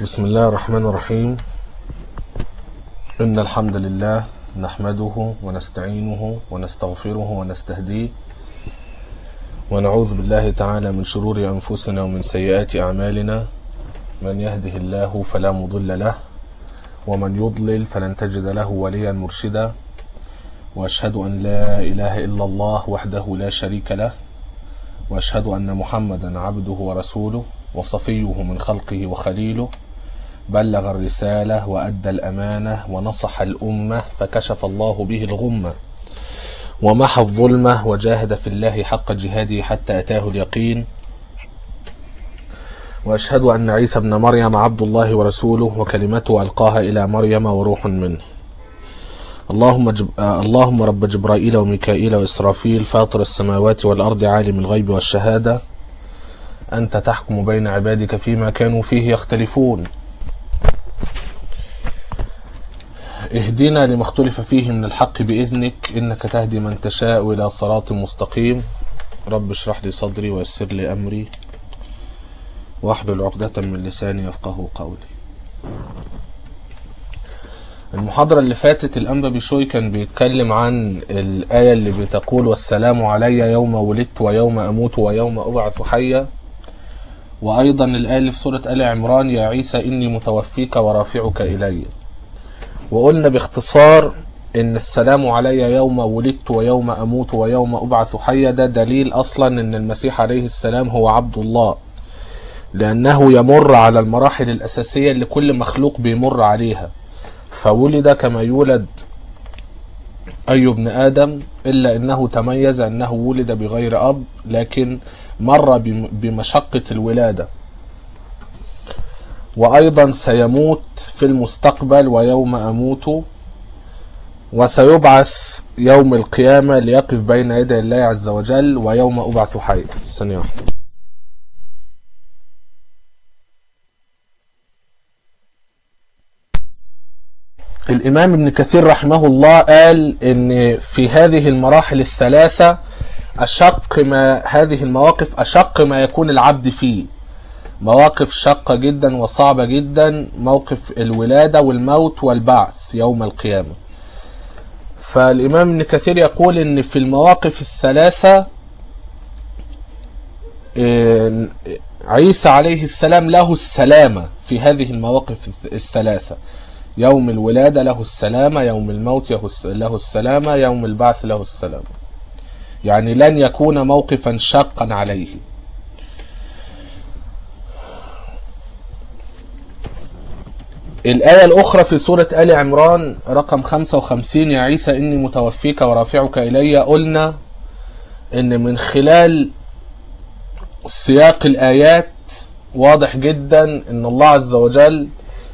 بسم الله الرحمن الرحيم إن الحمد لله نحمده ونستعينه ونستغفره ونستهديه ونعوذ بالله تعالى من شرور أنفسنا ومن سيئات أعمالنا من يهده الله فلا مضل له ومن يضلل فلن تجد له وليا مرشدا وأشهد أن لا إله إلا الله وحده لا شريك له وأشهد أن محمدا عبده ورسوله وصفيه من خلقه وخليله بلغ الرسالة وأدى الأمانة ونصح الأمة فكشف الله به الغمة ومحى الظلمة وجاهد في الله حق جهاده حتى أتاه اليقين وأشهد أن عيسى ابن مريم عبد الله ورسوله وكلمته ألقاها إلى مريم وروح منه اللهم, جب... آه اللهم رب جبرائيل وميكائيل وإسرافيل فاطر السماوات والأرض عالم الغيب والشهادة أنت تحكم بين عبادك فيما كانوا فيه يختلفون اهدنا لما اختلف فيه من الحق بإذنك إنك تهدي من تشاء إلى صراط مستقيم رب اشرح لي صدري ويسر لي أمري واحلل عقدة من لساني يفقه قولي المحاضرة اللي فاتت الأنبا بشوي كان بيتكلم عن الآية اللي بتقول والسلام علي يوم ولدت ويوم أموت ويوم أبعث حيا وأيضا الآية اللي في سورة آل عمران يا عيسى إني متوفيك ورافعك إلي وقلنا باختصار ان السلام علي يوم ولدت ويوم اموت ويوم ابعث حيا ده دليل اصلا ان المسيح عليه السلام هو عبد الله لانه يمر على المراحل الاساسيه اللي كل مخلوق بيمر عليها فولد كما يولد اي ابن ادم الا انه تميز انه ولد بغير اب لكن مر بمشقه الولاده وأيضا سيموت في المستقبل ويوم أموت وسيبعث يوم القيامة ليقف بين يدي الله عز وجل ويوم أبعث حيا ثانية واحدة الإمام ابن كثير رحمه الله قال إن في هذه المراحل الثلاثة أشق ما هذه المواقف أشق ما يكون العبد فيه مواقف شاقة جدا وصعبة جدا موقف الولادة والموت والبعث يوم القيامة فالإمام ابن كثير يقول إن في المواقف الثلاثة عيسى عليه السلام له السلامة في هذه المواقف الثلاثة يوم الولادة له السلامة يوم الموت له السلامة يوم البعث له السلامة يعني لن يكون موقفا شاقا عليه الآية الأخرى في سورة آل عمران رقم 55 يا عيسى إني متوفيك ورافعك إلي قلنا إن من خلال سياق الآيات واضح جدا إن الله عز وجل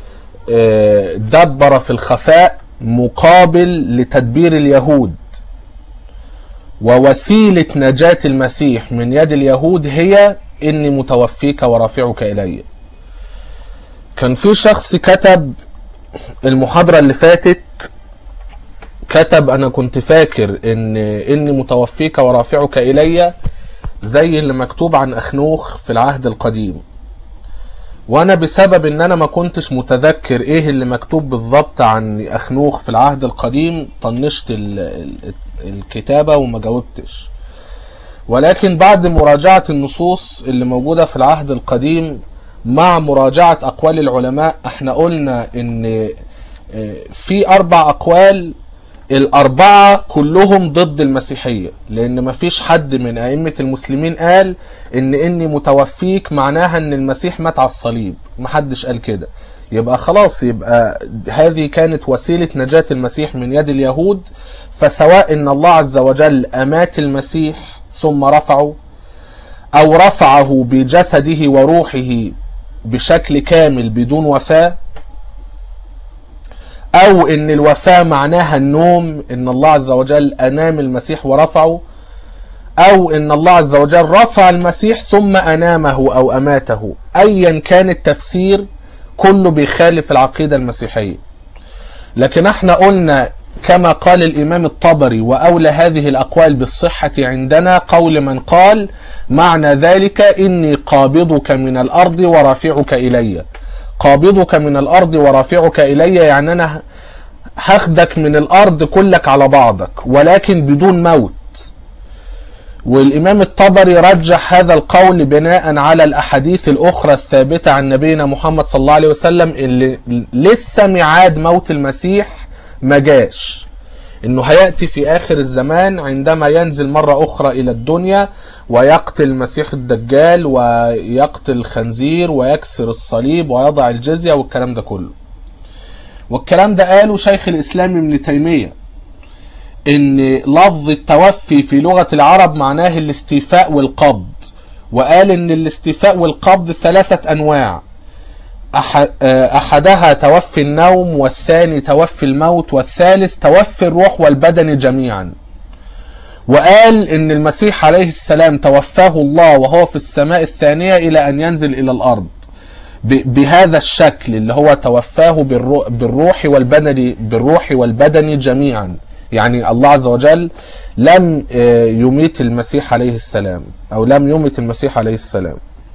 دبر في الخفاء مقابل لتدبير اليهود ووسيلة نجاة المسيح من يد اليهود هي إني متوفيك ورافعك إلي كان في شخص كتب المحاضرة اللي فاتت كتب انا كنت فاكر ان اني متوفيك ورافعك الي زي اللي مكتوب عن اخنوخ في العهد القديم وانا بسبب ان انا ما كنتش متذكر ايه اللي مكتوب بالظبط عن اخنوخ في العهد القديم طنشت الكتابة وما جاوبتش ولكن بعد مراجعة النصوص اللي موجودة في العهد القديم مع مراجعة أقوال العلماء احنا قلنا ان في أربع أقوال الأربعة كلهم ضد المسيحية لأن مفيش حد من أئمة المسلمين قال إن إني متوفيك معناها إن المسيح مات على الصليب محدش قال كده يبقى خلاص يبقى هذه كانت وسيلة نجاة المسيح من يد اليهود فسواء إن الله عز وجل أمات المسيح ثم رفعه أو رفعه بجسده وروحه بشكل كامل بدون وفاة او ان الوفاة معناها النوم ان الله عز وجل انام المسيح ورفعه او ان الله عز وجل رفع المسيح ثم انامه او اماته ايا كان التفسير كله بيخالف العقيدة المسيحية لكن احنا قلنا كما قال الإمام الطبري وأولى هذه الأقوال بالصحة عندنا قول من قال معنى ذلك إني قابضك من الأرض ورافعك إلي قابضك من الارض ورافعك الي يعني انا هاخدك من الارض كلك على بعضك ولكن بدون موت والامام الطبري رجح هذا القول بناء على الاحاديث الاخرى الثابته عن نبينا محمد صلى الله عليه وسلم اللي لسه ميعاد موت المسيح ما جاش انه هياتي في اخر الزمان عندما ينزل مره اخرى الى الدنيا ويقتل المسيح الدجال ويقتل الخنزير ويكسر الصليب ويضع الجزيه والكلام ده كله والكلام ده قاله شيخ الاسلام ابن تيميه ان لفظ التوفي في لغه العرب معناه الاستيفاء والقبض وقال ان الاستيفاء والقبض ثلاثه انواع احدها توفي النوم والثاني توفي الموت والثالث توفي الروح والبدن جميعا وقال ان المسيح عليه السلام توفاه الله وهو في السماء الثانيه الى ان ينزل الى الارض بهذا الشكل اللي هو توفاه بالروح والبدن بالروح والبدن جميعا يعني الله عز وجل لم يميت المسيح عليه السلام او لم يميت المسيح عليه السلام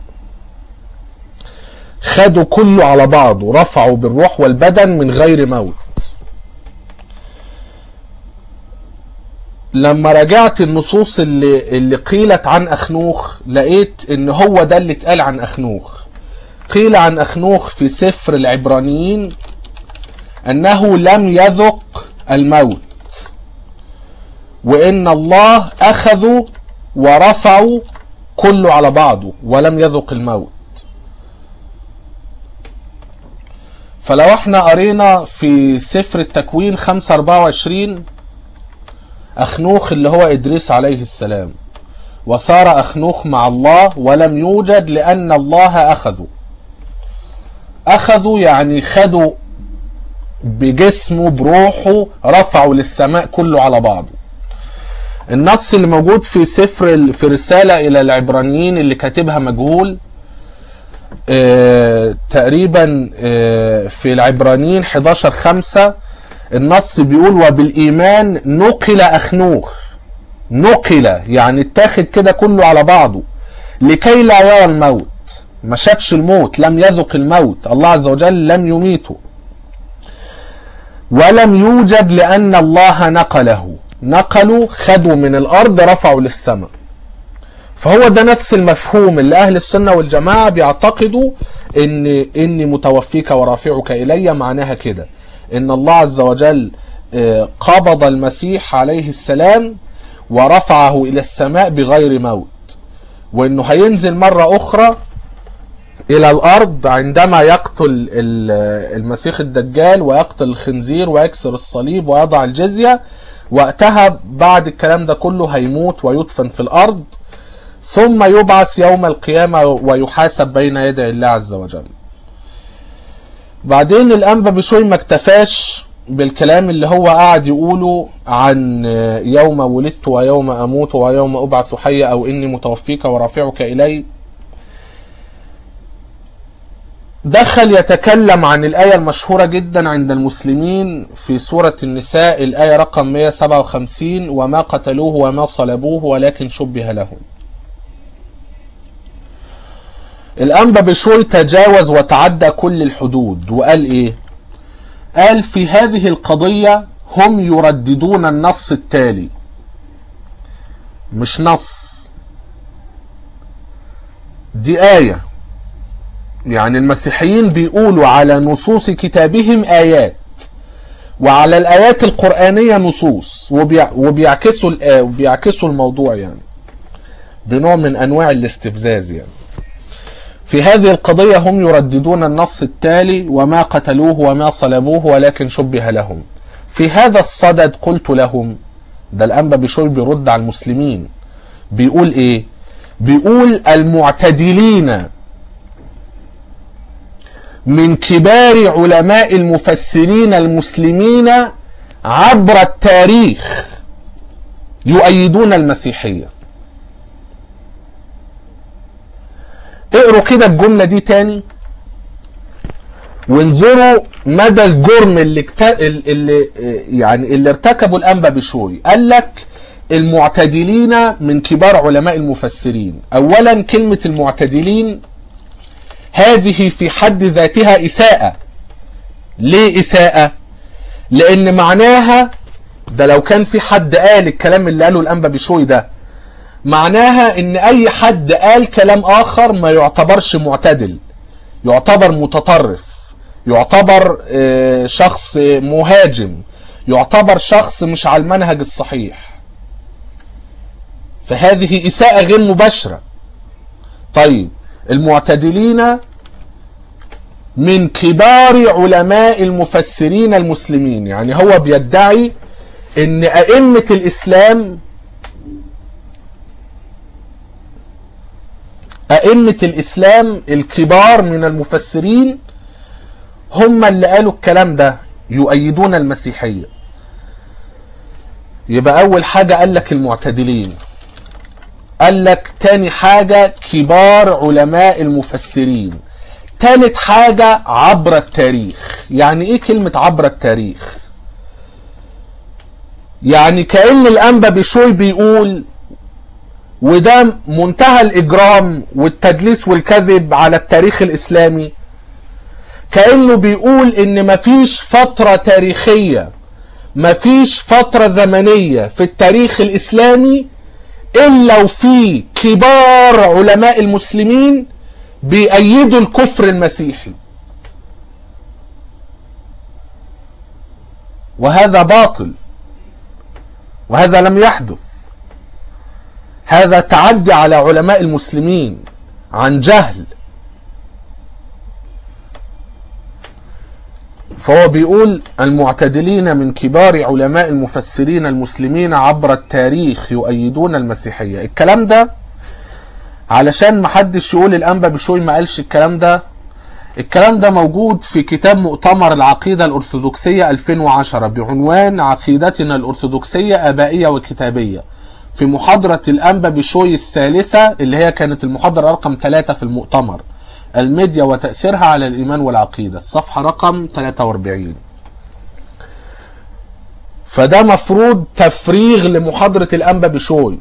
خدوا كله على بعضه رفعوا بالروح والبدن من غير موت لما راجعت النصوص اللي اللي قيلت عن اخنوخ لقيت ان هو ده اللي اتقال عن اخنوخ قيل عن اخنوخ في سفر العبرانيين انه لم يذق الموت وان الله اخذوا ورفعوا كله على بعضه ولم يذق الموت فلو احنا قرينا في سفر التكوين 5 24 اخنوخ اللي هو ادريس عليه السلام وصار اخنوخ مع الله ولم يوجد لان الله اخذه اخذوا يعني خدوا بجسمه بروحه رفعوا للسماء كله على بعضه النص اللي موجود في سفر في رسالة إلى العبرانيين اللي كاتبها مجهول آه تقريبا آه في العبرانيين 11 5 النص بيقول وبالإيمان نقل أخنوخ نقل يعني اتاخد كده كله على بعضه لكي لا يرى الموت ما شافش الموت لم يذق الموت الله عز وجل لم يميته ولم يوجد لأن الله نقله نقلوا خدوا من الارض رفعوا للسماء فهو ده نفس المفهوم اللي اهل السنه والجماعه بيعتقدوا ان اني متوفيك ورافعك الي معناها كده ان الله عز وجل قبض المسيح عليه السلام ورفعه الى السماء بغير موت وانه هينزل مره اخرى الى الارض عندما يقتل المسيح الدجال ويقتل الخنزير ويكسر الصليب ويضع الجزيه وقتها بعد الكلام ده كله هيموت ويدفن في الارض ثم يبعث يوم القيامه ويحاسب بين يدي الله عز وجل. بعدين الانبا بشوي ما اكتفاش بالكلام اللي هو قاعد يقوله عن يوم ولدت ويوم اموت ويوم ابعث حيا او اني متوفيك ورافعك الي دخل يتكلم عن الآية المشهورة جدا عند المسلمين في سورة النساء الآية رقم 157 وما قتلوه وما صلبوه ولكن شبه لهم الأنبا بشوي تجاوز وتعدى كل الحدود وقال إيه قال في هذه القضية هم يرددون النص التالي مش نص دي آية يعني المسيحيين بيقولوا على نصوص كتابهم آيات وعلى الآيات القرآنية نصوص وبيع وبيعكسوا وبيعكسوا الموضوع يعني بنوع من أنواع الاستفزاز يعني في هذه القضية هم يرددون النص التالي وما قتلوه وما صلبوه ولكن شبه لهم في هذا الصدد قلت لهم ده الأنبا بشوي بيرد على المسلمين بيقول ايه بيقول المعتدلين من كبار علماء المفسرين المسلمين عبر التاريخ يؤيدون المسيحية اقروا كده الجملة دي تاني وانظروا مدى الجرم اللي, اكت... اللي يعني اللي ارتكبوا الانبا بشوي قال لك المعتدلين من كبار علماء المفسرين اولا كلمة المعتدلين هذه في حد ذاتها إساءة ليه إساءة لأن معناها ده لو كان في حد قال الكلام اللي قاله الأنبا بشوي ده معناها ان اي حد قال كلام اخر ما يعتبرش معتدل يعتبر متطرف يعتبر آه، شخص مهاجم يعتبر شخص مش على المنهج الصحيح فهذه إساءة غير مباشرة طيب المعتدلين من كبار علماء المفسرين المسلمين يعني هو بيدعي ان أئمة الإسلام أئمة الإسلام الكبار من المفسرين هم اللي قالوا الكلام ده يؤيدون المسيحية يبقى أول حاجة قال لك المعتدلين قال لك تاني حاجة كبار علماء المفسرين تالت حاجة عبر التاريخ يعني ايه كلمة عبر التاريخ يعني كأن الأنبا بشوي بيقول وده منتهى الإجرام والتدليس والكذب على التاريخ الإسلامي كأنه بيقول إن مفيش فترة تاريخية مفيش فترة زمنية في التاريخ الإسلامي إلا وفي كبار علماء المسلمين بيأيدوا الكفر المسيحي وهذا باطل وهذا لم يحدث هذا تعدي على علماء المسلمين عن جهل فهو بيقول المعتدلين من كبار علماء المفسرين المسلمين عبر التاريخ يؤيدون المسيحية الكلام ده علشان محدش يقول الأنبا بشوي ما قالش الكلام ده الكلام ده موجود في كتاب مؤتمر العقيدة الأرثوذكسية 2010 بعنوان عقيدتنا الأرثوذكسية آبائية وكتابية في محاضرة الأنبا بشوي الثالثة اللي هي كانت المحاضرة رقم 3 في المؤتمر الميديا وتأثيرها على الإيمان والعقيدة الصفحة رقم 43 فده مفروض تفريغ لمحاضرة الأنبا بشوي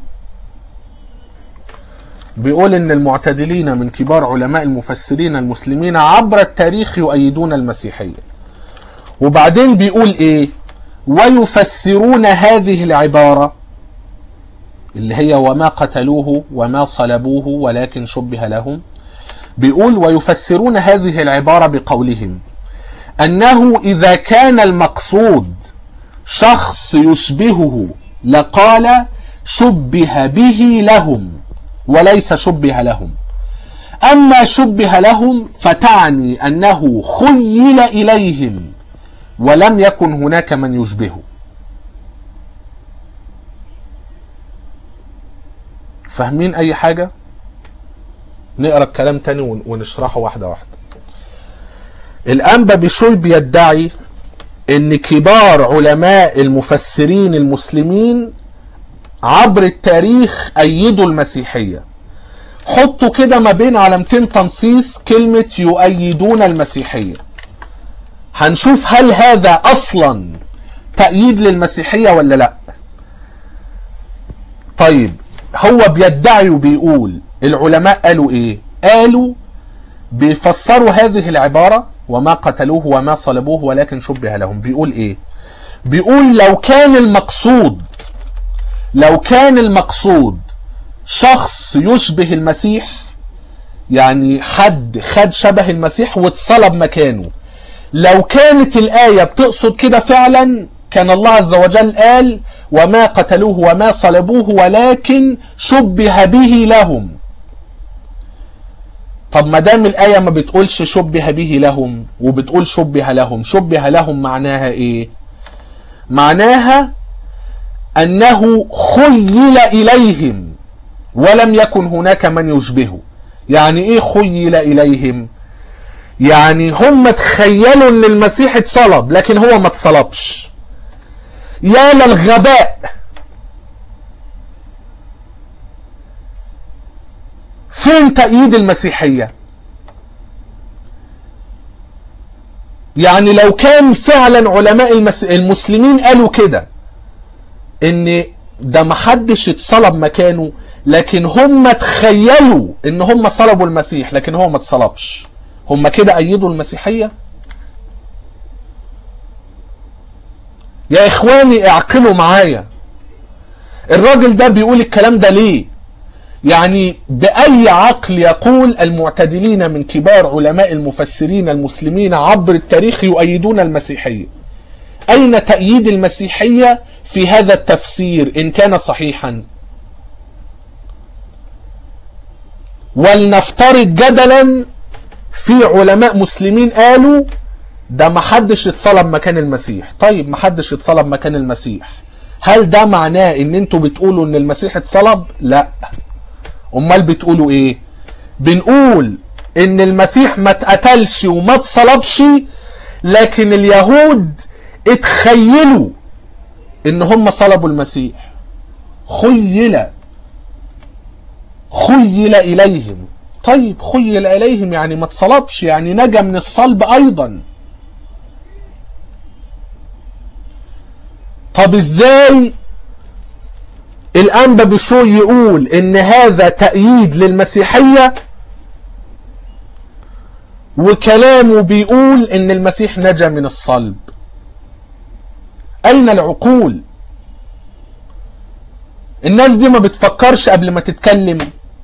بيقول ان المعتدلين من كبار علماء المفسرين المسلمين عبر التاريخ يؤيدون المسيحية وبعدين بيقول ايه ويفسرون هذه العبارة اللي هي وما قتلوه وما صلبوه ولكن شبه لهم بيقول ويفسرون هذه العبارة بقولهم أنه إذا كان المقصود شخص يشبهه لقال شبه به لهم وليس شبه لهم أما شبه لهم فتعني أنه خيل إليهم ولم يكن هناك من يشبهه فاهمين أي حاجة؟ نقرا الكلام تاني ون- ونشرحه واحدة واحدة الأنبا بشوي بيدعي ان كبار علماء المفسرين المسلمين عبر التاريخ أيدوا المسيحية حطوا كده ما بين علامتين تنصيص كلمة يؤيدون المسيحية هنشوف هل هذا أصلا تأييد للمسيحية ولا لا طيب هو بيدعي وبيقول العلماء قالوا ايه قالوا بيفسروا هذه العبارة وما قتلوه وما صلبوه ولكن شبه لهم بيقول ايه بيقول لو كان المقصود لو كان المقصود شخص يشبه المسيح يعني حد خد شبه المسيح واتصلب مكانه لو كانت الآية بتقصد كده فعلا كان الله عز وجل قال وما قتلوه وما صلبوه ولكن شبه به لهم طب ما دام الآية ما بتقولش شبه به لهم وبتقول شبه لهم شبه لهم معناها ايه معناها أنه خيل إليهم ولم يكن هناك من يشبهه يعني ايه خيل إليهم يعني هم تخيلوا ان المسيح اتصلب لكن هو ما اتصلبش يا للغباء فين تأييد المسيحية يعني لو كان فعلا علماء المس... المسلمين قالوا كده ان ده محدش اتصلب مكانه لكن هم تخيلوا ان هم صلبوا المسيح لكن هو ما اتصلبش هم كده أيدوا المسيحية يا إخواني اعقلوا معايا الراجل ده بيقول الكلام ده ليه يعني بأي عقل يقول المعتدلين من كبار علماء المفسرين المسلمين عبر التاريخ يؤيدون المسيحية أين تأييد المسيحية في هذا التفسير إن كان صحيحا ولنفترض جدلا في علماء مسلمين قالوا ده ما حدش اتصلب مكان المسيح طيب ما حدش اتصلب مكان المسيح هل ده معناه ان انتوا بتقولوا ان المسيح اتصلب لا امال بتقولوا ايه بنقول ان المسيح ما اتقتلش وما اتصلبش لكن اليهود اتخيلوا ان هم صلبوا المسيح خيل خيل اليهم طيب خيل اليهم يعني ما اتصلبش يعني نجا من الصلب ايضا طب ازاي الانبا بشو يقول ان هذا تأييد للمسيحية وكلامه بيقول ان المسيح نجا من الصلب اين العقول الناس دي ما بتفكرش قبل ما تتكلم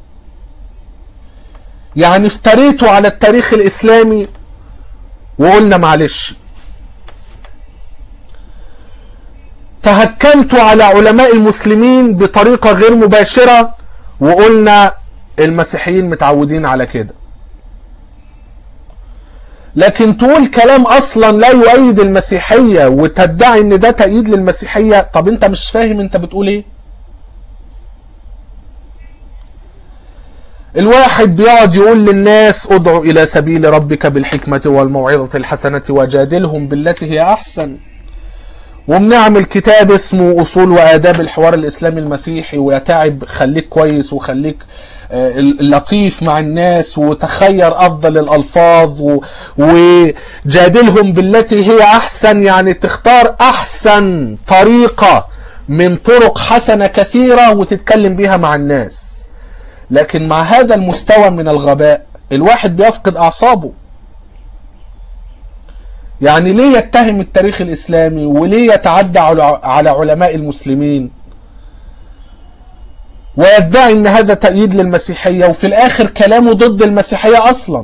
يعني افتريتوا على التاريخ الاسلامي وقلنا معلش تهكمتوا على علماء المسلمين بطريقة غير مباشرة وقلنا المسيحيين متعودين على كده لكن تقول كلام اصلا لا يؤيد المسيحية وتدعي ان ده تأييد للمسيحية طب انت مش فاهم انت بتقول ايه الواحد بيقعد يقول للناس ادعوا الى سبيل ربك بالحكمة والموعظة الحسنة وجادلهم بالتي هي احسن وبنعمل كتاب اسمه اصول واداب الحوار الاسلامي المسيحي ويا تعب خليك كويس وخليك لطيف مع الناس وتخير افضل الالفاظ و... وجادلهم بالتي هي احسن يعني تختار احسن طريقة من طرق حسنة كثيرة وتتكلم بيها مع الناس لكن مع هذا المستوى من الغباء الواحد بيفقد اعصابه يعني ليه يتهم التاريخ الإسلامي وليه يتعدى على علماء المسلمين ويدعي ان هذا تأييد للمسيحية وفي الاخر كلامه ضد المسيحية اصلا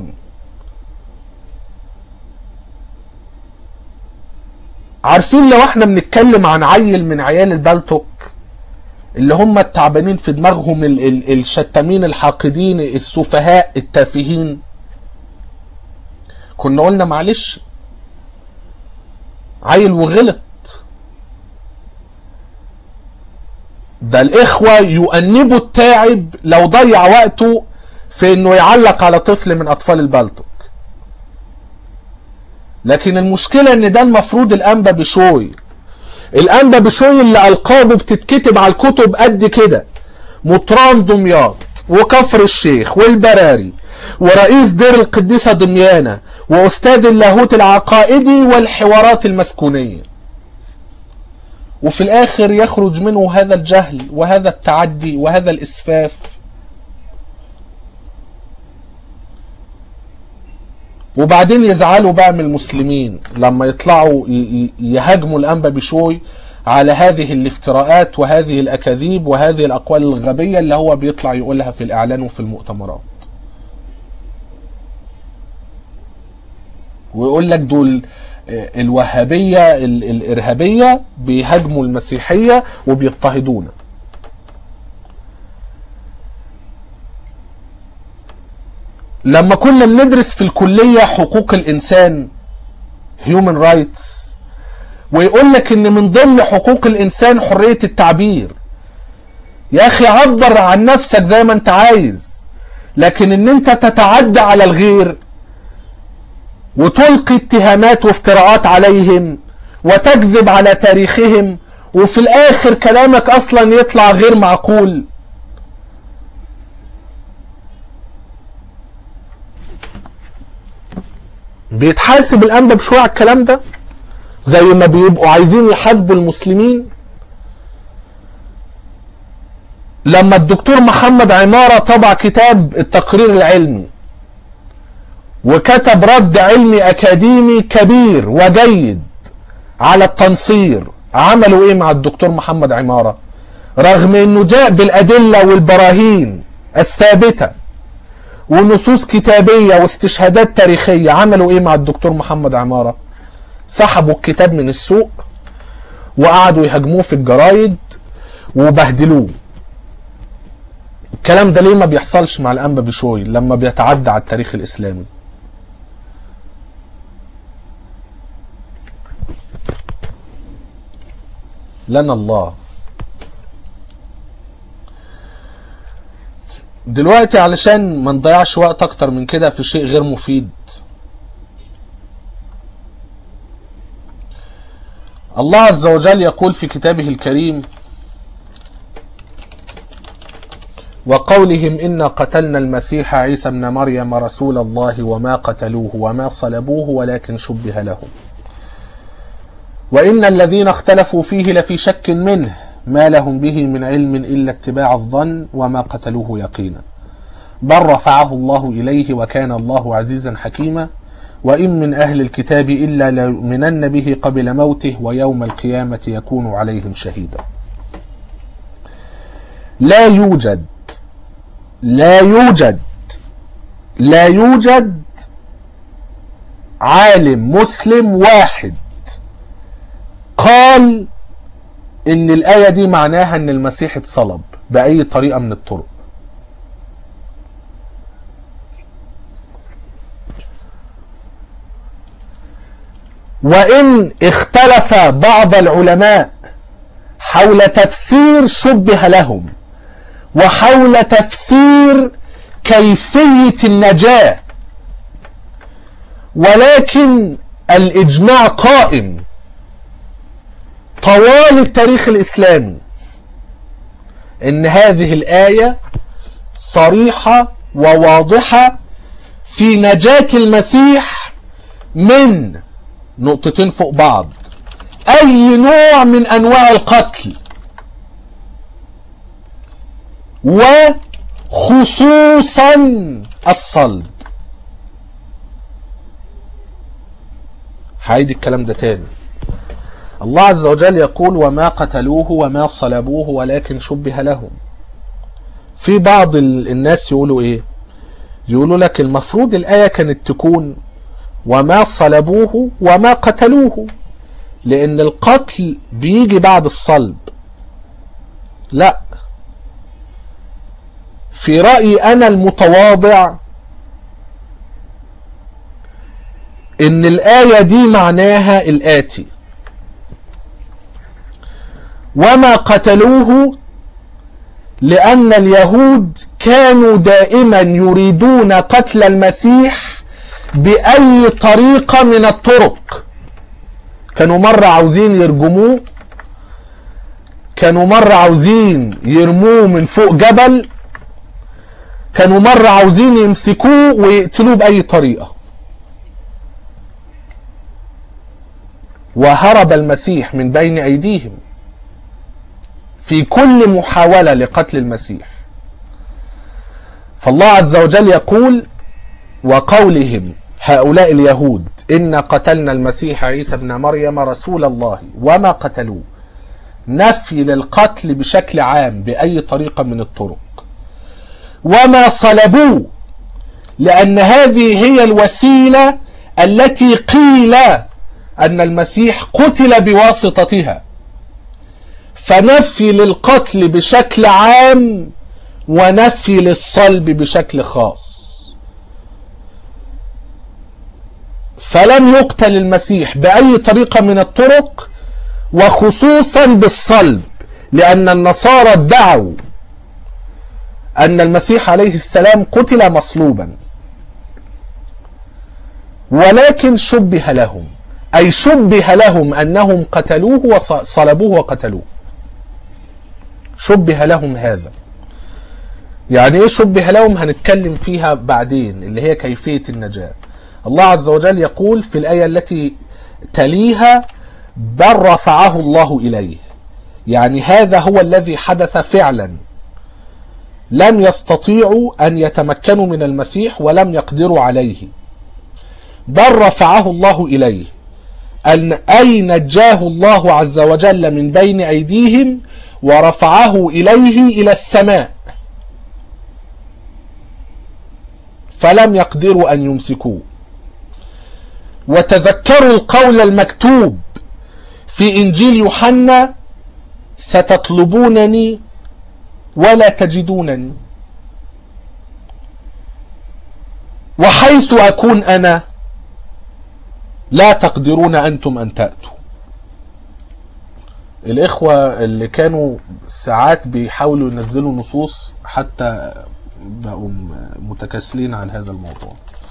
عارفين لو احنا بنتكلم عن عيل من عيال البلتوك اللي هم التعبانين في دماغهم ال ال الشتامين الحاقدين السفهاء التافهين كنا قلنا معلش عيل وغلط ده الاخوة يؤنبوا التاعب لو ضيع وقته في انه يعلق على طفل من اطفال البلتوك لكن المشكلة ان ده المفروض الانبا بشوي الانبا بشوي اللي القابه بتتكتب على الكتب قد كده مطران دمياط وكفر الشيخ والبراري ورئيس دير القديسة دميانة وأستاذ اللاهوت العقائدي والحوارات المسكونية وفي الآخر يخرج منه هذا الجهل وهذا التعدي وهذا الإسفاف وبعدين يزعلوا بقى من المسلمين لما يطلعوا يهاجموا الأنبا بشوي على هذه الافتراءات وهذه الأكاذيب وهذه الأقوال الغبية اللي هو بيطلع يقولها في الإعلان وفي المؤتمرات ويقول لك دول الوهابية الإرهابية بيهاجموا المسيحية وبيضطهدونا لما كنا بندرس في الكلية حقوق الإنسان human rights ويقول لك ان من ضمن حقوق الانسان حرية التعبير يا اخي عبر عن نفسك زي ما انت عايز لكن ان انت تتعدى على الغير وتلقي اتهامات وافتراءات عليهم وتكذب على تاريخهم وفي الاخر كلامك اصلا يطلع غير معقول بيتحاسب الانبا بشوية على الكلام ده زي ما بيبقوا عايزين يحاسبوا المسلمين لما الدكتور محمد عمارة طبع كتاب التقرير العلمي وكتب رد علمي اكاديمي كبير وجيد على التنصير عملوا ايه مع الدكتور محمد عمارة رغم انه جاء بالادلة والبراهين الثابتة ونصوص كتابية واستشهادات تاريخية عملوا ايه مع الدكتور محمد عمارة سحبوا الكتاب من السوق وقعدوا يهاجموه في الجرايد وبهدلوه الكلام ده ليه ما بيحصلش مع الانبا بشوي لما بيتعدى على التاريخ الاسلامي لنا الله دلوقتي علشان ما نضيعش وقت اكتر من كده في شيء غير مفيد الله عز وجل يقول في كتابه الكريم وقولهم إنا قتلنا المسيح عيسى ابن مريم رسول الله وما قتلوه وما صلبوه ولكن شبه لهم وإن الذين اختلفوا فيه لفي شك منه ما لهم به من علم إلا اتباع الظن وما قتلوه يقينا بل رفعه الله إليه وكان الله عزيزا حكيما وإن من أهل الكتاب إلا ليؤمنن به قبل موته ويوم القيامة يكون عليهم شهيدا لا يوجد لا يوجد لا يوجد عالم مسلم واحد قال ان الايه دي معناها ان المسيح اتصلب باي طريقه من الطرق وان اختلف بعض العلماء حول تفسير شبه لهم وحول تفسير كيفيه النجاه ولكن الاجماع قائم طوال التاريخ الاسلامي ان هذه الايه صريحه وواضحه في نجاه المسيح من نقطتين فوق بعض اي نوع من انواع القتل وخصوصا الصلب هعيد الكلام ده تاني الله عز وجل يقول وما قتلوه وما صلبوه ولكن شبه لهم في بعض الناس يقولوا ايه يقولوا لك المفروض الآية كانت تكون وما صلبوه وما قتلوه لأن القتل بيجي بعد الصلب لا في رأيي أنا المتواضع إن الآية دي معناها الآتي وما قتلوه لأن اليهود كانوا دائما يريدون قتل المسيح بأي طريقة من الطرق كانوا مرة عاوزين يرجموه كانوا مرة عاوزين يرموه من فوق جبل كانوا مرة عاوزين يمسكوه ويقتلوه بأي طريقة وهرب المسيح من بين أيديهم في كل محاولة لقتل المسيح فالله عز وجل يقول وقولهم هؤلاء اليهود إن قتلنا المسيح عيسى ابن مريم رسول الله وما قتلوه نفي للقتل بشكل عام بأي طريقة من الطرق وما صلبوه لأن هذه هي الوسيلة التي قيل أن المسيح قتل بواسطتها فنفي للقتل بشكل عام ونفي للصلب بشكل خاص فلم يقتل المسيح بأي طريقة من الطرق وخصوصا بالصلب لأن النصارى ادعوا أن المسيح عليه السلام قتل مصلوبا ولكن شبه لهم أي شبه لهم أنهم قتلوه وصلبوه وقتلوه شبه لهم هذا يعني ايه شبه لهم هنتكلم فيها بعدين اللي هي كيفية النجاة الله عز وجل يقول في الآية التي تليها بل رفعه الله إليه يعني هذا هو الذي حدث فعلا لم يستطيعوا أن يتمكنوا من المسيح ولم يقدروا عليه بل رفعه الله إليه أي نجاه الله عز وجل من بين أيديهم ورفعه إليه إلى السماء فلم يقدروا أن يمسكوه وتذكروا القول المكتوب في إنجيل يوحنا ستطلبونني ولا تجدونني وحيث أكون أنا لا تقدرون أنتم أن تأتوا الإخوة اللي كانوا ساعات بيحاولوا ينزلوا نصوص حتى بقوا متكاسلين عن هذا الموضوع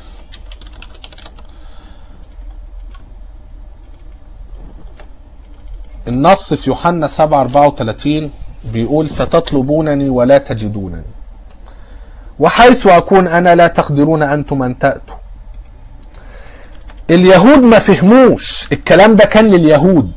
النص في يوحنا 7 34 بيقول ستطلبونني ولا تجدونني وحيث أكون أنا لا تقدرون أنتم أن تأتوا اليهود ما فهموش الكلام ده كان لليهود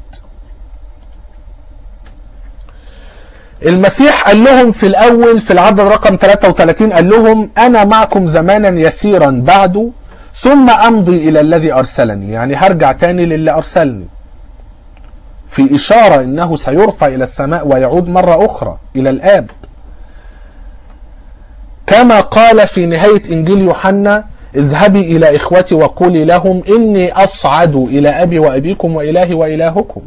المسيح قال لهم في الأول في العدد رقم 33 قال لهم أنا معكم زمانا يسيرا بعد ثم أمضي إلى الذي أرسلني يعني هرجع تاني للي أرسلني في إشارة إنه سيرفع إلى السماء ويعود مرة أخرى إلى الآب كما قال في نهاية إنجيل يوحنا اذهبي إلى إخوتي وقولي لهم إني أصعد إلى أبي وأبيكم وإلهي وإلهكم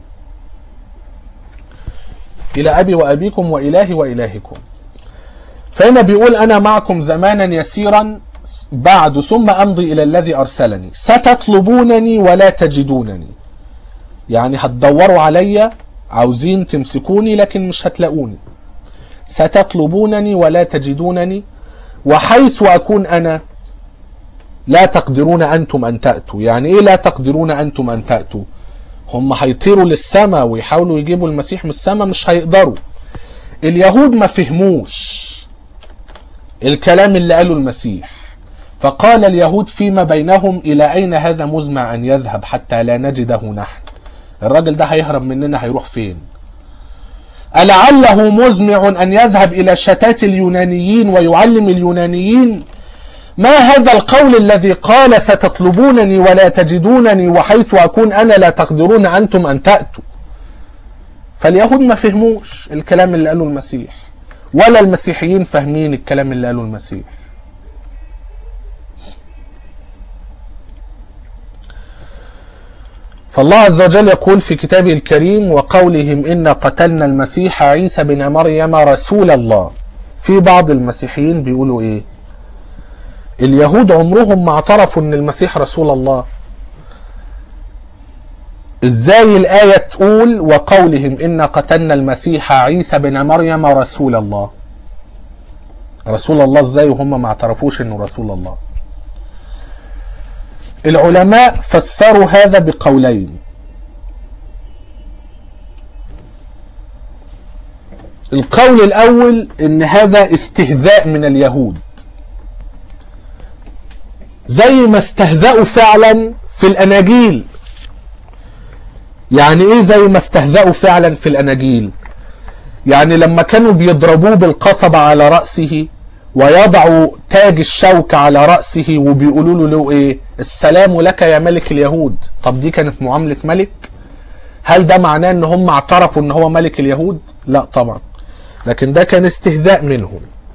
إلى أبي وأبيكم وإلهي وإلهكم فهنا بيقول أنا معكم زمانا يسيرا بعد ثم أمضي إلى الذي أرسلني ستطلبونني ولا تجدونني يعني هتدوروا عليا عاوزين تمسكوني لكن مش هتلاقوني ستطلبونني ولا تجدونني وحيث أكون أنا لا تقدرون أنتم أن تأتوا يعني إيه لا تقدرون أنتم أن تأتوا هم هيطيروا للسماء ويحاولوا يجيبوا المسيح من السماء مش هيقدروا اليهود ما فهموش الكلام اللي قاله المسيح فقال اليهود فيما بينهم إلى أين هذا مزمع أن يذهب حتى لا نجده نحن الراجل ده هيهرب مننا هيروح فين ألعله مزمع أن يذهب إلى شتات اليونانيين ويعلم اليونانيين ما هذا القول الذي قال ستطلبونني ولا تجدونني وحيث أكون أنا لا تقدرون أنتم أن تأتوا فاليهود ما فهموش الكلام اللي قاله المسيح ولا المسيحيين فاهمين الكلام اللي قاله المسيح فالله عز وجل يقول في كتابه الكريم وقولهم إن قتلنا المسيح عيسى بن مريم رسول الله في بعض المسيحيين بيقولوا إيه اليهود عمرهم ما اعترفوا ان المسيح رسول الله ازاي الآية تقول وقولهم إن قتلنا المسيح عيسى بن مريم رسول الله رسول الله ازاي وهم ما اعترفوش انه رسول الله العلماء فسروا هذا بقولين القول الاول ان هذا استهزاء من اليهود زي ما استهزأوا فعلا في الاناجيل يعني ايه زي ما استهزأوا فعلا في الاناجيل يعني لما كانوا بيضربوه بالقصبة على رأسه ويضعوا تاج الشوك على رأسه وبيقولوا له ايه السلام لك يا ملك اليهود طب دي كانت معاملة ملك هل ده معناه ان هم اعترفوا ان هو ملك اليهود لا طبعا لكن ده كان استهزاء منهم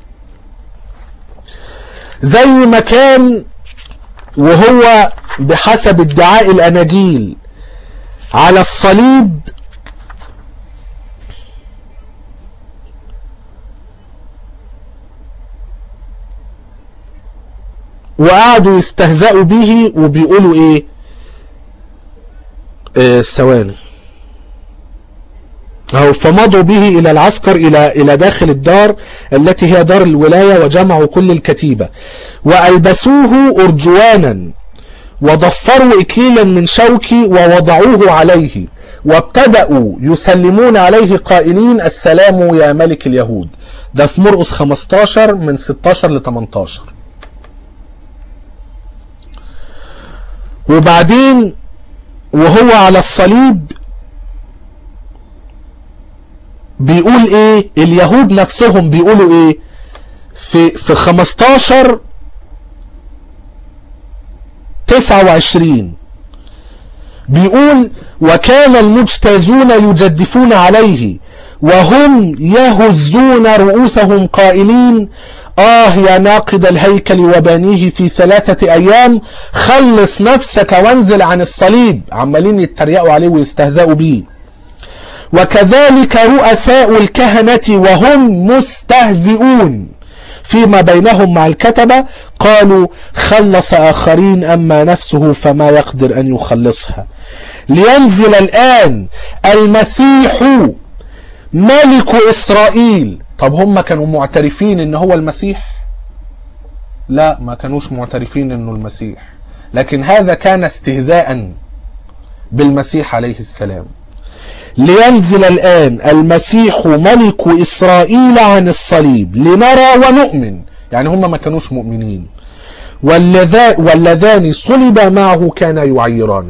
زي ما كان وهو بحسب ادعاء الاناجيل على الصليب وقعدوا يستهزئوا به وبيقولوا ايه آه ثواني أو فمضوا به إلى العسكر إلى إلى داخل الدار التي هي دار الولاية وجمعوا كل الكتيبة وألبسوه أرجوانا وضفروا إكليلا من شوك ووضعوه عليه وابتدأوا يسلمون عليه قائلين السلام يا ملك اليهود ده في مرقس 15 من 16 ل 18 وبعدين وهو على الصليب بيقول ايه اليهود نفسهم بيقولوا ايه في في 15 29 بيقول وكان المجتازون يجدفون عليه وهم يهزون رؤوسهم قائلين آه يا ناقد الهيكل وبانيه في ثلاثة أيام خلص نفسك وانزل عن الصليب عمالين يتريقوا عليه ويستهزئوا بيه وكذلك رؤساء الكهنة وهم مستهزئون فيما بينهم مع الكتبة قالوا خلص آخرين أما نفسه فما يقدر أن يخلصها لينزل الآن المسيح ملك إسرائيل طب هم كانوا معترفين ان هو المسيح لا ما كانوش معترفين انه المسيح لكن هذا كان استهزاء بالمسيح عليه السلام لينزل الآن المسيح ملك إسرائيل عن الصليب لنرى ونؤمن يعني هم ما كانوش مؤمنين واللذا واللذان صلب معه كان يعيرانه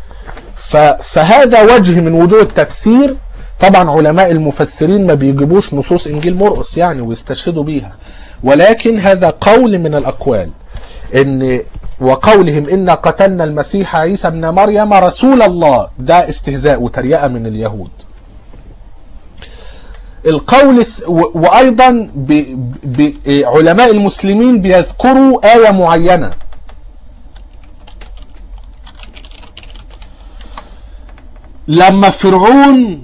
فهذا وجه من وجوه التفسير طبعا علماء المفسرين ما بيجيبوش نصوص انجيل مرقس يعني ويستشهدوا بيها ولكن هذا قول من الاقوال ان وقولهم انا قتلنا المسيح عيسى ابن مريم رسول الله ده استهزاء وتريقه من اليهود القول وايضا ب ب علماء المسلمين بيذكروا ايه معينه لما فرعون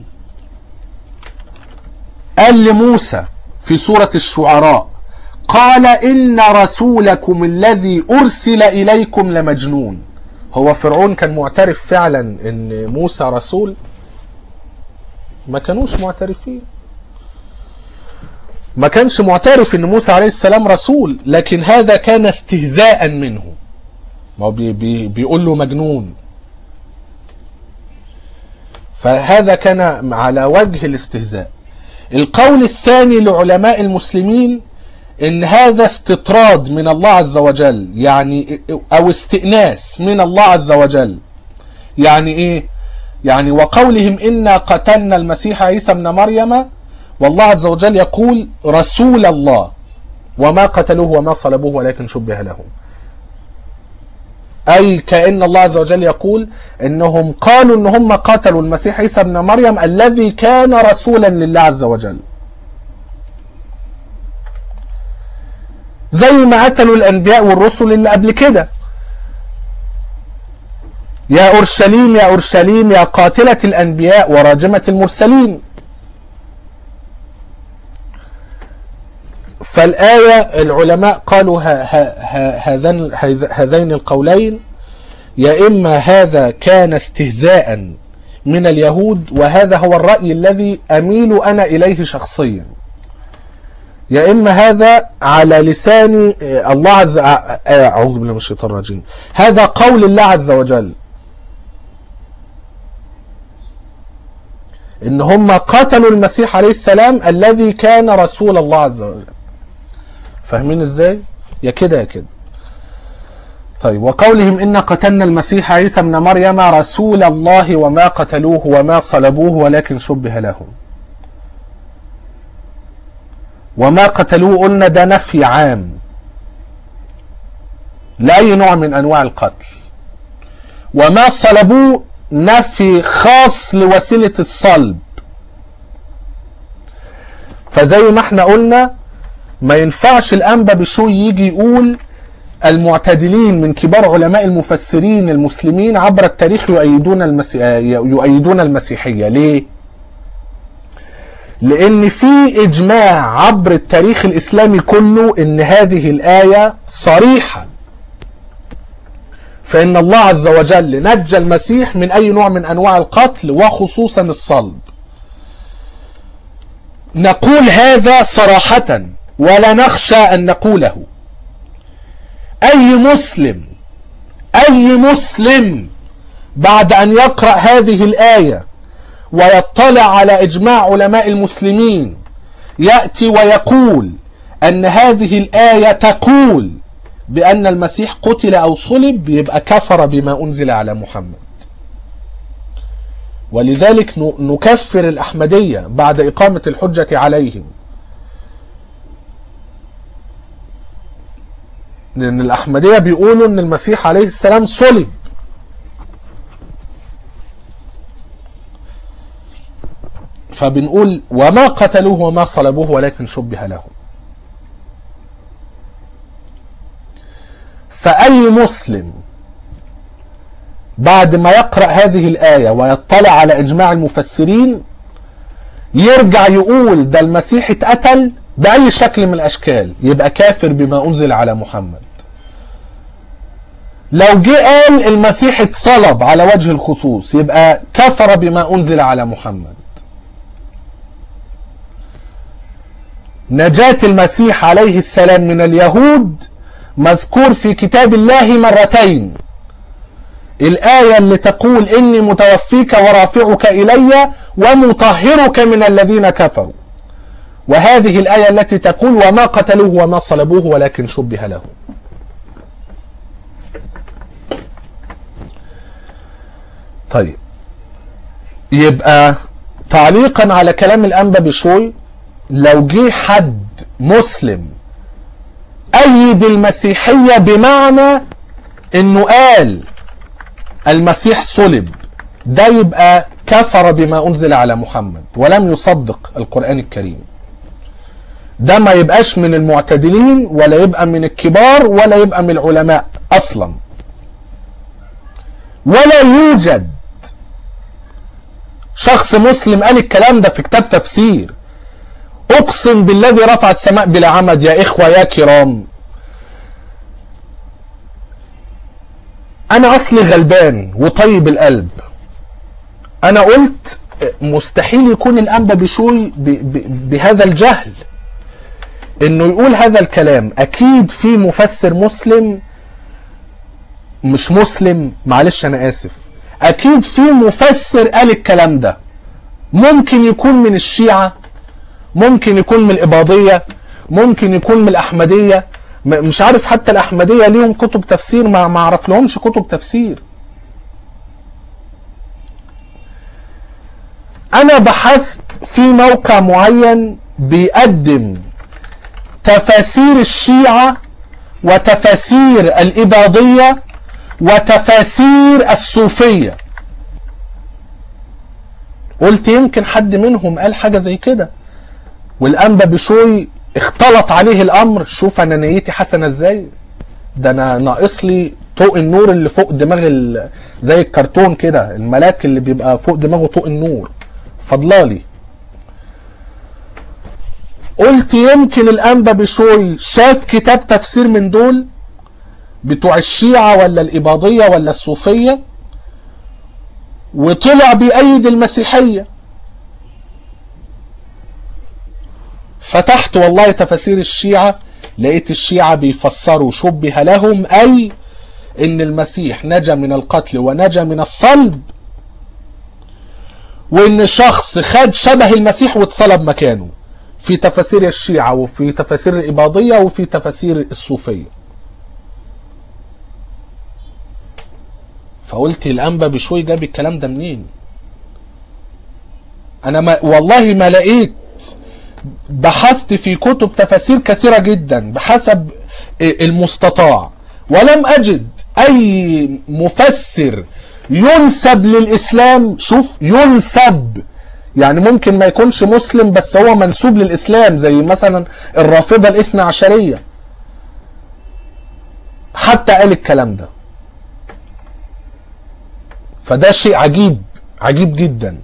قال لموسى في سورة الشعراء قال إن رسولكم الذي أرسل إليكم لمجنون هو فرعون كان معترف فعلا إن موسى رسول ما كانوش معترفين ما كانش معترف إن موسى عليه السلام رسول لكن هذا كان استهزاء منه ما هو بي بي بيقول له مجنون فهذا كان على وجه الاستهزاء القول الثاني لعلماء المسلمين ان هذا استطراد من الله عز وجل يعني او استئناس من الله عز وجل يعني ايه يعني وقولهم انا قتلنا المسيح عيسى ابن مريم والله عز وجل يقول رسول الله وما قتلوه وما صلبوه ولكن شبه لهم أي كأن الله عز وجل يقول إنهم قالوا إن هم قتلوا المسيح عيسى ابن مريم الذي كان رسولا لله عز وجل زي ما قتلوا الأنبياء والرسل اللي قبل كده يا أورشليم يا أورشليم يا قاتلة الأنبياء وراجمة المرسلين فالآية العلماء قالوا هذين هذين القولين يا إما هذا كان استهزاء من اليهود وهذا هو الرأي الذي أميل أنا إليه شخصيا يا إما هذا على لسان الله عز أعوذ بالله من الشيطان الرجيم هذا قول الله عز وجل إن هم قتلوا المسيح عليه السلام الذي كان رسول الله عز وجل فاهمين ازاي يا كده يا كده طيب وقولهم إن قتلنا المسيح عيسى ابن مريم رسول الله وما قتلوه وما صلبوه ولكن شبه لهم وما قتلوه قلنا ده نفي عام لأي نوع من أنواع القتل وما صلبوه نفي خاص لوسيلة الصلب فزي ما احنا قلنا ما ينفعش الأنبا بشوي يجي يقول المعتدلين من كبار علماء المفسرين المسلمين عبر التاريخ يؤيدون المسي... يؤيدون المسيحية ليه؟ لأن في إجماع عبر التاريخ الإسلامي كله إن هذه الآية صريحة فإن الله عز وجل نجى المسيح من أي نوع من أنواع القتل وخصوصا الصلب نقول هذا صراحة ولا نخشى أن نقوله أي مسلم أي مسلم بعد أن يقرأ هذه الآية ويطلع على إجماع علماء المسلمين يأتي ويقول أن هذه الآية تقول بأن المسيح قتل أو صلب يبقى كفر بما أنزل على محمد ولذلك نكفر الأحمدية بعد إقامة الحجة عليهم لان الاحمديه بيقولوا ان المسيح عليه السلام صلب فبنقول وما قتلوه وما صلبوه ولكن شبه لهم فأي مسلم بعد ما يقرأ هذه الآية ويطلع على إجماع المفسرين يرجع يقول ده المسيح اتقتل بأي شكل من الأشكال يبقى كافر بما أنزل على محمد لو جه قال المسيح اتصلب على وجه الخصوص يبقى كفر بما أنزل على محمد نجاة المسيح عليه السلام من اليهود مذكور في كتاب الله مرتين الآية اللي تقول إني متوفيك ورافعك إلي ومطهرك من الذين كفروا وهذه الآية التي تقول وما قتلوه وما صلبوه ولكن شبه له طيب يبقى تعليقا على كلام الأنبا بشوي لو جه حد مسلم أيد المسيحية بمعنى إنه قال المسيح صلب ده يبقى كفر بما أنزل على محمد ولم يصدق القرآن الكريم ده ما يبقاش من المعتدلين ولا يبقى من الكبار ولا يبقى من العلماء أصلا ولا يوجد شخص مسلم قال الكلام ده في كتاب تفسير اقسم بالذي رفع السماء بلا عمد يا اخوه يا كرام انا اصلي غلبان وطيب القلب انا قلت مستحيل يكون الانبا بشوي ب ب بهذا الجهل انه يقول هذا الكلام اكيد في مفسر مسلم مش مسلم معلش انا اسف اكيد في مفسر قال الكلام ده ممكن يكون من الشيعه ممكن يكون من الإباضية ممكن يكون من الأحمدية مش عارف حتى الأحمدية ليهم كتب تفسير ما ما اعرف لهمش كتب تفسير أنا بحثت في موقع معين بيقدم تفاسير الشيعة وتفاسير الإباضية وتفاسير الصوفية قلت يمكن حد منهم قال حاجة زي كده والانبا بشوي اختلط عليه الامر شوف انا نيتي حسنه ازاي ده انا ناقص لي طوق النور اللي فوق دماغ ال... زي الكرتون كده الملاك اللي بيبقى فوق دماغه طوق النور فضلالي قلت يمكن الانبا بشوي شاف كتاب تفسير من دول بتوع الشيعة ولا الإباضية ولا الصوفية وطلع بأيد المسيحية فتحت والله تفاسير الشيعة لقيت الشيعة بيفسروا شبه لهم أي إن المسيح نجا من القتل ونجا من الصلب وإن شخص خد شبه المسيح واتصلب مكانه في تفاسير الشيعة وفي تفاسير الإباضية وفي تفاسير الصوفية فقلت الأنبا بشوي جاب الكلام ده منين أنا ما والله ما لقيت بحثت في كتب تفاسير كثيرة جدا بحسب المستطاع ولم أجد أي مفسر ينسب للإسلام شوف ينسب يعني ممكن ما يكونش مسلم بس هو منسوب للإسلام زي مثلا الرافضة الاثنى عشرية حتى قال الكلام ده فده شيء عجيب عجيب جدا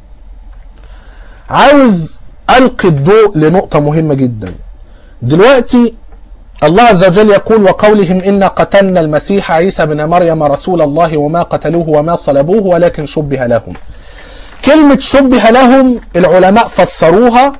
عاوز ألقي الضوء لنقطة مهمة جدا دلوقتي الله عز وجل يقول وقولهم إنا قتلنا المسيح عيسى بن مريم رسول الله وما قتلوه وما صلبوه ولكن شبه لهم كلمة شبه لهم العلماء فسروها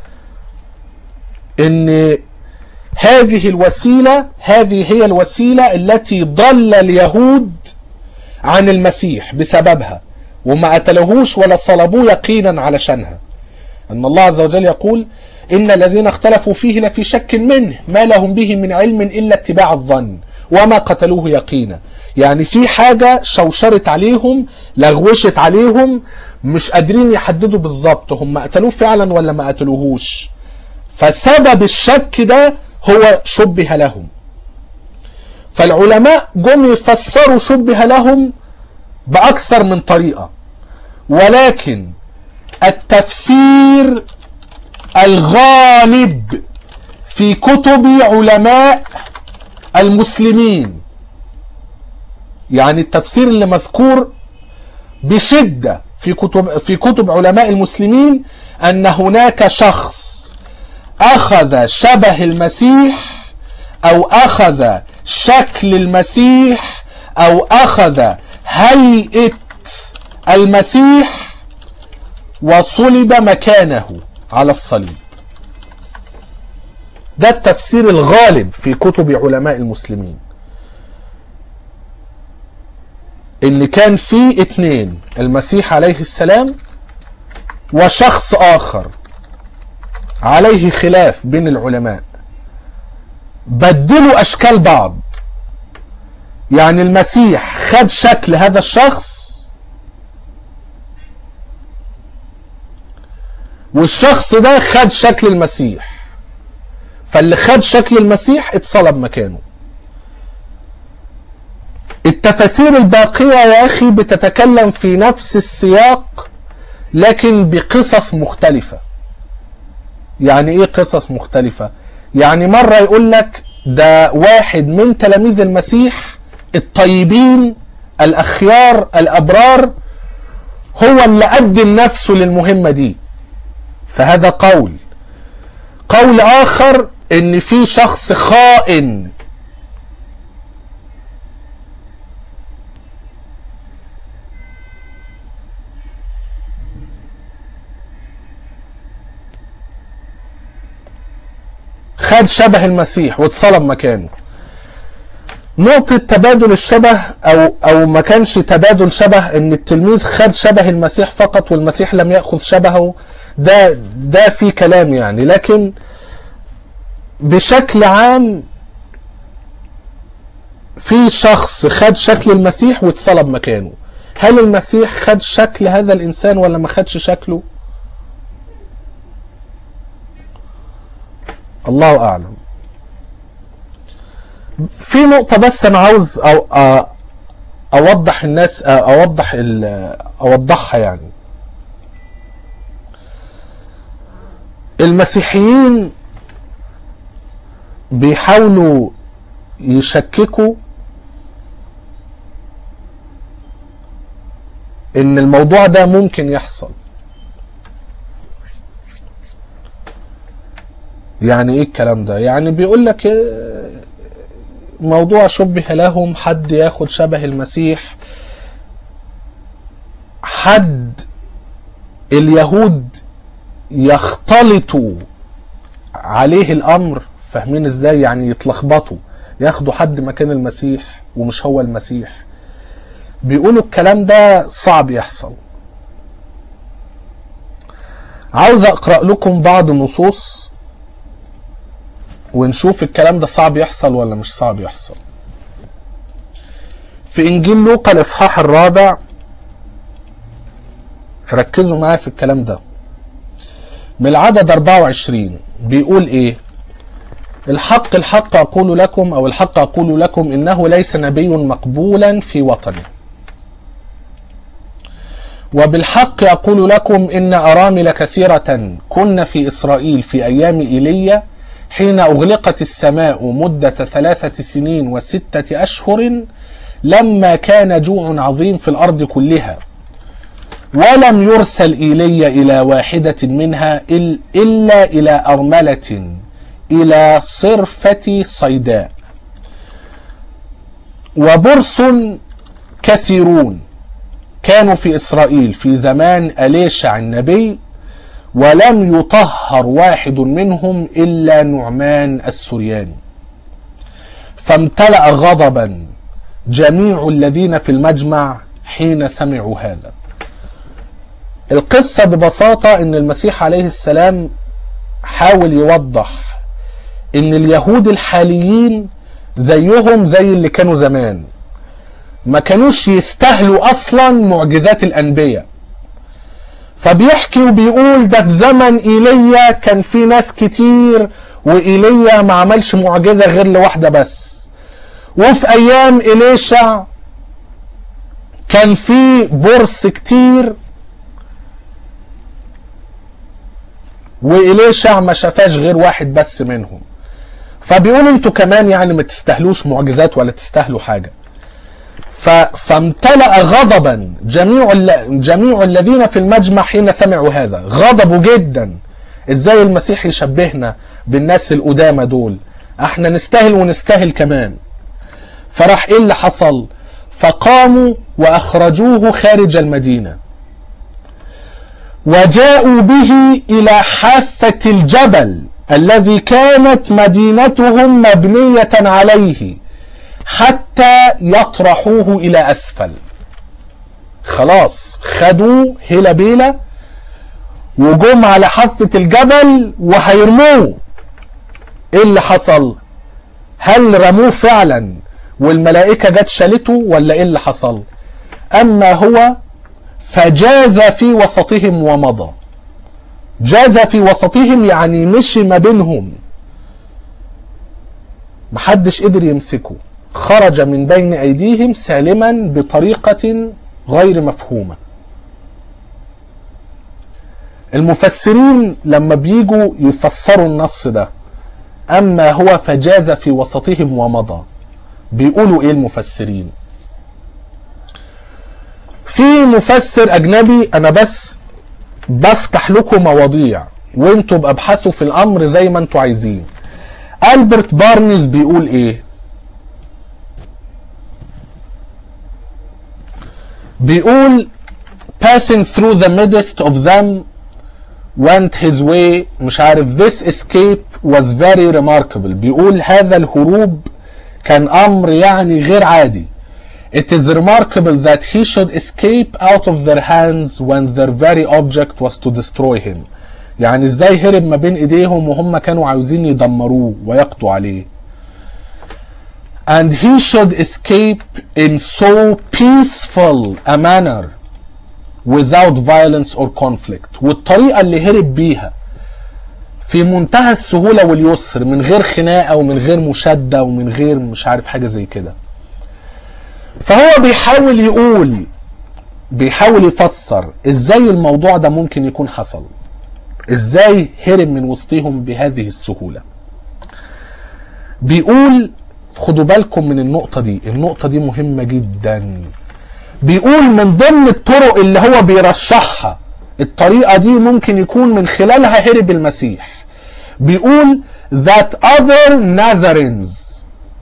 ان هذه الوسيلة هذه هي الوسيلة التي ضل اليهود عن المسيح بسببها وما قتلوهوش ولا صلبوه يقينا علشانها أن الله عز وجل يقول إن الذين اختلفوا فيه لفي شك منه ما لهم به من علم إلا اتباع الظن وما قتلوه يقينا يعني في حاجة شوشرت عليهم لغوشت عليهم مش قادرين يحددوا بالظبط هم قتلوه فعلا ولا ما قتلوهوش فسبب الشك ده هو شبه لهم فالعلماء جم يفسروا شبه لهم بأكثر من طريقة ولكن التفسير الغالب في كتب علماء المسلمين يعني التفسير اللي مذكور بشدة في كتب في كتب علماء المسلمين أن هناك شخص أخذ شبه المسيح أو أخذ شكل المسيح أو أخذ هيئة المسيح وصلب مكانه على الصليب ده التفسير الغالب في كتب علماء المسلمين ان كان في اتنين المسيح عليه السلام وشخص اخر عليه خلاف بين العلماء بدلوا اشكال بعض يعني المسيح خد شكل هذا الشخص والشخص ده خد شكل المسيح فاللي خد شكل المسيح اتصلب مكانه التفاسير الباقية يا أخي بتتكلم في نفس السياق لكن بقصص مختلفة يعني إيه قصص مختلفة يعني مرة يقول لك ده واحد من تلاميذ المسيح الطيبين الأخيار الأبرار هو اللي قدم نفسه للمهمة دي فهذا قول قول آخر إن في شخص خائن خد شبه المسيح واتصلب مكانه نقطة تبادل الشبه أو أو ما كانش تبادل شبه إن التلميذ خد شبه المسيح فقط والمسيح لم يأخذ شبهه ده ده في كلام يعني لكن بشكل عام في شخص خد شكل المسيح واتصلب مكانه هل المسيح خد شكل هذا الإنسان ولا ما خدش شكله؟ الله اعلم في نقطة بس انا عاوز أو أ- اوضح الناس اوضح ال- اوضحها يعني المسيحيين بيحاولوا يشككوا ان الموضوع ده ممكن يحصل يعني ايه الكلام ده يعني بيقول لك آه، موضوع شبه لهم حد ياخد شبه المسيح حد اليهود يختلطوا عليه الامر فاهمين ازاي يعني يتلخبطوا ياخدوا حد مكان المسيح ومش هو المسيح بيقولوا الكلام ده صعب يحصل عاوز اقرا لكم بعض النصوص ونشوف الكلام ده صعب يحصل ولا مش صعب يحصل في انجيل لوقا الاصحاح الرابع ركزوا معايا في الكلام ده من العدد 24 بيقول ايه الحق الحق اقول لكم او الحق اقول لكم انه ليس نبي مقبولا في وطنه وبالحق اقول لكم ان ارامل كثيره كن في اسرائيل في ايام ايليا حين اغلقت السماء مده ثلاثه سنين وسته اشهر لما كان جوع عظيم في الارض كلها ولم يرسل ايليا الى واحده منها إل- الا الى ارمله الى صرفه صيداء وبرص كثيرون كانوا في اسرائيل في زمان اليشع النبي ولم يطهر واحد منهم الا نعمان السرياني فامتلأ غضبا جميع الذين في المجمع حين سمعوا هذا القصة ببساطة ان المسيح عليه السلام حاول يوضح ان اليهود الحاليين زيهم زي اللي كانوا زمان ما كانوش يستاهلوا اصلا معجزات الانبياء فبيحكي وبيقول ده في زمن ايليا كان في ناس كتير وايليا ما عملش معجزه غير لواحده بس وفي ايام اليشع كان في برص كتير واليشع ما شافاش غير واحد بس منهم فبيقولوا انتوا كمان يعني ما تستاهلوش معجزات ولا تستاهلوا حاجه ف... فامتلأ غضبا جميع ال... جميع الذين في المجمع حين سمعوا هذا غضبوا جدا ازاي المسيح يشبهنا بالناس القدامى دول احنا نستاهل ونستاهل كمان فراح ايه اللي حصل فقاموا واخرجوه خارج المدينه وجاءوا به الى حافه الجبل الذي كانت مدينتهم مبنيه عليه حتى يطرحوه الى اسفل خلاص خدوا هيلا بيلا وجم على حافة الجبل وهيرموه ايه اللي حصل هل رموه فعلا والملائكة جت شالته ولا ايه اللي حصل اما هو فجاز في وسطهم ومضى جاز في وسطهم يعني مشي ما بينهم محدش قدر يمسكه خرج من بين ايديهم سالما بطريقة غير مفهومة المفسرين لما بيجوا يفسروا النص ده اما هو فجاز في وسطهم ومضى بيقولوا ايه المفسرين في مفسر اجنبي انا بس بفتح لكم مواضيع وانتوا بابحثوا في الامر زي ما انتوا عايزين البرت بارنز بيقول ايه بيقول passing through the midst of them went his way مش عارف this escape was very remarkable بيقول هذا الهروب كان امر يعني غير عادي It is remarkable that he should escape out of their hands when their very object was to destroy him. يعني ازاي هرب ما بين ايديهم وهم كانوا عاوزين يدمروه ويقضوا عليه. And he should escape in so peaceful a manner without violence or conflict. والطريقة اللي هرب بيها في منتهى السهولة واليسر من غير خناقة ومن غير مشادة ومن غير مش عارف حاجة زي كده. فهو بيحاول يقول بيحاول يفسر ازاي الموضوع ده ممكن يكون حصل ازاي هرب من وسطهم بهذه السهولة بيقول خدوا بالكم من النقطة دي النقطة دي مهمة جدا بيقول من ضمن الطرق اللي هو بيرشحها الطريقة دي ممكن يكون من خلالها هرب المسيح بيقول that other Nazarenes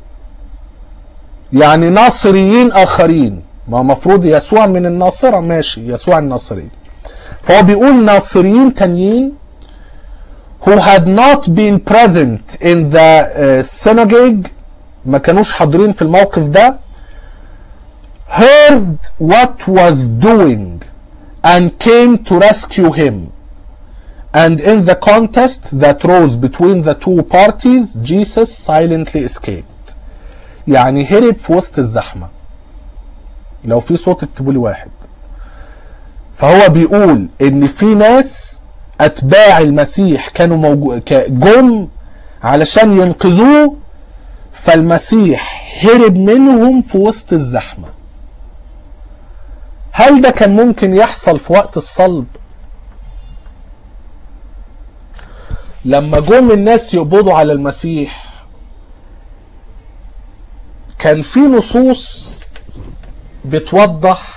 يعني ناصريين اخرين ما مفروض يسوع من الناصرة ماشي يسوع الناصري فهو بيقول ناصريين تانيين who had not been present in the uh, synagogue ما كانوش حاضرين في الموقف ده heard what was doing and came to rescue him and in the contest that rose between the two parties Jesus silently escaped يعني هرب في وسط الزحمه لو في صوت اكتبوا لي واحد فهو بيقول ان في ناس اتباع المسيح كانوا موجو... جم علشان ينقذوه فالمسيح هرب منهم في وسط الزحمه هل ده كان ممكن يحصل في وقت الصلب لما جم الناس يقبضوا على المسيح كان في نصوص بتوضح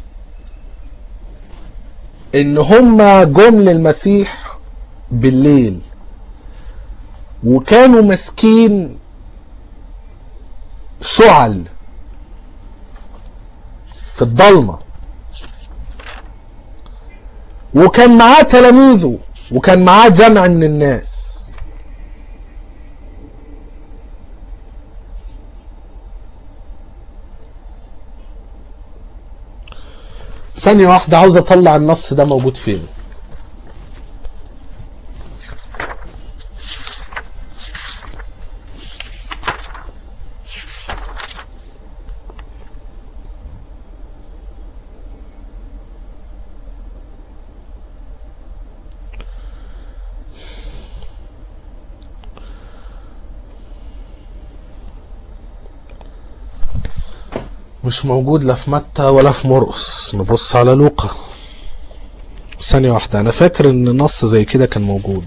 ان هما جم للمسيح بالليل وكانوا ماسكين شعل في الضلمه وكان معاه تلاميذه وكان معاه جمع من الناس ثانية واحدة عاوز اطلع النص ده موجود فين مش موجود لا في متى ولا في مرقس نبص على لوقا ثانية واحدة أنا فاكر إن نص زي كده كان موجود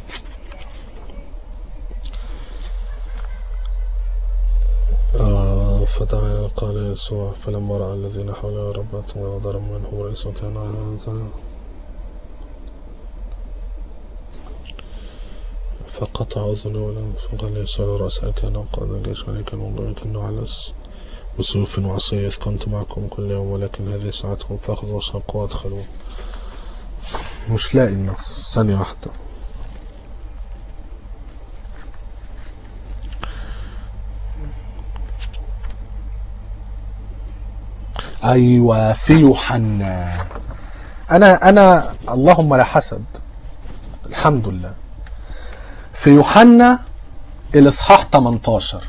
آه فتعالى قال يسوع فلما رأى الذين حوله ربات وضرب منهم رئيس كان على فقطع أذنه ولم فقال يسوع لرؤساء كان قاد الجيش عليك الموضوع كأنه علس بسيوف وعصي إذ كنت معكم كل يوم ولكن هذه ساعتكم فأخذوا وساقوا وادخلوا مش لاقي النص ثانية واحدة ايوه في يوحنا انا انا اللهم لا حسد الحمد لله في يوحنا الاصحاح 18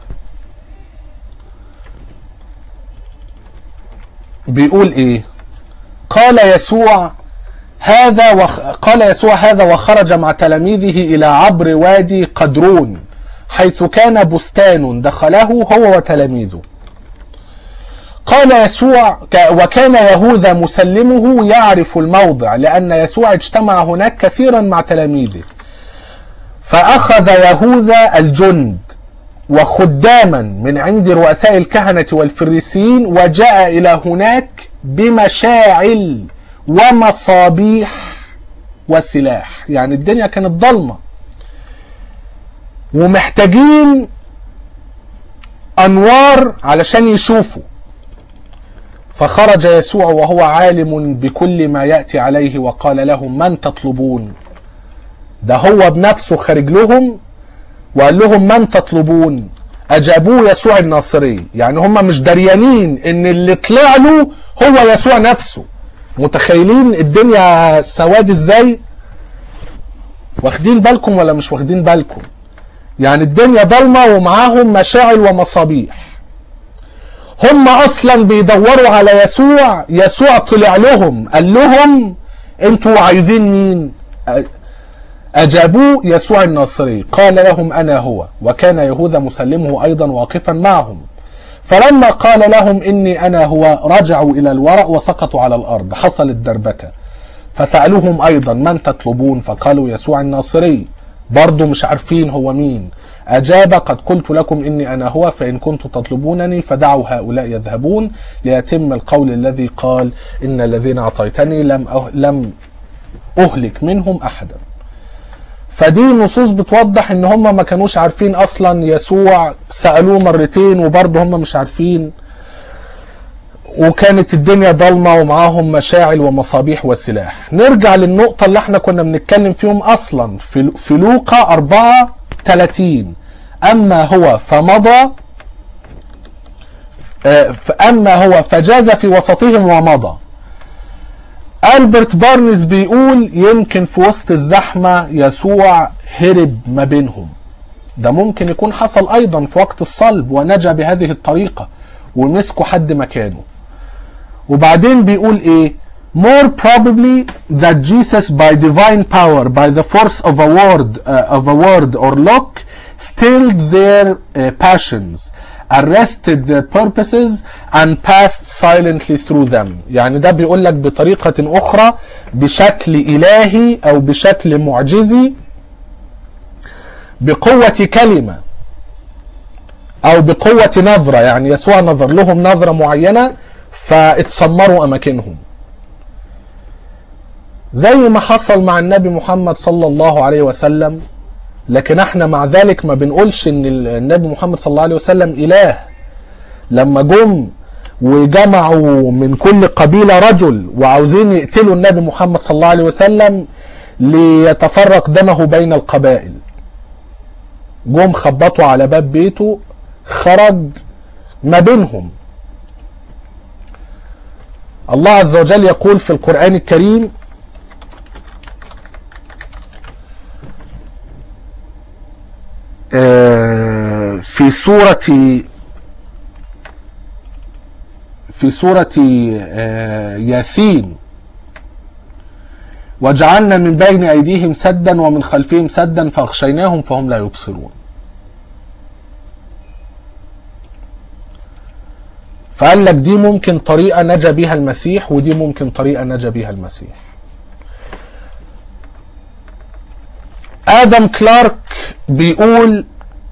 بيقول ايه قال يسوع هذا وخ... قال يسوع هذا وخرج مع تلاميذه الى عبر وادي قدرون حيث كان بستان دخله هو وتلاميذه قال يسوع وكان يهوذا مسلمه يعرف الموضع لأن يسوع اجتمع هناك كثيرا مع تلاميذه فأخذ يهوذا الجند وخداما من عند رؤساء الكهنة والفريسيين وجاء إلى هناك بمشاعل ومصابيح وسلاح يعني الدنيا كانت ضلمة ومحتاجين أنوار علشان يشوفوا فخرج يسوع وهو عالم بكل ما ياتي عليه وقال لهم من تطلبون ده هو بنفسه خارج لهم وقال لهم من تطلبون اجابوه يسوع الناصري يعني هم مش دريانين ان اللي طلع له هو يسوع نفسه متخيلين الدنيا سواد ازاي واخدين بالكم ولا مش واخدين بالكم يعني الدنيا ضلمه ومعاهم مشاعل ومصابيح هم اصلا بيدوروا على يسوع يسوع طلع لهم قال لهم انتوا عايزين مين اجابوه يسوع الناصري قال لهم انا هو وكان يهوذا مسلمه ايضا واقفا معهم فلما قال لهم اني انا هو رجعوا الى الورق وسقطوا على الارض حصلت دربكه فسالوهم ايضا من تطلبون فقالوا يسوع الناصري برضه مش عارفين هو مين أجاب قد قلت لكم إني أنا هو فإن كنتم تطلبونني فدعوا هؤلاء يذهبون ليتم القول الذي قال إن الذين أعطيتني لم أه لم أهلك منهم أحدا فدي نصوص بتوضح ان هم ما كانوش عارفين اصلا يسوع سالوه مرتين وبرضه هم مش عارفين وكانت الدنيا ضلمه ومعاهم مشاعل ومصابيح وسلاح نرجع للنقطه اللي احنا كنا بنتكلم فيهم اصلا في في لوقا 4 30 أما هو فمضى أما هو فجاز في وسطهم ومضى ألبرت بارنز بيقول يمكن في وسط الزحمة يسوع هرب ما بينهم ده ممكن يكون حصل أيضا في وقت الصلب ونجا بهذه الطريقة ومسكوا حد مكانه وبعدين بيقول إيه more probably that Jesus by divine power by the force of a word uh, of a word or look stilled their uh, passions arrested their purposes and passed silently through them يعني ده بيقول لك بطريقة أخرى بشكل إلهي أو بشكل معجزي بقوة كلمة أو بقوة نظرة يعني يسوع نظر لهم نظرة معينة فاتسمروا أماكنهم زي ما حصل مع النبي محمد صلى الله عليه وسلم لكن احنا مع ذلك ما بنقولش ان النبي محمد صلى الله عليه وسلم اله لما جم وجمعوا من كل قبيلة رجل وعاوزين يقتلوا النبي محمد صلى الله عليه وسلم ليتفرق دمه بين القبائل جم خبطوا على باب بيته خرج ما بينهم الله عز وجل يقول في القرآن الكريم في سورة في سورة ياسين وجعلنا من بين أيديهم سدا ومن خلفهم سدا فأغشيناهم فهم لا يبصرون فقال لك دي ممكن طريقة نجا بيها المسيح ودي ممكن طريقة نجا بيها المسيح ادم كلارك بيقول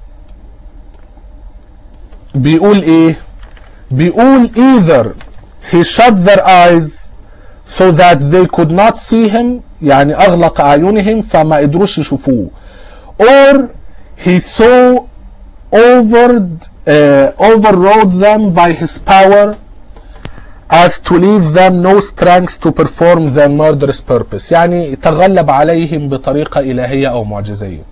بيقول ايه بيقول either he shut their eyes so that they could not see him يعني اغلق اعينهم فما قدروش يشوفوه or he so overed, uh, overrode them by his power as to leave them no strength to perform their murderous purpose يعني تغلب عليهم بطريقة إلهية أو معجزية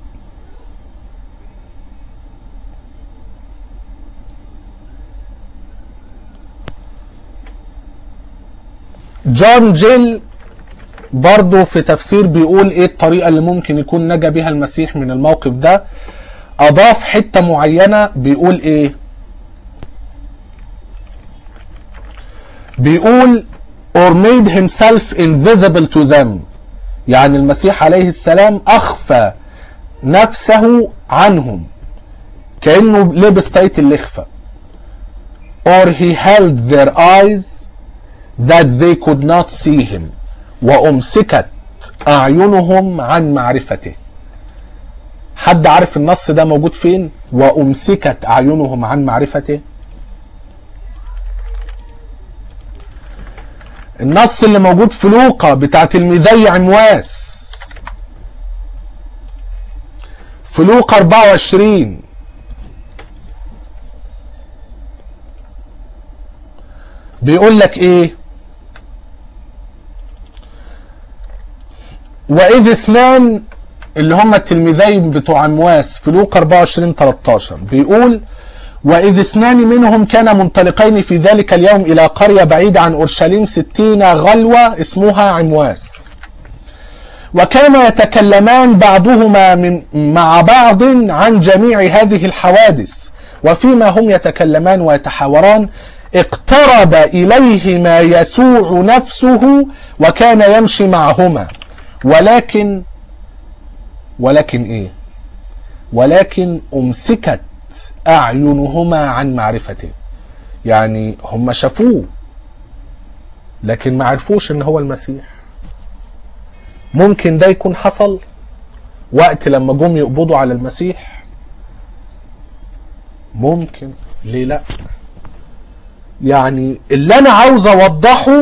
جون جيل برضه في تفسير بيقول ايه الطريقة اللي ممكن يكون نجا بيها المسيح من الموقف ده اضاف حتة معينة بيقول ايه بيقول or made himself invisible to them يعني المسيح عليه السلام اخفى نفسه عنهم كأنه لبس طاقية الإخفاء or he held their eyes that they could not see him وأمسكت أعينهم عن معرفته حد عارف النص ده موجود فين وأمسكت أعينهم عن معرفته النص اللي موجود في لوقا بتاع تلميذي عمواس في لوقا 24 بيقول لك ايه واذ اثنان اللي هم التلميذين بتوع عمواس في لوقا 24 13 بيقول وإذ اثنان منهم كان منطلقين في ذلك اليوم إلى قرية بعيدة عن أورشليم ستين غلوة اسمها عمواس وكان يتكلمان بعضهما من مع بعض عن جميع هذه الحوادث وفيما هم يتكلمان ويتحاوران اقترب إليهما يسوع نفسه وكان يمشي معهما ولكن ولكن ايه ولكن امسكت اعينهما عن معرفته يعني هم شافوه لكن ما عرفوش ان هو المسيح ممكن ده يكون حصل وقت لما جم يقبضوا على المسيح ممكن ليه لا يعني اللي انا عاوز اوضحه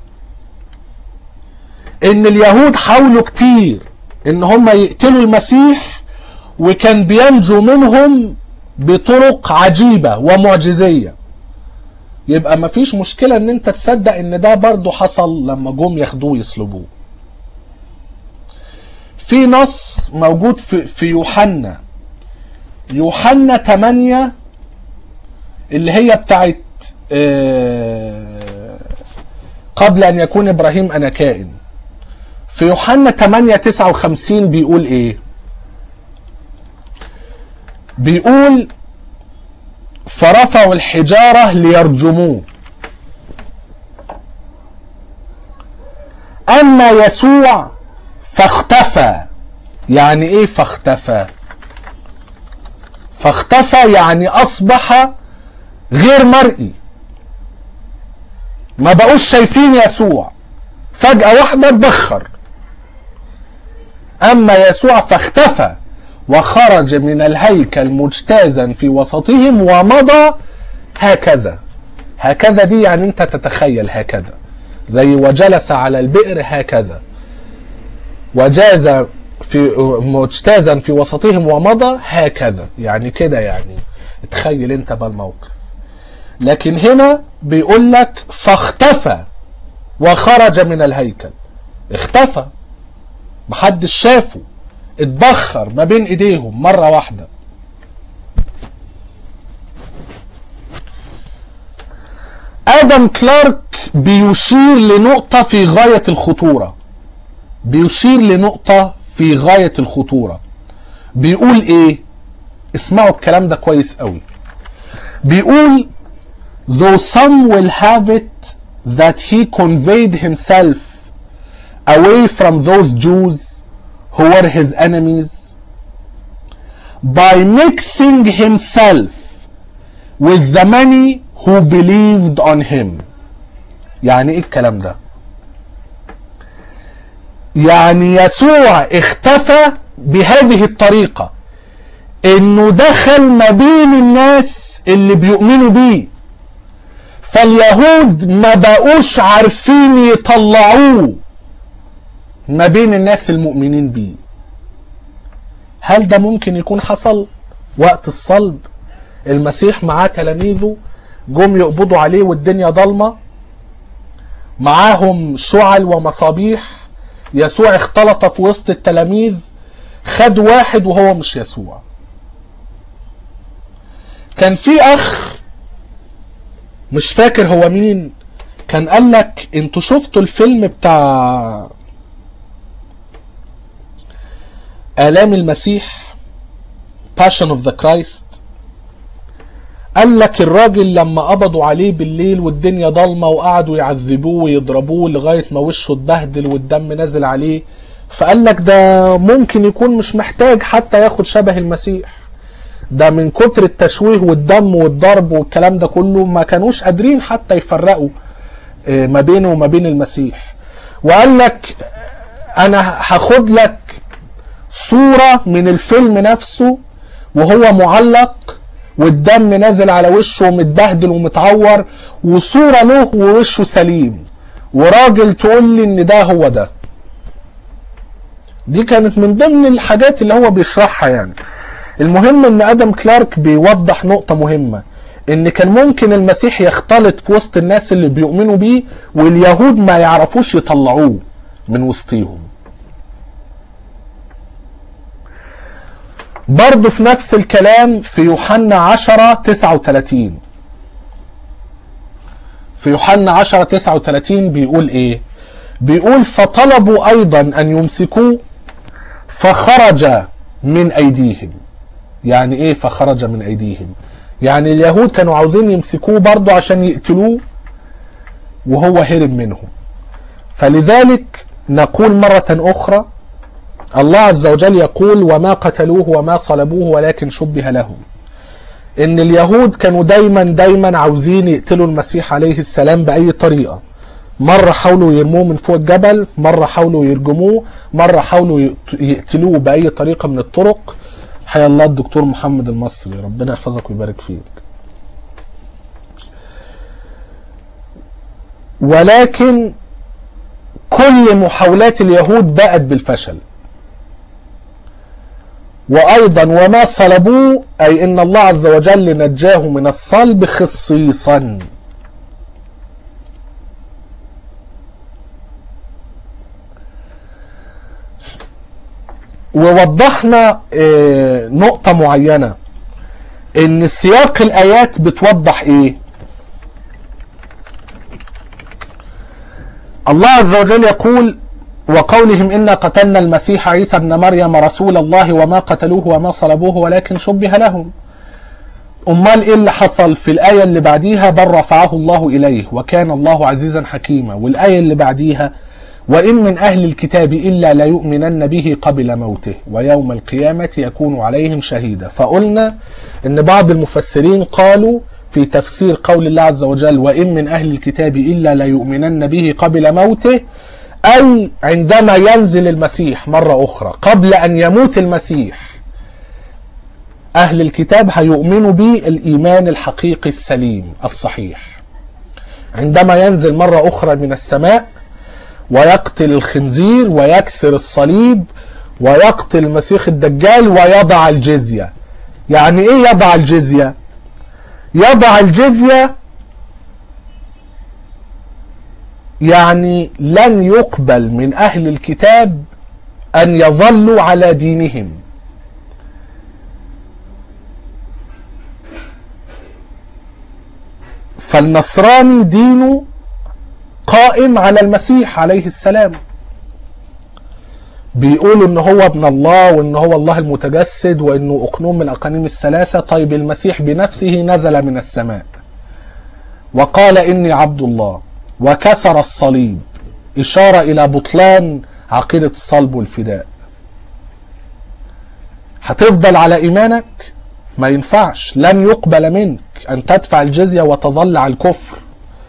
ان اليهود حاولوا كتير ان هم يقتلوا المسيح وكان بينجو منهم بطرق عجيبة ومعجزية يبقى مفيش مشكلة ان انت تصدق ان ده برضو حصل لما جم ياخدوه يصلبوه في نص موجود في, في يوحنا يوحنا 8 اللي هي بتاعت قبل ان يكون ابراهيم انا كائن في يوحنا 8 59 بيقول ايه بيقول فرفعوا الحجارة ليرجموه أما يسوع فاختفى يعني إيه فاختفى فاختفى يعني أصبح غير مرئي ما بقوش شايفين يسوع فجأة واحدة اتبخر أما يسوع فاختفى وخرج من الهيكل مجتازا في وسطهم ومضى هكذا هكذا دي يعني انت تتخيل هكذا زي وجلس على البئر هكذا وجاز في مجتازا في وسطهم ومضى هكذا يعني كده يعني تخيل انت بقى الموقف لكن هنا بيقول لك فاختفى وخرج من الهيكل اختفى محدش شافه اتبخر ما بين ايديهم مرة واحدة ادم كلارك بيشير لنقطة في غاية الخطورة بيشير لنقطة في غاية الخطورة بيقول ايه اسمعوا الكلام ده كويس قوي بيقول though some will have it that he conveyed himself away from those Jews who were his enemies by mixing himself with the many who believed on him يعني ايه الكلام ده يعني يسوع اختفى بهذه الطريقة انه دخل ما بين الناس اللي بيؤمنوا بيه فاليهود ما بقوش عارفين يطلعوه ما بين الناس المؤمنين بيه هل ده ممكن يكون حصل وقت الصلب المسيح معاه تلاميذه جم يقبضوا عليه والدنيا ضلمة معاهم شعل ومصابيح يسوع اختلط في وسط التلاميذ خد واحد وهو مش يسوع كان في اخ مش فاكر هو مين كان قال لك انتوا شفتوا الفيلم بتاع آلام المسيح Passion of the Christ قال لك الراجل لما قبضوا عليه بالليل والدنيا ضلمة وقعدوا يعذبوه ويضربوه لغاية ما وشه اتبهدل والدم نازل عليه فقال لك ده ممكن يكون مش محتاج حتى ياخد شبه المسيح ده من كتر التشويه والدم والضرب والكلام ده كله ما كانوش قادرين حتى يفرقوا ما بينه وما بين المسيح وقال لك انا هاخد لك صورة من الفيلم نفسه وهو معلق والدم نازل على وشه ومتبهدل ومتعور وصورة له ووشه سليم وراجل تقول لي ان ده هو ده دي كانت من ضمن الحاجات اللي هو بيشرحها يعني المهم ان ادم كلارك بيوضح نقطة مهمة ان كان ممكن المسيح يختلط في وسط الناس اللي بيؤمنوا بيه واليهود ما يعرفوش يطلعوه من وسطيهم برضه في نفس الكلام في يوحنا 10 39 في يوحنا 10 39 بيقول ايه بيقول فطلبوا ايضا ان يمسكوه فخرج من ايديهم يعني ايه فخرج من ايديهم يعني اليهود كانوا عاوزين يمسكوه برضه عشان يقتلوه وهو هرب منهم فلذلك نقول مرة أخرى الله عز وجل يقول وما قتلوه وما صلبوه ولكن شبه لهم ان اليهود كانوا دايما دايما عاوزين يقتلوا المسيح عليه السلام بأي طريقة مرة حاولوا يرموه من فوق الجبل مرة حاولوا يرجموه مرة حاولوا يقتلوه بأي طريقة من الطرق حيا الله الدكتور محمد المصري ربنا يحفظك ويبارك فيك ولكن كل محاولات اليهود بقت بالفشل وأيضا وما صلبوه أي إن الله عز وجل نجاه من الصلب خصيصا ووضحنا نقطة معينة إن سياق الآيات بتوضح إيه الله عز وجل يقول وقولهم إنا قتلنا المسيح عيسى ابن مريم رسول الله وما قتلوه وما صلبوه ولكن شبه لهم أمال إيه اللي حصل في الآية اللي بعديها بل رفعه الله إليه وكان الله عزيزا حكيما والآية اللي بعديها وإن من أهل الكتاب إلا ليؤمنن به قبل موته ويوم القيامة يكون عليهم شهيدا فقلنا إن بعض المفسرين قالوا في تفسير قول الله عز وجل وإن من أهل الكتاب إلا ليؤمنن به قبل موته أي عندما ينزل المسيح مرة أخرى قبل أن يموت المسيح أهل الكتاب هيؤمنوا به الإيمان الحقيقي السليم الصحيح عندما ينزل مرة أخرى من السماء ويقتل الخنزير ويكسر الصليب ويقتل المسيح الدجال ويضع الجزية يعني ايه يضع الجزية يضع الجزية يعني لن يقبل من اهل الكتاب ان يظلوا على دينهم فالنصراني دينه قائم على المسيح عليه السلام بيقولوا ان هو ابن الله وان هو الله المتجسد وانه اقنوم من الاقانيم الثلاثه طيب المسيح بنفسه نزل من السماء وقال اني عبد الله وكسر الصليب اشاره الى بطلان عقيده الصلب والفداء هتفضل على ايمانك ما ينفعش لن يقبل منك ان تدفع الجزيه وتظل على الكفر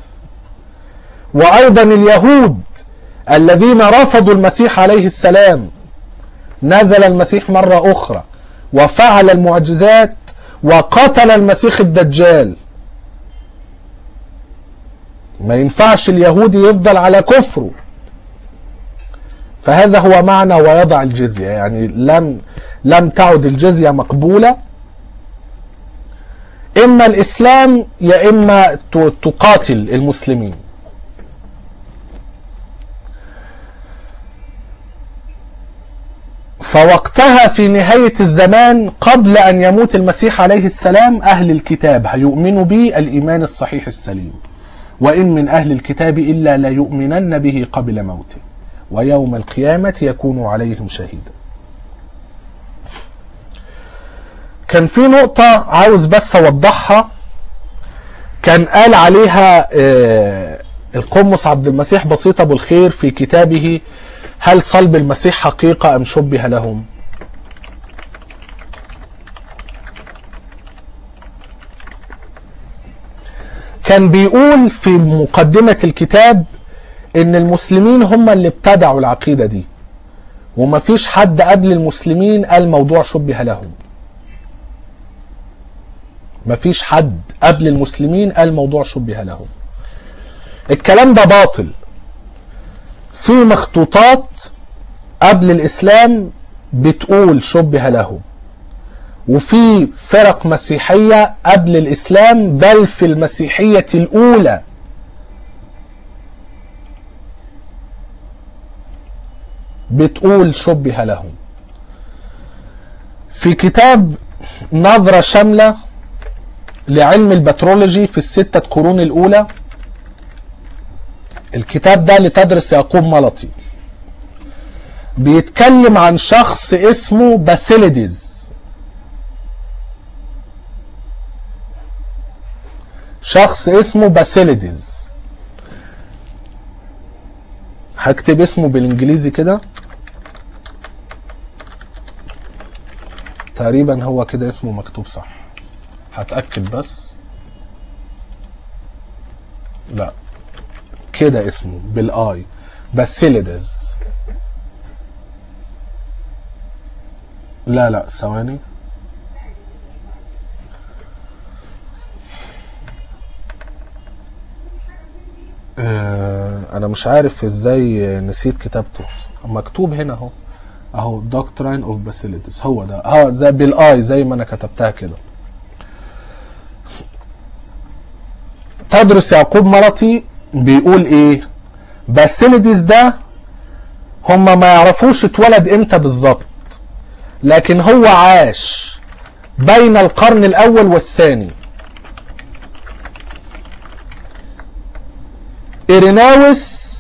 وايضا اليهود الذين رفضوا المسيح عليه السلام نزل المسيح مره اخرى وفعل المعجزات وقتل المسيح الدجال ما ينفعش اليهودي يفضل على كفره فهذا هو معنى ويضع الجزية يعني لم لم تعد الجزية مقبولة إما الإسلام يا إما ت- تقاتل المسلمين فوقتها في نهاية الزمان قبل أن يموت المسيح عليه السلام أهل الكتاب هيؤمنوا به الإيمان الصحيح السليم وإن من أهل الكتاب إلا ليؤمنن به قبل موته ويوم القيامة يكون عليهم شهيدا كان في نقطة عاوز بس أوضحها كان قال عليها آه، القمص عبد المسيح بسيط أبو الخير في كتابه هل صلب المسيح حقيقة أم شبه لهم كان بيقول في مقدمة الكتاب ان المسلمين هم اللي ابتدعوا العقيدة دي ومفيش حد قبل المسلمين قال موضوع شبه لهم مفيش حد قبل المسلمين قال موضوع شبه لهم الكلام ده باطل في مخطوطات قبل الاسلام بتقول شبه لهم وفي فرق مسيحية قبل الإسلام بل في المسيحية الأولى بتقول شبه لهم في كتاب نظرة شاملة لعلم البترولوجي في الستة قرون الأولى الكتاب ده لتدرس يعقوب ملطي بيتكلم عن شخص اسمه باسيليديز شخص اسمه باسيليديز هكتب اسمه بالانجليزي كده تقريبا هو كده اسمه مكتوب صح هتأكد بس لا كده اسمه بالاي باسيليديز لا لا ثواني آه، انا مش عارف ازاي نسيت كتابته مكتوب هنا اهو اهو doctrine of basilides هو ده اه زي بالاي زي ما انا كتبتها كده تدرس يعقوب ملطي بيقول ايه باسيليدس ده هما ما يعرفوش اتولد امتى بالظبط لكن هو عاش بين القرن الاول والثاني إيريناوس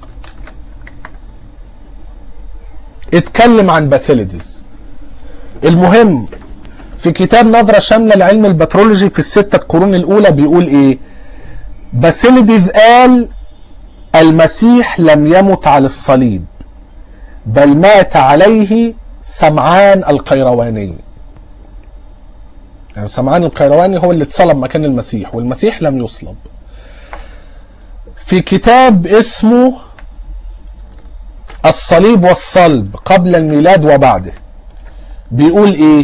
اتكلم عن باسيليدس المهم في كتاب نظرة شاملة لعلم البترولوجي في الستة قرون الأولى بيقول إيه باسيليدس قال المسيح لم يمت على الصليب بل مات عليه سمعان القيرواني يعني سمعان القيرواني هو اللي اتصلب مكان المسيح والمسيح لم يصلب في كتاب اسمه الصليب والصلب قبل الميلاد وبعده بيقول ايه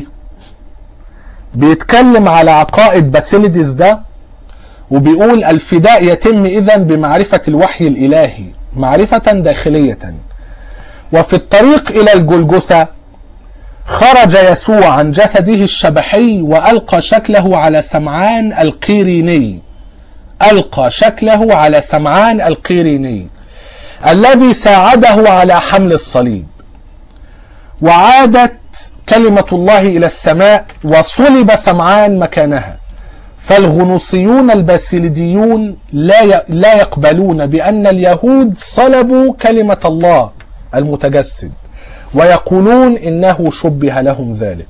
بيتكلم على عقائد باسيليدس ده وبيقول الفداء يتم اذا بمعرفة الوحي الالهي معرفة داخلية وفي الطريق الى الجلجثة خرج يسوع عن جسده الشبحي والقى شكله على سمعان القيريني ألقى شكله على سمعان القيريني الذي ساعده على حمل الصليب وعادت كلمة الله إلى السماء وصلب سمعان مكانها فالغنوصيون الباسيليديون لا ي- لا يقبلون بأن اليهود صلبوا كلمة الله المتجسد ويقولون إنه شبه لهم ذلك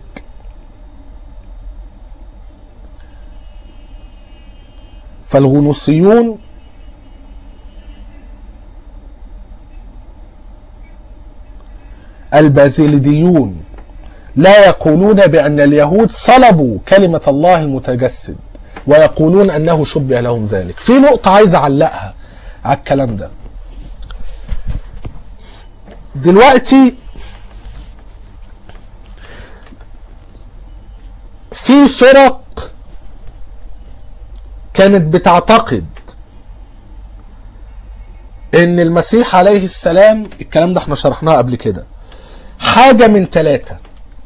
فالغنوصيون البازيليديون لا يقولون بأن اليهود صلبوا كلمة الله المتجسد ويقولون أنه شبه لهم ذلك في نقطة عايز أعلقها على الكلام ده دلوقتي في فرق كانت بتعتقد ان المسيح عليه السلام الكلام ده احنا شرحناه قبل كده حاجة من ثلاثة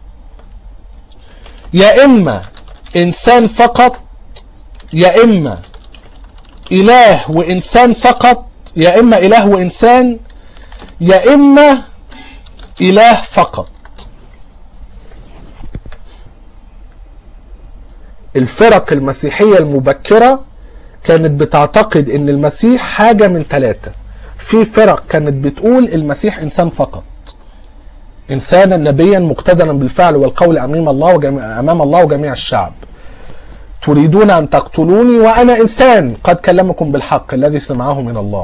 يا اما انسان فقط يا اما اله وانسان فقط يا اما اله وانسان يا اما اله فقط الفرق المسيحية المبكرة كانت بتعتقد ان المسيح حاجة من ثلاثة في فرق كانت بتقول المسيح انسان فقط انسانا نبيا مقتدرا بالفعل والقول امام الله وجميع امام الله وجميع الشعب تريدون ان تقتلوني وانا انسان قد كلمكم بالحق الذي سمعه من الله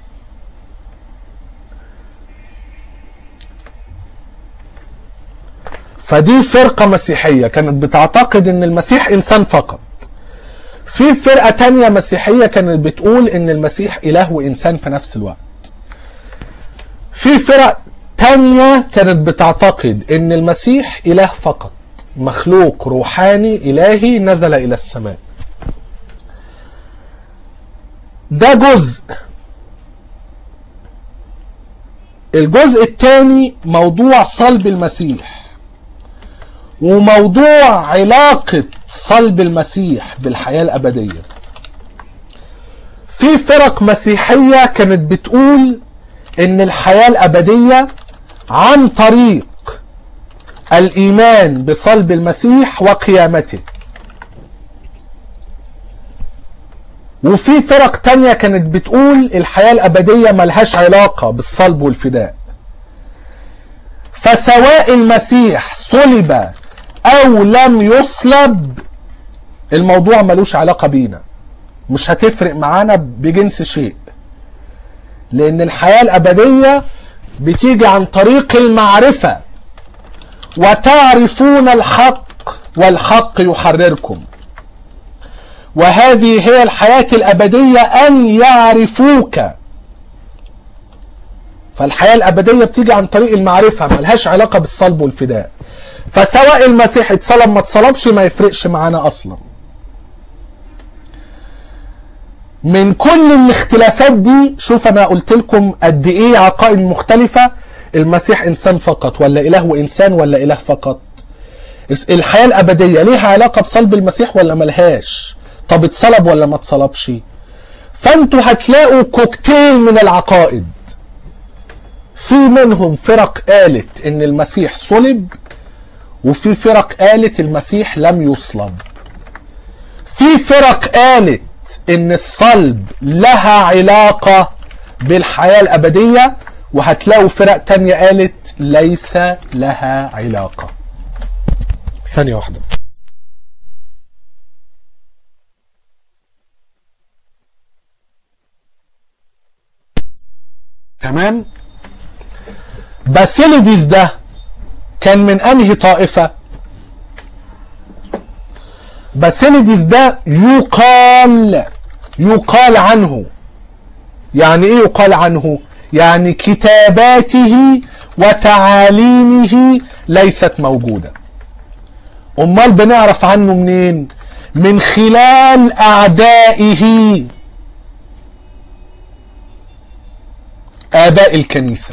فدي فرقة مسيحية كانت بتعتقد ان المسيح انسان فقط في فرقة تانية مسيحية كانت بتقول ان المسيح اله وانسان في نفس الوقت في فرق تانية كانت بتعتقد ان المسيح اله فقط مخلوق روحاني الهي نزل الى السماء ده جزء الجزء الثاني موضوع صلب المسيح وموضوع علاقة صلب المسيح بالحياة الأبدية في فرق مسيحية كانت بتقول إن الحياة الأبدية عن طريق الإيمان بصلب المسيح وقيامته وفي فرق تانية كانت بتقول الحياة الأبدية ملهاش علاقة بالصلب والفداء فسواء المسيح صلب او لم يصلب الموضوع ملوش علاقة بينا مش هتفرق معانا بجنس شيء لان الحياة الابدية بتيجي عن طريق المعرفة وتعرفون الحق والحق يحرركم وهذه هي الحياة الأبدية أن يعرفوك فالحياة الأبدية بتيجي عن طريق المعرفة ملهاش علاقة بالصلب والفداء فسواء المسيح اتصلب ما اتصلبش ما يفرقش معانا أصلا من كل الاختلافات دي شوف أنا قلت لكم قد إيه عقائد مختلفة المسيح إنسان فقط ولا إله وإنسان ولا إله فقط الحياة الأبدية ليها علاقة بصلب المسيح ولا ملهاش طب اتصلب ولا ما اتصلبش فانتوا هتلاقوا كوكتيل من العقائد في منهم فرق قالت ان المسيح صلب وفي فرق قالت المسيح لم يصلب في فرق قالت ان الصلب لها علاقة بالحياة الابدية وهتلاقوا فرق تانية قالت ليس لها علاقة ثانية واحدة تمام باسيليديس ده كان من انهي طائفة باسيليديس ده يقال يقال عنه يعني ايه يقال عنه يعني كتاباته وتعاليمه ليست موجودة امال بنعرف عنه منين من خلال اعدائه اباء الكنيسه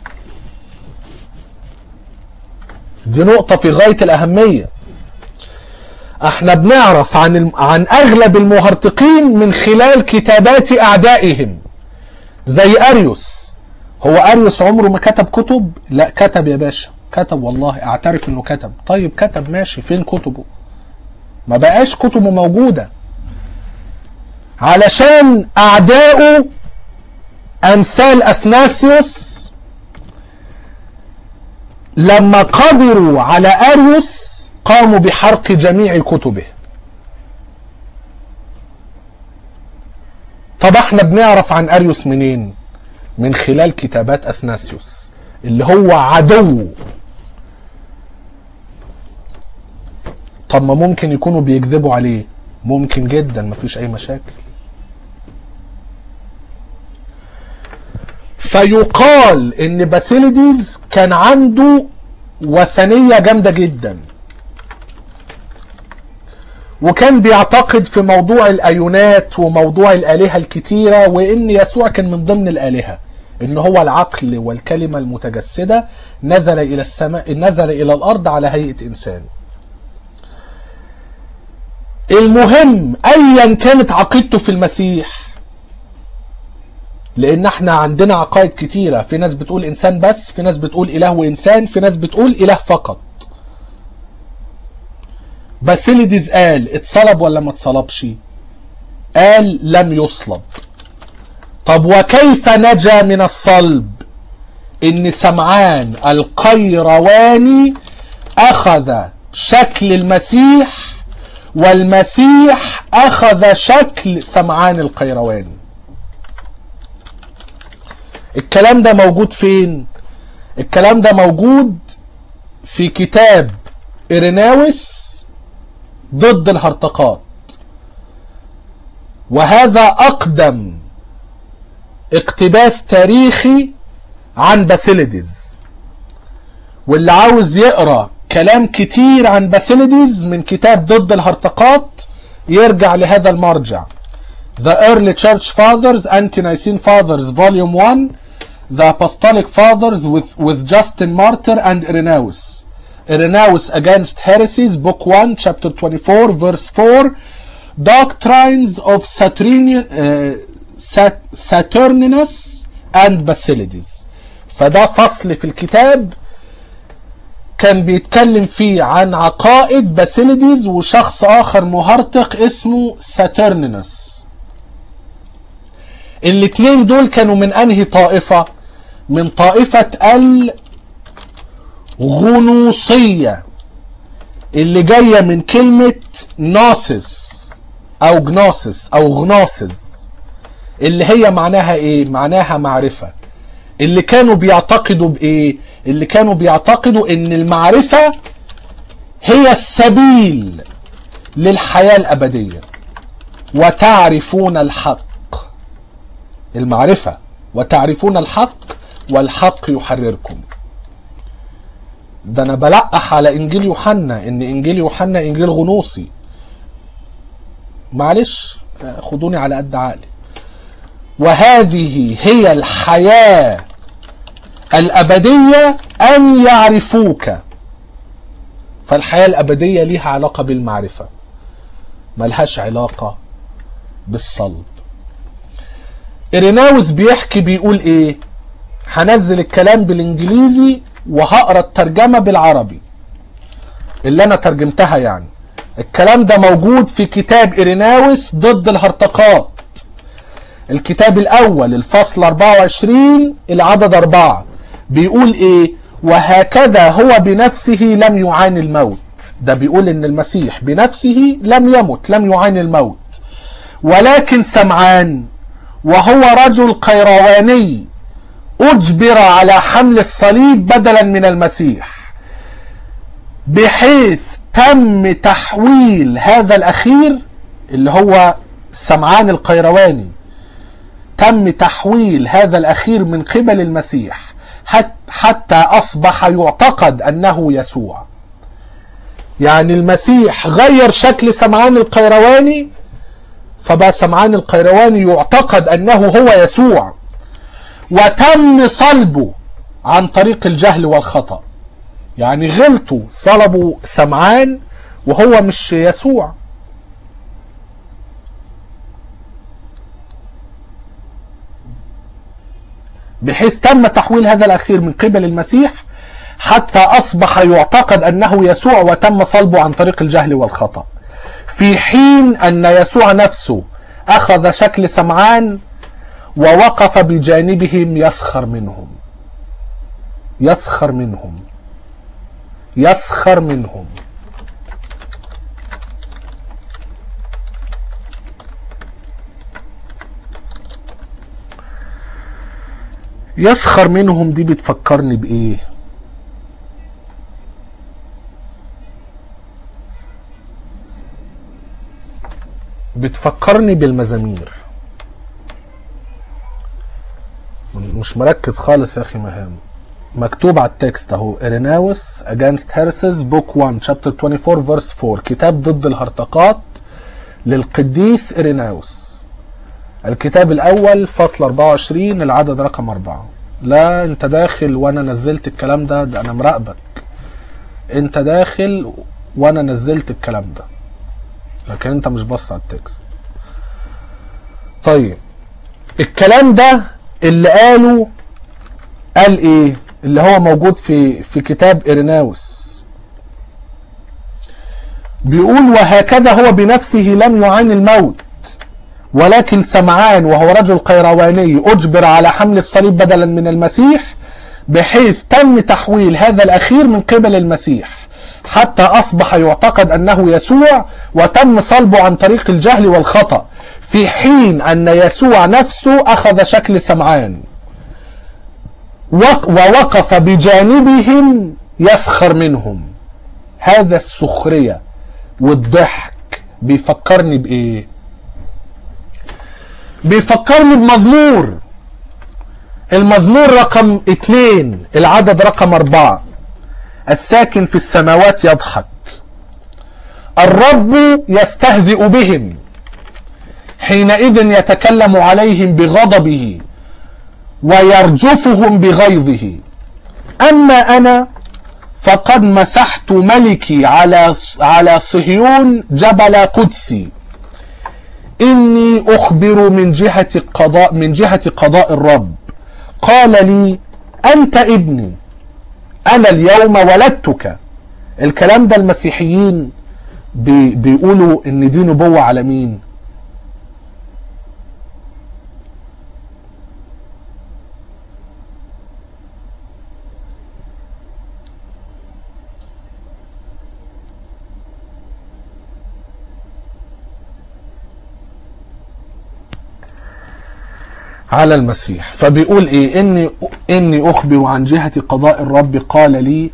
دي نقطة في غاية الأهمية احنا بنعرف عن عن اغلب المهرطقين من خلال كتابات اعدائهم زي اريوس هو اريوس عمره ما كتب كتب لا كتب يا باشا كتب والله اعترف انه كتب طيب كتب ماشي فين كتبه ما بقاش كتبه موجودة علشان اعدائه امثال اثناسيوس لما قدروا على اريوس قاموا بحرق جميع كتبه طب احنا بنعرف عن اريوس منين من خلال كتابات اثناسيوس اللي هو عدو طب ما ممكن يكونوا بيكذبوا عليه ممكن جدا مفيش اي مشاكل فيقال ان باسيليديز كان عنده وثنية جامدة جدا وكان بيعتقد في موضوع الايونات وموضوع الالهة الكتيرة وان يسوع كان من ضمن الالهة ان هو العقل والكلمة المتجسدة نزل الى السماء نزل الى الارض على هيئة انسان المهم ايا كانت عقيدته في المسيح لان احنا عندنا عقائد كتيرة في ناس بتقول انسان بس في ناس بتقول اله وانسان في ناس بتقول اله فقط باسيليديز قال اتصلب ولا ما اتصلبش قال لم يصلب طب وكيف نجا من الصلب ان سمعان القيرواني اخذ شكل المسيح والمسيح اخذ شكل سمعان القيرواني الكلام ده موجود فين الكلام ده موجود في كتاب إريناوس ضد الهرطقات وهذا أقدم اقتباس تاريخي عن باسيليديز واللي عاوز يقرا كلام كتير عن باسيليديز من كتاب ضد الهرطقات يرجع لهذا المرجع The Early Church Fathers, Ante-Nicene Fathers, Volume 1, The Apostolic Fathers with, with Justin Martyr and Irenaeus. Irenaeus Against Heresies, Book 1, Chapter 24, Verse 4, Doctrines of Saturnian, uh, Sat- Saturninus and Basilides. فده فصل في الكتاب كان بيتكلم فيه عن عقائد باسيليديز وشخص اخر مهرطق اسمه ساترنينوس الاتنين دول كانوا من انهي طائفة من طائفة الغنوصية اللي جاية من كلمة ناسس او جناسس او غناسز اللي هي معناها ايه معناها معرفة اللي كانوا بيعتقدوا بايه اللي كانوا بيعتقدوا ان المعرفة هي السبيل للحياة الابدية وتعرفون الحق المعرفة وتعرفون الحق والحق يحرركم ده انا بلقح على انجيل يوحنا ان انجيل يوحنا انجيل غنوصي معلش خدوني على قد عقلي وهذه هي الحياة الأبدية أن يعرفوك فالحياة الأبدية ليها علاقة بالمعرفة ملهاش علاقة بالصلب إريناوس بيحكي بيقول إيه هنزل الكلام بالإنجليزي وهقرا الترجمة بالعربي اللي أنا ترجمتها يعني الكلام ده موجود في كتاب إريناوس ضد الهرطقات الكتاب الأول الفصل 24 العدد 4 بيقول إيه وهكذا هو بنفسه لم يعاني الموت ده بيقول إن المسيح بنفسه لم يمت لم يعاني الموت ولكن سمعان وهو رجل قيرواني أجبر على حمل الصليب بدلا من المسيح بحيث تم تحويل هذا الأخير اللي هو سمعان القيرواني تم تحويل هذا الأخير من قبل المسيح حتى أصبح يعتقد أنه يسوع يعني المسيح غير شكل سمعان القيرواني فبقى سمعان القيرواني يعتقد أنه هو يسوع وتم صلبه عن طريق الجهل والخطأ يعني غلطوا صلبوا سمعان وهو مش يسوع بحيث تم تحويل هذا الأخير من قبل المسيح حتى أصبح يعتقد أنه يسوع وتم صلبه عن طريق الجهل والخطأ في حين أن يسوع نفسه أخذ شكل سمعان ووقف بجانبهم يسخر منهم يسخر منهم يسخر منهم يسخر منهم دي بتفكرني بايه بتفكرني بالمزامير مش مركز خالص يا اخي مهام مكتوب على التكست اهو اريناوس against heresies book 1 chapter 24 verse 4 كتاب ضد الهرطقات للقديس اريناوس الكتاب الاول فصل 24 العدد رقم 4 لا انت داخل وانا نزلت الكلام ده ده انا مراقبك انت داخل وانا نزلت الكلام ده لكن انت مش بص على التكست طيب الكلام ده اللي قاله قال ايه اللي هو موجود في في كتاب اريناوس بيقول وهكذا هو بنفسه لم يعاني الموت ولكن سمعان وهو رجل قيرواني اجبر على حمل الصليب بدلا من المسيح بحيث تم تحويل هذا الاخير من قبل المسيح حتى اصبح يعتقد انه يسوع وتم صلبه عن طريق الجهل والخطأ في حين ان يسوع نفسه اخذ شكل سمعان ووقف بجانبهم يسخر منهم هذا السخرية والضحك بيفكرني بإيه بيفكرني بمزمور المزمور رقم اتنين العدد رقم اربعة الساكن في السماوات يضحك الرب يستهزئ بهم حينئذ يتكلم عليهم بغضبه ويرجفهم بغيظه اما انا فقد مسحت ملكي على على صهيون جبل قدسي اني اخبر من جهه القضاء من جهه قضاء الرب قال لي انت ابني انا اليوم ولدتك الكلام ده المسيحيين بي بيقولوا ان دي نبوه على مين على المسيح فبيقول ايه اني اني اخبر عن جهه قضاء الرب قال لي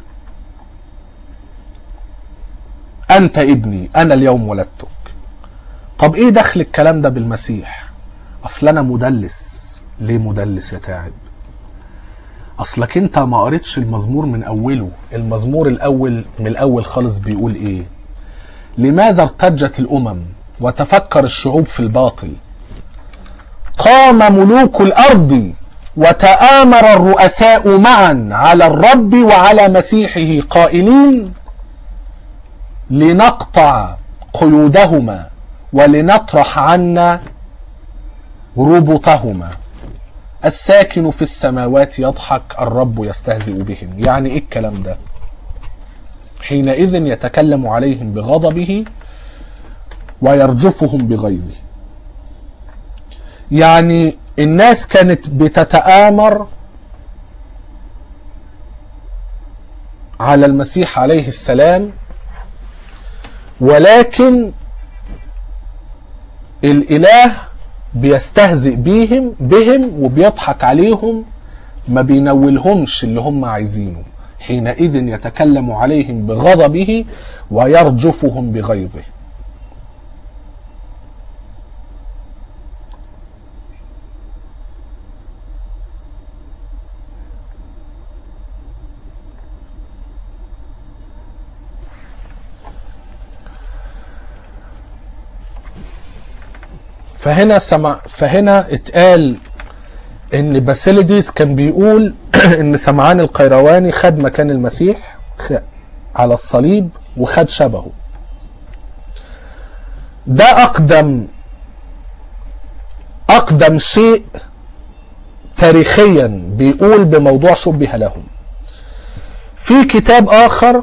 انت ابني انا اليوم ولدتك طب ايه دخل الكلام ده بالمسيح اصل انا مدلس ليه مدلس يا تعب اصلك انت ما قريتش المزمور من اوله المزمور الاول من الاول خالص بيقول ايه لماذا ارتجت الامم وتفكر الشعوب في الباطل قام ملوك الارض وتآمر الرؤساء معا على الرب وعلى مسيحه قائلين لنقطع قيودهما ولنطرح عنا ربطهما الساكن في السماوات يضحك الرب يستهزئ بهم يعني ايه الكلام ده حينئذ يتكلم عليهم بغضبه ويرجفهم بغيظه يعني الناس كانت بتتآمر على المسيح عليه السلام ولكن الإله بيستهزئ بهم بهم وبيضحك عليهم ما بينولهمش اللي هم عايزينه حينئذ يتكلم عليهم بغضبه ويرجفهم بغيظه فهنا سمع فهنا اتقال ان باسيليديس كان بيقول ان سمعان القيرواني خد مكان المسيح على الصليب وخد شبهه ده اقدم اقدم شيء تاريخيا بيقول بموضوع شبه لهم في كتاب اخر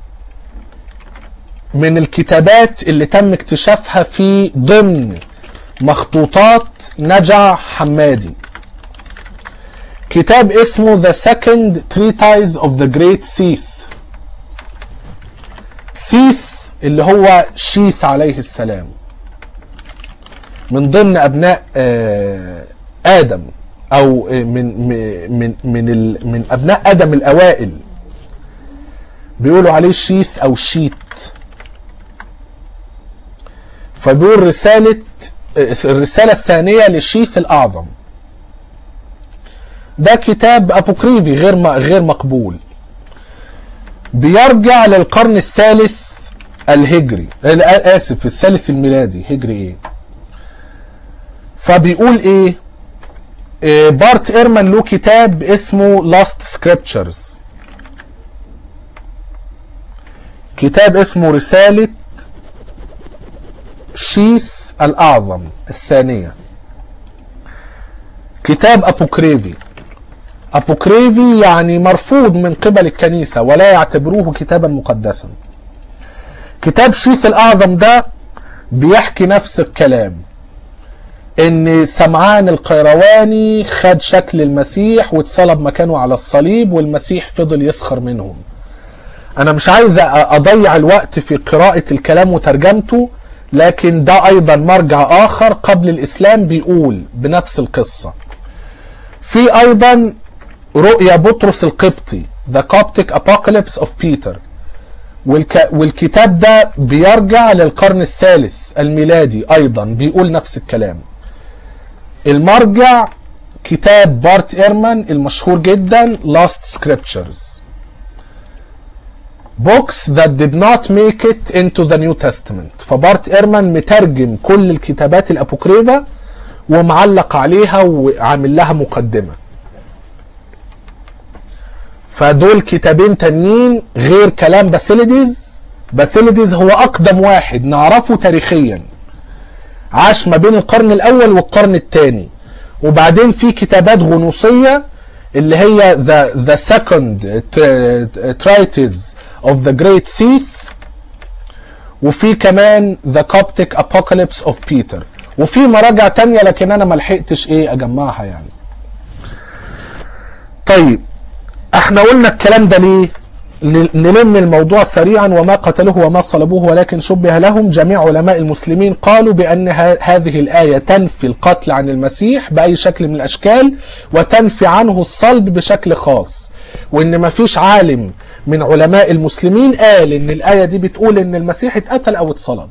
من الكتابات اللي تم اكتشافها في ضمن مخطوطات نجع حمادي كتاب اسمه The Second Treatise of the Great Seth سيث اللي هو شيث عليه السلام من ضمن ابناء ادم او من من من من ابناء ادم الاوائل بيقولوا عليه شيث او شيت فبيقول رسالة الرسالة الثانية لشيث الأعظم ده كتاب أبوكريفي غير م- غير مقبول بيرجع للقرن الثالث الهجري آه، آسف الثالث الميلادي هجري إيه فبيقول إيه آه، بارت إيرمان له كتاب اسمه لاست سكريبتشرز كتاب اسمه رسالة شيث الأعظم الثانية كتاب أبوكريفي أبوكريفي يعني مرفوض من قبل الكنيسة ولا يعتبروه كتابا مقدسا كتاب شيث الأعظم ده بيحكي نفس الكلام ان سمعان القيرواني خد شكل المسيح واتصلب مكانه على الصليب والمسيح فضل يسخر منهم انا مش عايز أ- اضيع الوقت في قراءة الكلام وترجمته لكن ده ايضا مرجع اخر قبل الاسلام بيقول بنفس القصة في ايضا رؤيا بطرس القبطي The Coptic Apocalypse of Peter والك... والكتاب ده بيرجع للقرن الثالث الميلادي ايضا بيقول نفس الكلام المرجع كتاب بارت ايرمان المشهور جدا Lost Scriptures books that did not make it into the New Testament فبارت ايرمان مترجم كل الكتابات الابوكريفا ومعلق عليها وعامل لها مقدمه فدول كتابين تانيين غير كلام باسيليديز باسيليديز هو اقدم واحد نعرفه تاريخيا عاش ما بين القرن الاول والقرن الثاني وبعدين في كتابات غنوصيه اللي هي the the second treatise of the great Sith وفي كمان the Coptic Apocalypse of Peter وفي مراجع تانية لكن انا ما لحقتش ايه اجمعها يعني طيب احنا قلنا الكلام ده ليه ن- نلم الموضوع سريعا وما قتلوه وما صلبوه ولكن شبه لهم جميع علماء المسلمين قالوا بأن ه- هذه الآية تنفي القتل عن المسيح بأي شكل من الأشكال وتنفي عنه الصلب بشكل خاص وإن ما فيش عالم من علماء المسلمين قال إن الآية دي بتقول إن المسيح اتقتل أو اتصلب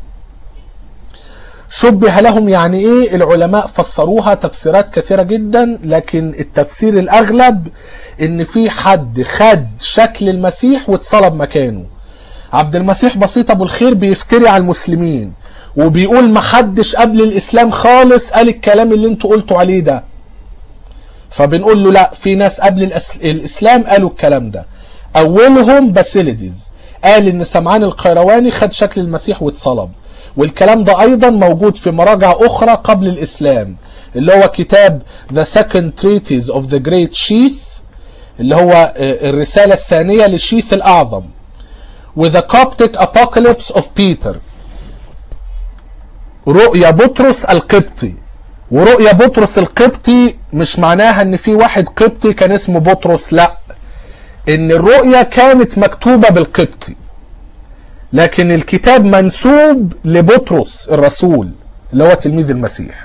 شبه لهم يعني ايه العلماء فسروها تفسيرات كثيرة جدا لكن التفسير الاغلب ان في حد خد شكل المسيح واتصلب مكانه عبد المسيح بسيط ابو الخير بيفتري على المسلمين وبيقول ما حدش قبل الاسلام خالص قال الكلام اللي انتوا قلتوا عليه ده فبنقول له لا في ناس قبل الأس... الاسلام قالوا الكلام ده اولهم باسيليديز قال ان سمعان القيرواني خد شكل المسيح واتصلب والكلام ده ايضا موجود في مراجع اخرى قبل الاسلام اللي هو كتاب The Second Treatise of the Great Sheath اللي هو آه، الرسالة الثانية لشيث الأعظم with the Coptic Apocalypse of Peter رؤيا بطرس القبطي ورؤيا بطرس القبطي مش معناها ان في واحد قبطي كان اسمه بطرس لا ان الرؤيا كانت مكتوبة بالقبطي لكن الكتاب منسوب لبطرس الرسول اللي هو تلميذ المسيح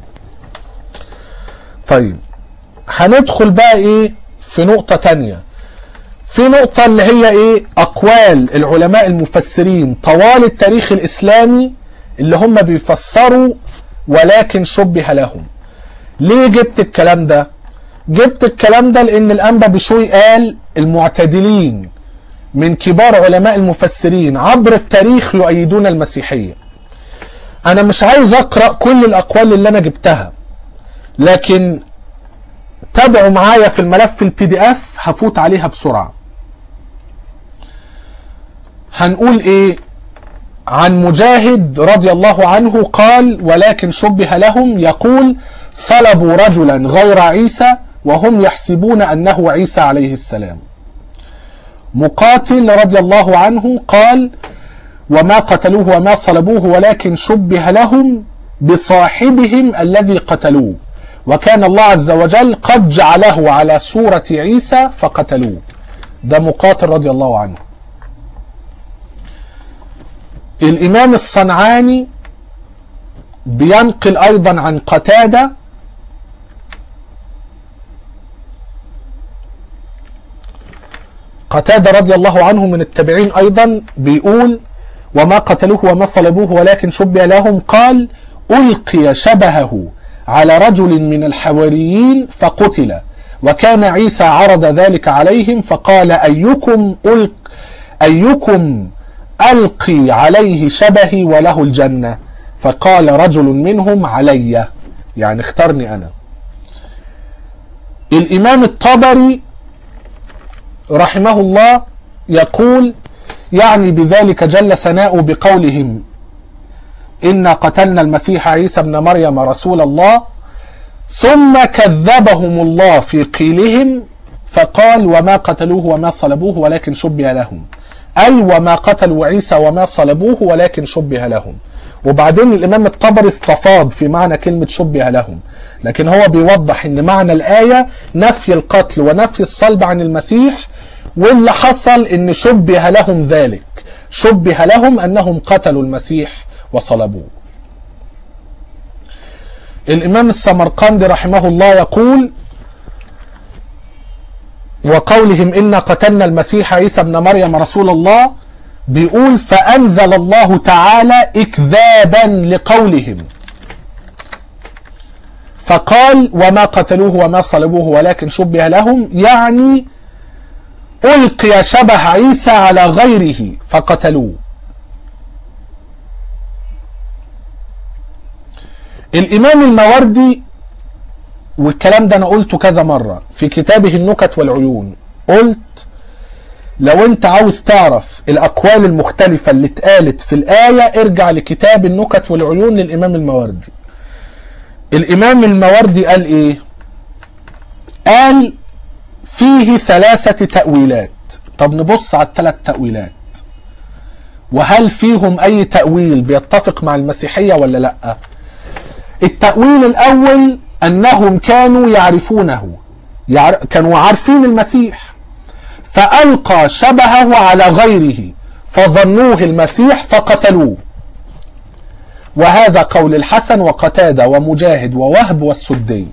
طيب هندخل بقى ايه في نقطة تانية في نقطة اللي هي ايه اقوال العلماء المفسرين طوال التاريخ الاسلامي اللي هم بيفسروا ولكن شبه لهم ليه جبت الكلام ده جبت الكلام ده لان الانبا بشوي قال المعتدلين من كبار علماء المفسرين عبر التاريخ يؤيدون المسيحية انا مش عايز اقرأ كل الاقوال اللي انا جبتها لكن تابعوا معايا في الملف البي دي اف هفوت عليها بسرعة هنقول ايه عن مجاهد رضي الله عنه قال ولكن شبه لهم يقول صلبوا رجلا غير عيسى وهم يحسبون انه عيسى عليه السلام مقاتل رضي الله عنه قال وما قتلوه وما صلبوه ولكن شبه لهم بصاحبهم الذي قتلوه وكان الله عز وجل قد جعله على صورة عيسى فقتلوه ده مقاتل رضي الله عنه الإمام الصنعاني بينقل أيضا عن قتادة قتادة رضي الله عنه من التابعين أيضا بيقول وما قتلوه وما صلبوه ولكن شبه لهم قال ألقي شبهه على رجل من الحواريين فقتل وكان عيسى عرض ذلك عليهم فقال أيكم ألق أيكم ألقي عليه شبهي وله الجنة فقال رجل منهم علي يعني اختارني أنا الإمام الطبري رحمه الله يقول يعني بذلك جل ثناؤه بقولهم إنا قتلنا المسيح عيسى ابن مريم رسول الله ثم كذبهم الله في قيلهم فقال وما قتلوه وما صلبوه ولكن شبه لهم أي وما قتلوا عيسى وما صلبوه ولكن شبه لهم وبعدين الإمام الطبري استفاض في معنى كلمة شبه لهم لكن هو بيوضح أن معنى الآية نفي القتل ونفي الصلب عن المسيح واللي حصل أن شبه لهم ذلك شبه لهم أنهم قتلوا المسيح وصلبوه الإمام السمرقندي رحمه الله يقول وقولهم إنا قتلنا المسيح عيسى ابن مريم رسول الله بيقول فأنزل الله تعالى إكذابا لقولهم فقال وما قتلوه وما صلبوه ولكن شبه لهم يعني ألقي شبه عيسى على غيره فقتلوه الإمام الموردي والكلام ده أنا قلته كذا مرة في كتابه النكت والعيون قلت لو أنت عاوز تعرف الأقوال المختلفة اللي اتقالت في الآية ارجع لكتاب النكت والعيون للإمام الموردي الإمام الموردي قال إيه؟ قال فيه ثلاثة تأويلات طب نبص على الثلاث تأويلات وهل فيهم أي تأويل بيتفق مع المسيحية ولا لأ؟ التأويل الأول أنهم كانوا يعرفونه يعر... كانوا عارفين المسيح فألقى شبهه على غيره فظنوه المسيح فقتلوه وهذا قول الحسن وقتادة ومجاهد ووهب والسدي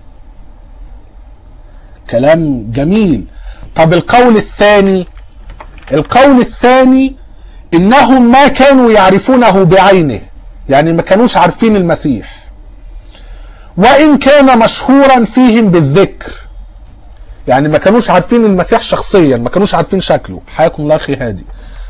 كلام جميل طب القول الثاني القول الثاني انهم ما كانوا يعرفونه بعينه يعني ما كانوش عارفين المسيح وإن كان مشهورا فيهم بالذكر يعني ما كانوش عارفين المسيح شخصيا ما كانوش عارفين شكله حياكم الله أخي هادي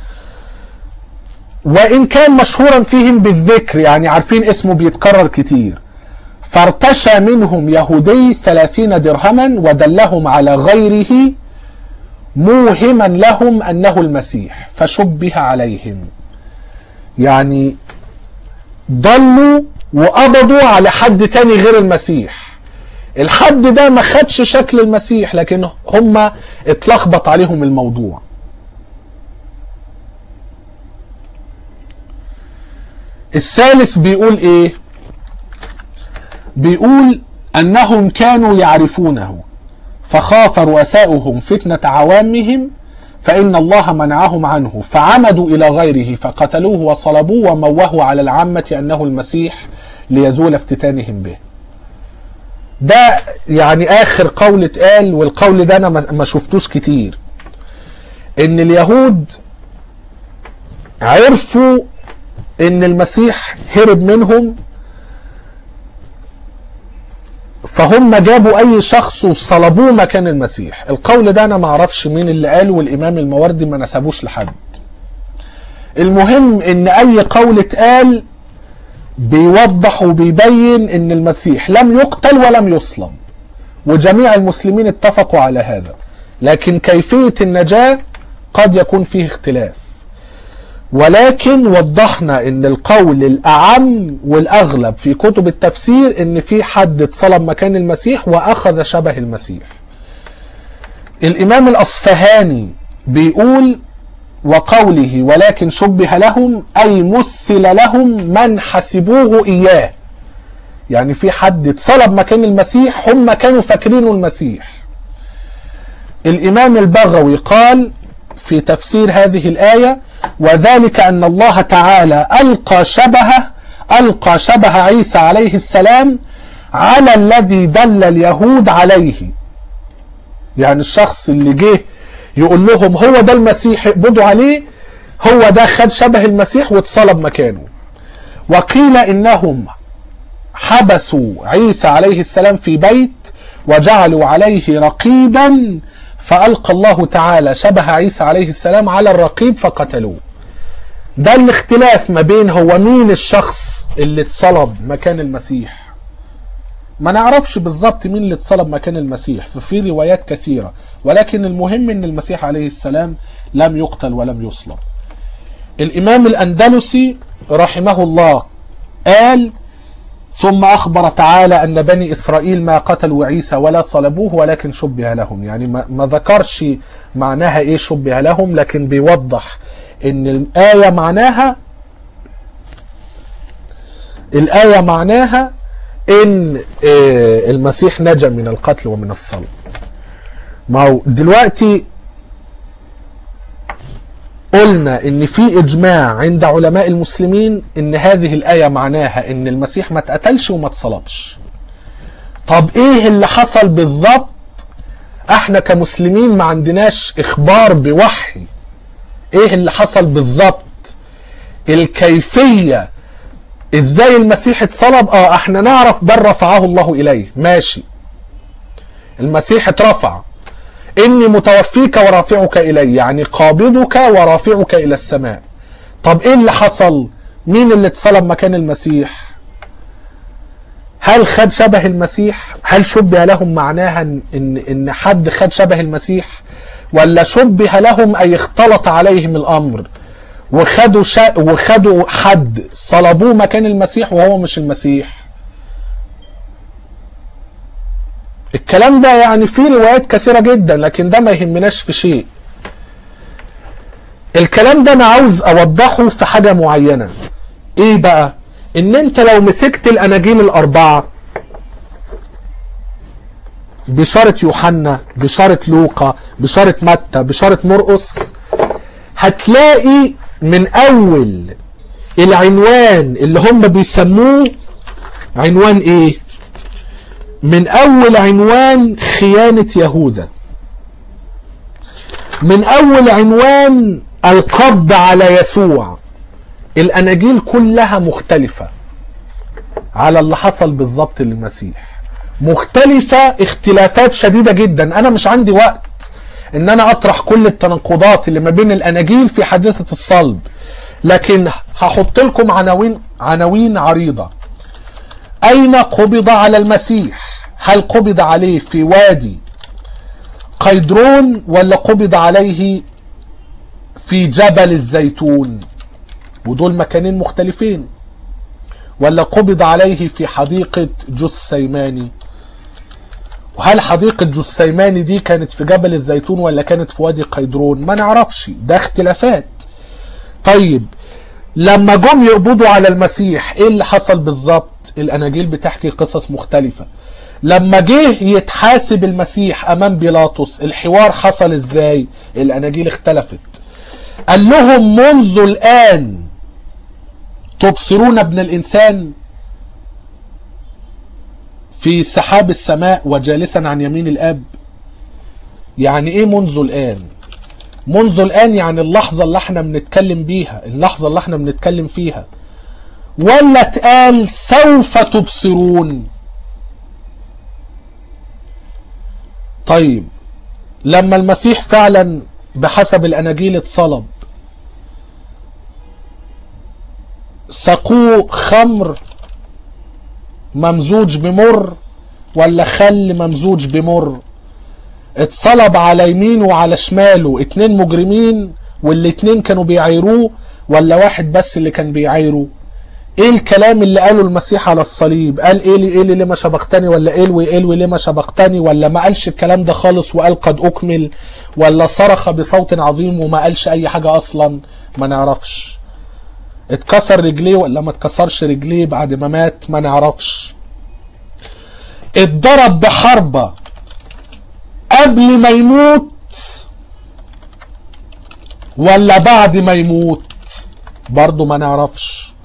وإن كان مشهورا فيهم بالذكر يعني عارفين اسمه بيتكرر كتير فارتشى منهم يهودي ثلاثين درهما ودلهم على غيره موهما لهم أنه المسيح فشبه عليهم يعني ضلوا وقبضوا على حد تاني غير المسيح الحد ده ما خدش شكل المسيح لكن هم اتلخبط عليهم الموضوع الثالث بيقول ايه بيقول انهم كانوا يعرفونه فخاف رؤساؤهم فتنة عوامهم فإن الله منعهم عنه فعمدوا إلى غيره فقتلوه وصلبوه وموهوا على العامة أنه المسيح ليزول افتتانهم به ده يعني آخر قول اتقال والقول ده أنا ما شفتوش كتير إن اليهود عرفوا إن المسيح هرب منهم فهم جابوا اي شخص وصلبوه مكان المسيح القول ده انا ما اعرفش مين اللي قاله والامام الموردي ما نسبوش لحد المهم ان اي قول اتقال بيوضح وبيبين ان المسيح لم يقتل ولم يصلب وجميع المسلمين اتفقوا على هذا لكن كيفية النجاة قد يكون فيه اختلاف ولكن وضحنا ان القول الاعم والاغلب في كتب التفسير ان في حد اتصلب مكان المسيح واخذ شبه المسيح الامام الاصفهاني بيقول وقوله ولكن شبه لهم اي مثل لهم من حسبوه اياه يعني في حد اتصلب مكان المسيح هم كانوا فاكرينه المسيح الامام البغوي قال في تفسير هذه الايه وذلك أن الله تعالى ألقى شبهه ألقى شبه عيسى عليه السلام على الذي دل اليهود عليه يعني الشخص اللي جه يقول لهم هو ده المسيح اقبضوا عليه هو ده خد شبه المسيح واتصلب مكانه وقيل انهم حبسوا عيسى عليه السلام في بيت وجعلوا عليه رقيبا فألقى الله تعالى شبه عيسى عليه السلام على الرقيب فقتلوه ده الاختلاف ما بين هو مين الشخص اللي اتصلب مكان المسيح ما نعرفش بالظبط مين اللي اتصلب مكان المسيح ففي روايات كثيرة ولكن المهم ان المسيح عليه السلام لم يقتل ولم يصلب الامام الاندلسي رحمه الله قال ثم أخبر تعالى أن بني إسرائيل ما قتلوا عيسى ولا صلبوه ولكن شبه لهم يعني ما, ما ذكرش معناها إيه شبه لهم لكن بيوضح أن الآية معناها الآية معناها أن المسيح نجا من القتل ومن الصلب ما هو دلوقتي قلنا ان في اجماع عند علماء المسلمين ان هذه الايه معناها ان المسيح ما اتقتلش وما اتصلبش طب ايه اللي حصل بالظبط احنا كمسلمين ما عندناش اخبار بوحي ايه اللي حصل بالظبط الكيفيه ازاي المسيح اتصلب اه احنا نعرف بل رفعه الله اليه ماشي المسيح اترفع إني متوفيك ورافعك إلي يعني قابضك ورافعك إلى السماء طب إيه اللي حصل مين اللي اتصلب مكان المسيح هل خد شبه المسيح هل شبه لهم معناها إن, إن حد خد شبه المسيح ولا شبه لهم أي اختلط عليهم الأمر وخدوا شا وخدوا حد صلبوه مكان المسيح وهو مش المسيح الكلام ده يعني فيه روايات كثيرة جدا لكن ده ما يهمناش في شيء الكلام ده انا عاوز اوضحه في حاجة معينة ايه بقى ان انت لو مسكت الاناجيل الاربعة بشارة يوحنا بشارة لوقا بشارة متى بشارة مرقس هتلاقي من اول العنوان اللي هم بيسموه عنوان ايه من اول عنوان خيانة يهوذا من اول عنوان القبض على يسوع الاناجيل كلها مختلفة على اللي حصل بالظبط للمسيح مختلفة اختلافات شديدة جدا انا مش عندي وقت ان انا اطرح كل التناقضات اللي ما بين الاناجيل في حادثة الصلب لكن هحط لكم عناوين عناوين عريضة اين قبض على المسيح هل قبض عليه في وادي قيدرون ولا قبض عليه في جبل الزيتون ودول مكانين مختلفين ولا قبض عليه في حديقة جثيماني وهل حديقة جثيماني دي كانت في جبل الزيتون ولا كانت في وادي قيدرون ما نعرفش ده اختلافات طيب لما جم يقبضوا على المسيح ايه اللي حصل بالظبط الاناجيل بتحكي قصص مختلفة لما جه يتحاسب المسيح امام بيلاطس الحوار حصل ازاي الاناجيل اختلفت قال لهم منذ الان تبصرون ابن الانسان في سحاب السماء وجالسا عن يمين الاب يعني ايه منذ الان منذ الان يعني اللحظة اللي احنا بنتكلم بيها اللحظة اللي احنا بنتكلم فيها ولا اتقال سوف تبصرون طيب لما المسيح فعلا بحسب الاناجيل اتصلب سقوه خمر ممزوج بمر ولا خل ممزوج بمر اتصلب على يمينه وعلى شماله اتنين مجرمين والاتنين كانوا بيعايروه ولا واحد بس اللي كان بيعايره ايه الكلام اللي قاله المسيح على الصليب قال ايه لي ايه لي ليه ما شبقتني ولا الوي إيه الوي ليه ما شبقتني ولا ما قالش الكلام ده خالص وقال قد اكمل ولا صرخ بصوت عظيم وما قالش اي حاجة اصلا ما نعرفش اتكسر رجليه ولا ما اتكسرش رجليه بعد ما مات ما نعرفش اتضرب بحربة قبل ما يموت ولا بعد ما يموت برضه ما نعرفش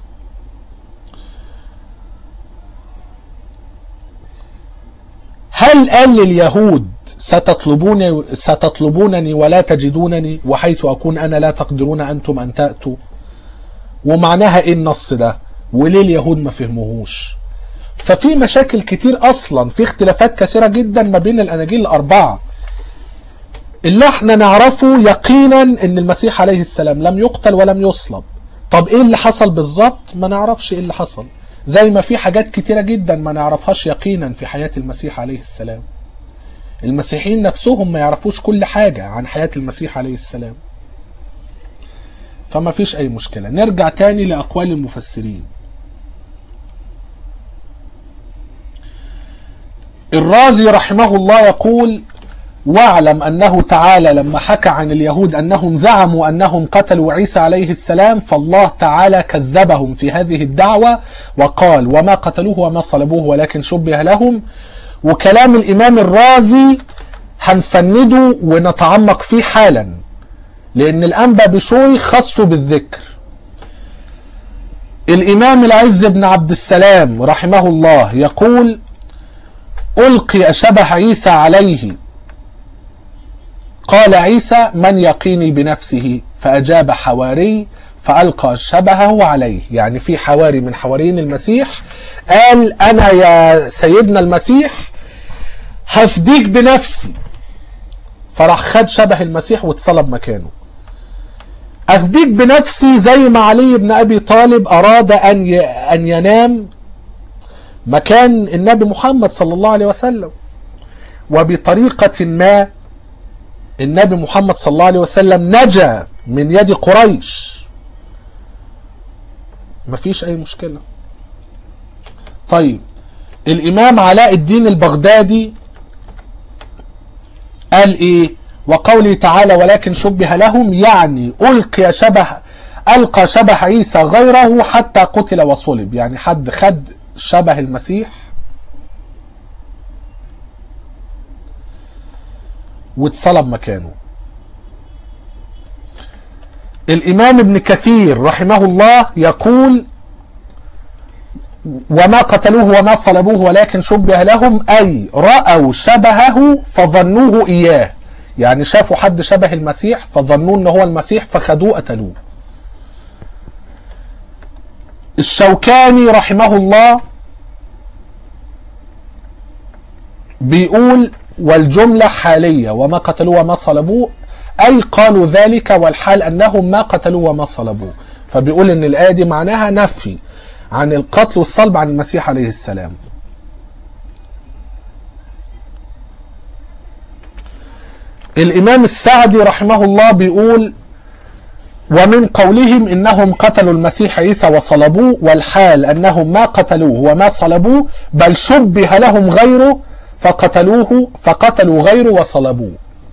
هل قال لليهود ستطلبوني ستطلبونني ولا تجدونني وحيث أكون أنا لا تقدرون أنتم أن تأتوا ومعناها إيه النص ده وليه اليهود ما فهموهوش ففي مشاكل كتير أصلا في اختلافات كثيرة جدا ما بين الأناجيل الأربعة اللي احنا نعرفه يقينا ان المسيح عليه السلام لم يقتل ولم يصلب طب ايه اللي حصل بالظبط ما نعرفش ايه اللي حصل زي ما في حاجات كتيرة جدا ما نعرفهاش يقينا في حياة المسيح عليه السلام المسيحيين نفسهم ما يعرفوش كل حاجة عن حياة المسيح عليه السلام فما فيش اي مشكلة نرجع تاني لأقوال المفسرين الرازي رحمه الله يقول واعلم أنه تعالى لما حكى عن اليهود أنهم زعموا أنهم قتلوا عيسى عليه السلام فالله تعالى كذبهم في هذه الدعوة وقال وما قتلوه وما صلبوه ولكن شبه لهم وكلام الإمام الرازي هنفنده ونتعمق فيه حالا لأن الأنبا بشوي خصه بالذكر الإمام العز بن عبد السلام رحمه الله يقول ألقي شبه عيسى عليه قال عيسى من يقيني بنفسه فأجاب حواري فألقى شبهه عليه يعني في حواري من حواريين المسيح قال أنا يا سيدنا المسيح هفديك بنفسي فراح خد شبه المسيح واتصلب مكانه أفديك بنفسي زي ما علي بن أبي طالب أراد أن أن ينام مكان النبي محمد صلى الله عليه وسلم وبطريقة ما النبي محمد صلى الله عليه وسلم نجا من يد قريش مفيش اي مشكلة طيب الامام علاء الدين البغدادي قال ايه وقوله تعالى ولكن شبه لهم يعني القي شبه القى شبه عيسى غيره حتى قتل وصلب يعني حد خد شبه المسيح واتصلب مكانه الإمام ابن كثير رحمه الله يقول وما قتلوه وما صلبوه ولكن شبه لهم أي رأوا شبهه فظنوه إياه يعني شافوا حد شبه المسيح فظنوه ان هو المسيح فخدوه قتلوه الشوكاني رحمه الله بيقول والجملة حالية وما قتلوه وما صلبوه أي قالوا ذلك والحال أنهم ما قتلوه وما صلبوه فبيقول أن الآية دي معناها نفي عن القتل والصلب عن المسيح عليه السلام الإمام السعدي رحمه الله بيقول ومن قولهم إنهم قتلوا المسيح عيسى وصلبوه والحال أنهم ما قتلوه وما صلبوه بل شبه لهم غيره فقتلوه فقتلوا غيره وصلبوه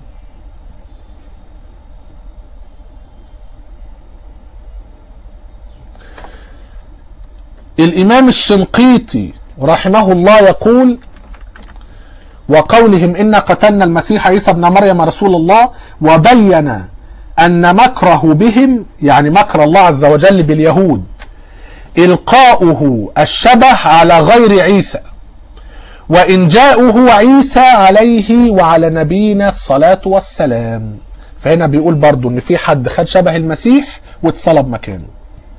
الإمام الشنقيطي رحمه الله يقول وقولهم إن قتلنا المسيح عيسى ابن مريم رسول الله وبين أن مكره بهم يعني مكر الله عز وجل باليهود إلقاؤه الشبه على غير عيسى وإن جاءه عيسى عليه وعلى نبينا الصلاة والسلام فهنا بيقول برضو ان في حد خد شبه المسيح واتصلب مكانه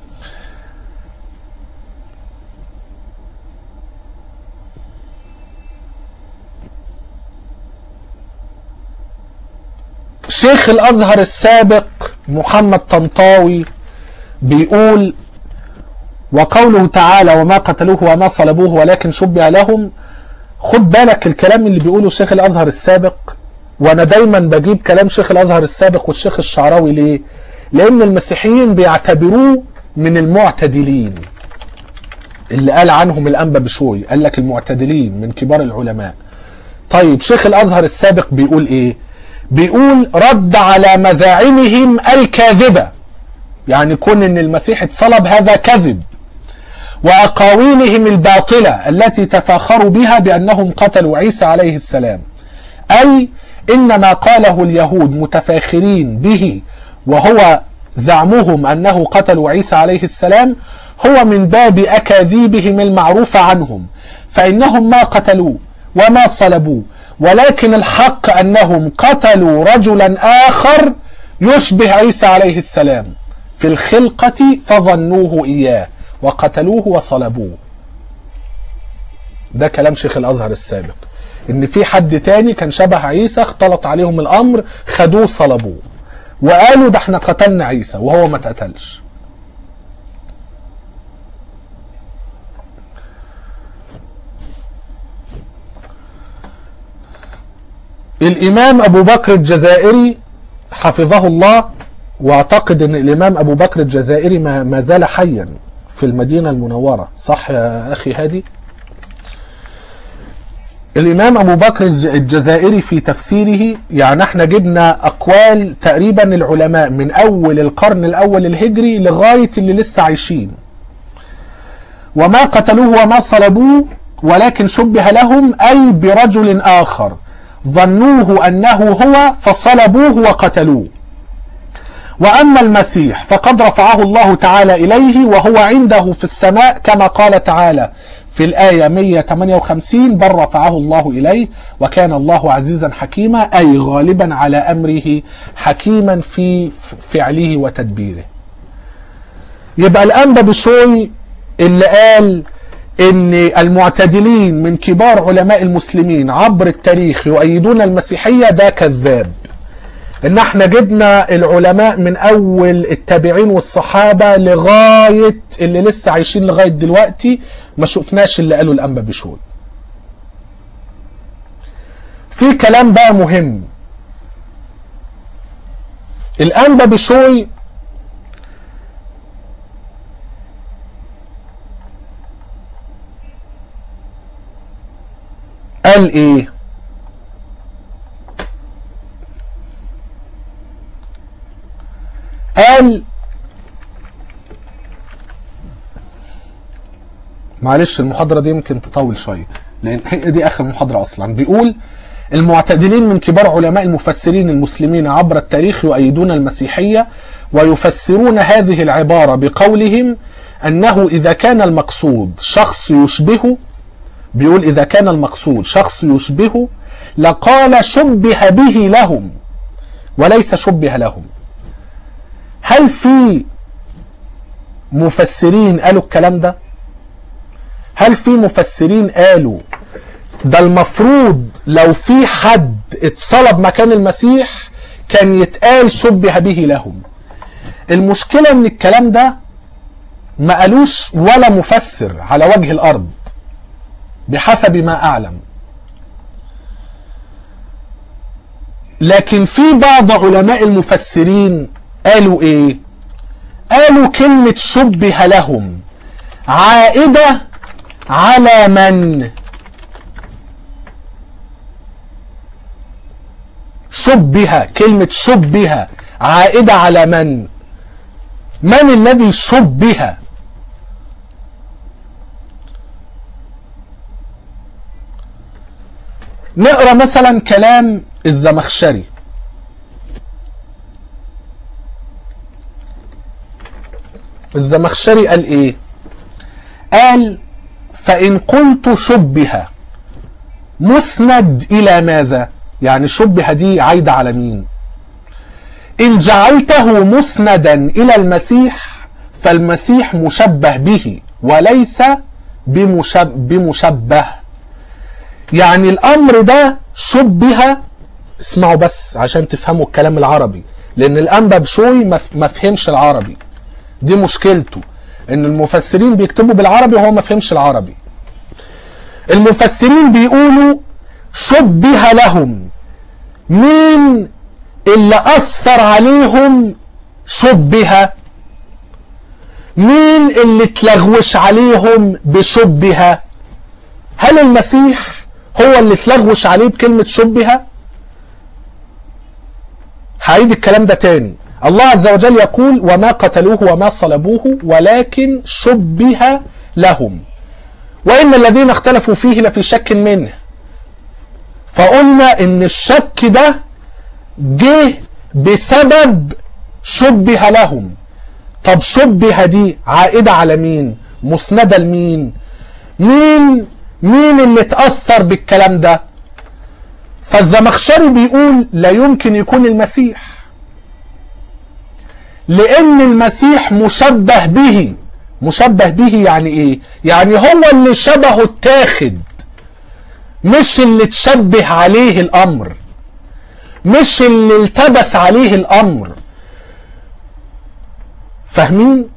شيخ الازهر السابق محمد طنطاوي بيقول وقوله تعالى وما قتلوه وما صلبوه ولكن شبه لهم خد بالك الكلام اللي بيقوله شيخ الازهر السابق وانا دايما بجيب كلام شيخ الازهر السابق والشيخ الشعراوي ليه لان المسيحيين بيعتبروه من المعتدلين اللي قال عنهم الانبا بشوي قال لك المعتدلين من كبار العلماء طيب شيخ الازهر السابق بيقول ايه بيقول رد على مزاعمهم الكاذبه يعني كون ان المسيح اتصلب هذا كذب واقاويلهم الباطله التي تفاخروا بها بانهم قتلوا عيسى عليه السلام اي ان ما قاله اليهود متفاخرين به وهو زعمهم انه قتلوا عيسى عليه السلام هو من باب اكاذيبهم المعروفه عنهم فانهم ما قتلوه وما صلبوه ولكن الحق أنهم قتلوا رجلا آخر يشبه عيسى عليه السلام في الخلقة فظنوه إياه وقتلوه وصلبوه ده كلام شيخ الأزهر السابق إن في حد تاني كان شبه عيسى اختلط عليهم الأمر خدوه صلبوه وقالوا ده احنا قتلنا عيسى وهو ما اتقتلش الإمام أبو بكر الجزائري حفظه الله واعتقد ان الامام ابو بكر الجزائري ما, ما زال حيا في المدينه المنوره صح يا اخي هادي الامام ابو بكر الجزائري في تفسيره يعني احنا جبنا اقوال تقريبا العلماء من اول القرن الاول الهجري لغايه اللي لسه عايشين وما قتلوه وما صلبوه ولكن شبه لهم اي برجل اخر ظنوه انه هو فصلبوه وقتلوه واما المسيح فقد رفعه الله تعالى اليه وهو عنده في السماء كما قال تعالى في الايه 158 بل رفعه الله اليه وكان الله عزيزا حكيما اي غالبا على امره حكيما في فعله وتدبيره. يبقى الانبا بشوي اللي قال ان المعتدلين من كبار علماء المسلمين عبر التاريخ يؤيدون المسيحيه ده كذاب. ان احنا جبنا العلماء من اول التابعين والصحابة لغاية اللي لسه عايشين لغاية دلوقتي ما شفناش اللي قالوا الانبا بشوي في كلام بقى مهم الانبا بشوي قال ايه قال معلش المحاضرة دي يمكن تطول شوية لأن هي دي آخر محاضرة أصلا بيقول المعتدلين من كبار علماء المفسرين المسلمين عبر التاريخ يؤيدون المسيحية ويفسرون هذه العبارة بقولهم أنه إذا كان المقصود شخص يشبهه بيقول إذا كان المقصود شخص يشبهه لقال شبه به لهم وليس شبه لهم هل في مفسرين قالوا الكلام ده هل في مفسرين قالوا ده المفروض لو في حد اتصلب مكان المسيح كان يتقال شبه به لهم المشكلة ان الكلام ده ما قالوش ولا مفسر على وجه الارض بحسب ما اعلم لكن في بعض علماء المفسرين قالوا ايه قالوا كلمة شبه لهم عائدة على من شبه كلمة شبه عائدة على من من الذي شبه نقرا مثلا كلام الزمخشري الزمخشري قال ايه قال فان قلت شبه مسند الى ماذا يعني شبه دي عايده على مين ان جعلته مسندا الى المسيح فالمسيح مشبه به وليس بمشب بمشبه يعني الامر ده شبه اسمعوا بس عشان تفهموا الكلام العربي لان الانبا بشوي ما فهمش العربي دي مشكلته ان المفسرين بيكتبوا بالعربي وهو ما فهمش العربي المفسرين بيقولوا شبه لهم مين اللي اثر عليهم شبه مين اللي تلغوش عليهم بشبه هل المسيح هو اللي تلغوش عليه بكلمة شبه هعيد الكلام ده تاني الله عز وجل يقول وما قتلوه وما صلبوه ولكن شبه لهم وإن الذين اختلفوا فيه لفي شك منه فقلنا إن الشك ده جه بسبب شبه لهم طب شبه دي عائدة على مين مسندة لمين مين مين اللي اتأثر بالكلام ده فالزمخشري بيقول لا يمكن يكون المسيح لان المسيح مشبه به مشبه به يعني ايه يعني هو اللي شبهه اتاخد مش اللي تشبه عليه الامر مش اللي التبس عليه الامر فاهمين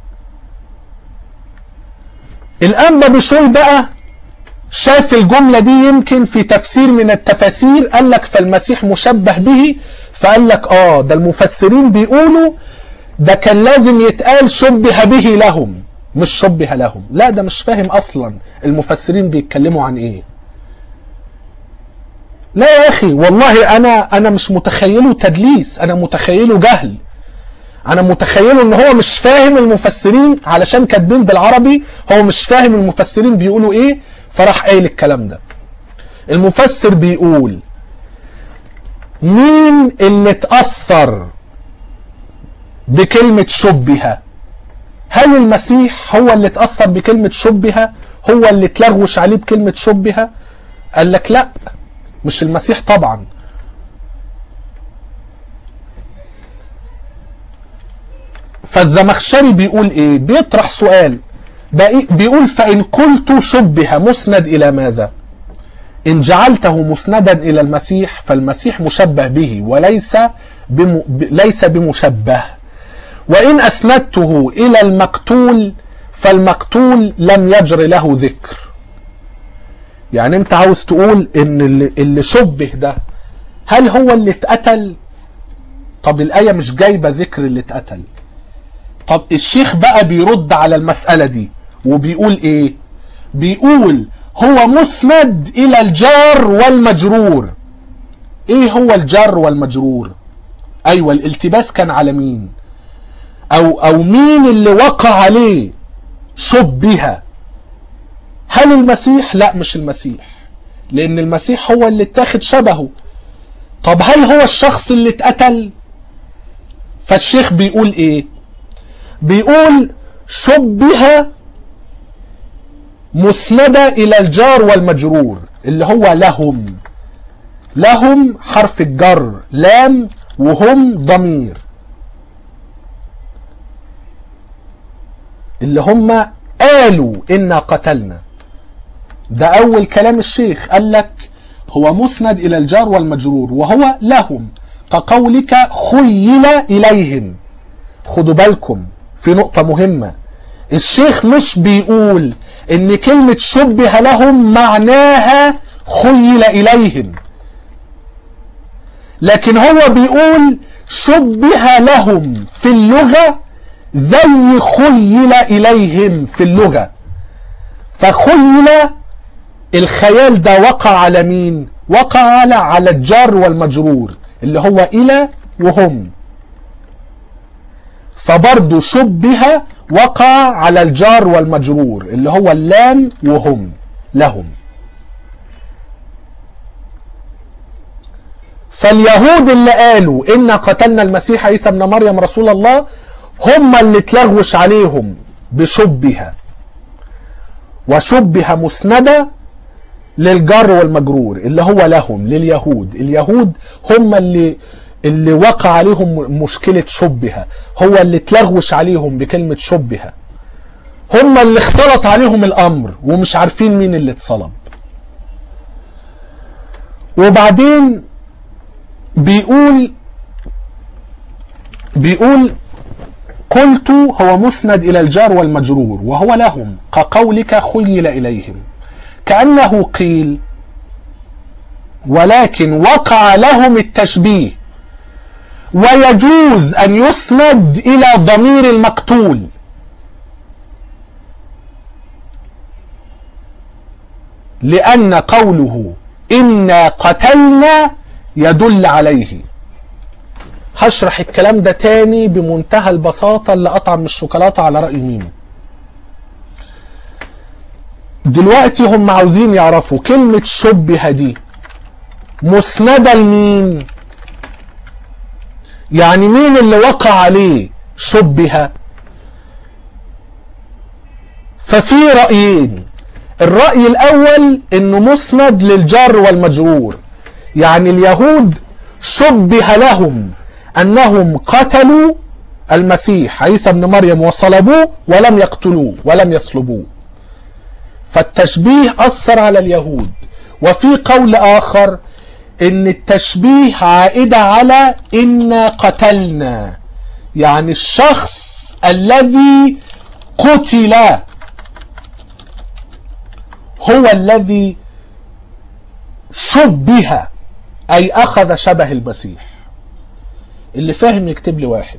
الانبا بشوي بقى شاف الجملة دي يمكن في تفسير من التفاسير قال لك فالمسيح مشبه به فقال لك اه ده المفسرين بيقولوا ده كان لازم يتقال شبه به لهم مش شبه لهم لا ده مش فاهم اصلا المفسرين بيتكلموا عن ايه لا يا اخي والله انا انا مش متخيله تدليس انا متخيله جهل انا متخيله ان هو مش فاهم المفسرين علشان كاتبين بالعربي هو مش فاهم المفسرين بيقولوا ايه فراح قايل الكلام ده المفسر بيقول مين اللي اتأثر بكلمة شبه هل المسيح هو اللي اتأثر بكلمة شبه هو اللي اتلغوش عليه بكلمة شبه قال لك لا مش المسيح طبعا فالزمخشري بيقول ايه بيطرح سؤال بيقول فإن قلت شبه مسند إلى ماذا إن جعلته مسندا إلى المسيح فالمسيح مشبه به وليس بم... ليس بمشبه وإن أسندته إلى المقتول فالمقتول لم يجر له ذكر يعني أنت عاوز تقول إن اللي, اللي شبه ده هل هو اللي اتقتل طب الآية مش جايبة ذكر اللي اتقتل طب الشيخ بقى بيرد على المسألة دي وبيقول ايه بيقول هو مسند الى الجار والمجرور ايه هو الجار والمجرور ايوه الالتباس كان على مين او او مين اللي وقع عليه شبه هل المسيح لا مش المسيح لان المسيح هو اللي اتاخد شبهه طب هل هو الشخص اللي اتقتل فالشيخ بيقول ايه بيقول شبه مسندة إلى الجار والمجرور اللي هو لهم لهم حرف الجر لام وهم ضمير اللي هم قالوا إنا قتلنا ده أول كلام الشيخ قال لك هو مسند إلى الجار والمجرور وهو لهم كقولك خيل إليهم خدوا بالكم في نقطة مهمة الشيخ مش بيقول ان كلمة شبه لهم معناها خيل اليهم لكن هو بيقول شبه لهم في اللغة زي خيل اليهم في اللغة فخيل الخيال ده وقع على مين وقع على على الجار والمجرور اللي هو الى وهم فبرضه شبه وقع على الجار والمجرور اللي هو اللام وهم لهم فاليهود اللي قالوا إنا قتلنا المسيح عيسى ابن مريم رسول الله هم اللي اتلغوش عليهم بشبه وشبه مسندة للجر والمجرور اللي هو لهم لليهود اليهود هم اللي اللي وقع عليهم مشكلة شبهة هو اللي اتلغوش عليهم بكلمة شبهة هم اللي اختلط عليهم الأمر ومش عارفين مين اللي اتصلب وبعدين بيقول بيقول قلت هو مسند إلى الجار والمجرور وهو لهم كقولك خيل إليهم كأنه قيل ولكن وقع لهم التشبيه ويجوز أن يسند إلى ضمير المقتول لأن قوله إنا قتلنا يدل عليه هشرح الكلام ده تاني بمنتهى البساطة اللي أطعم من الشوكولاتة على رأي ميمو دلوقتي هم عاوزين يعرفوا كلمة شبه دي مسندة لمين يعني مين اللي وقع عليه شبه ففي رأيين الرأي الأول إنه مسند للجار والمجرور يعني اليهود شبه لهم انهم قتلوا المسيح عيسى ابن مريم وصلبوه ولم يقتلوه ولم يصلبوه فالتشبيه اثر على اليهود وفي قول اخر ان التشبيه عائده على انا قتلنا يعني الشخص الذي قتل هو الذي شبه اي اخذ شبه المسيح اللي فاهم يكتب لي واحد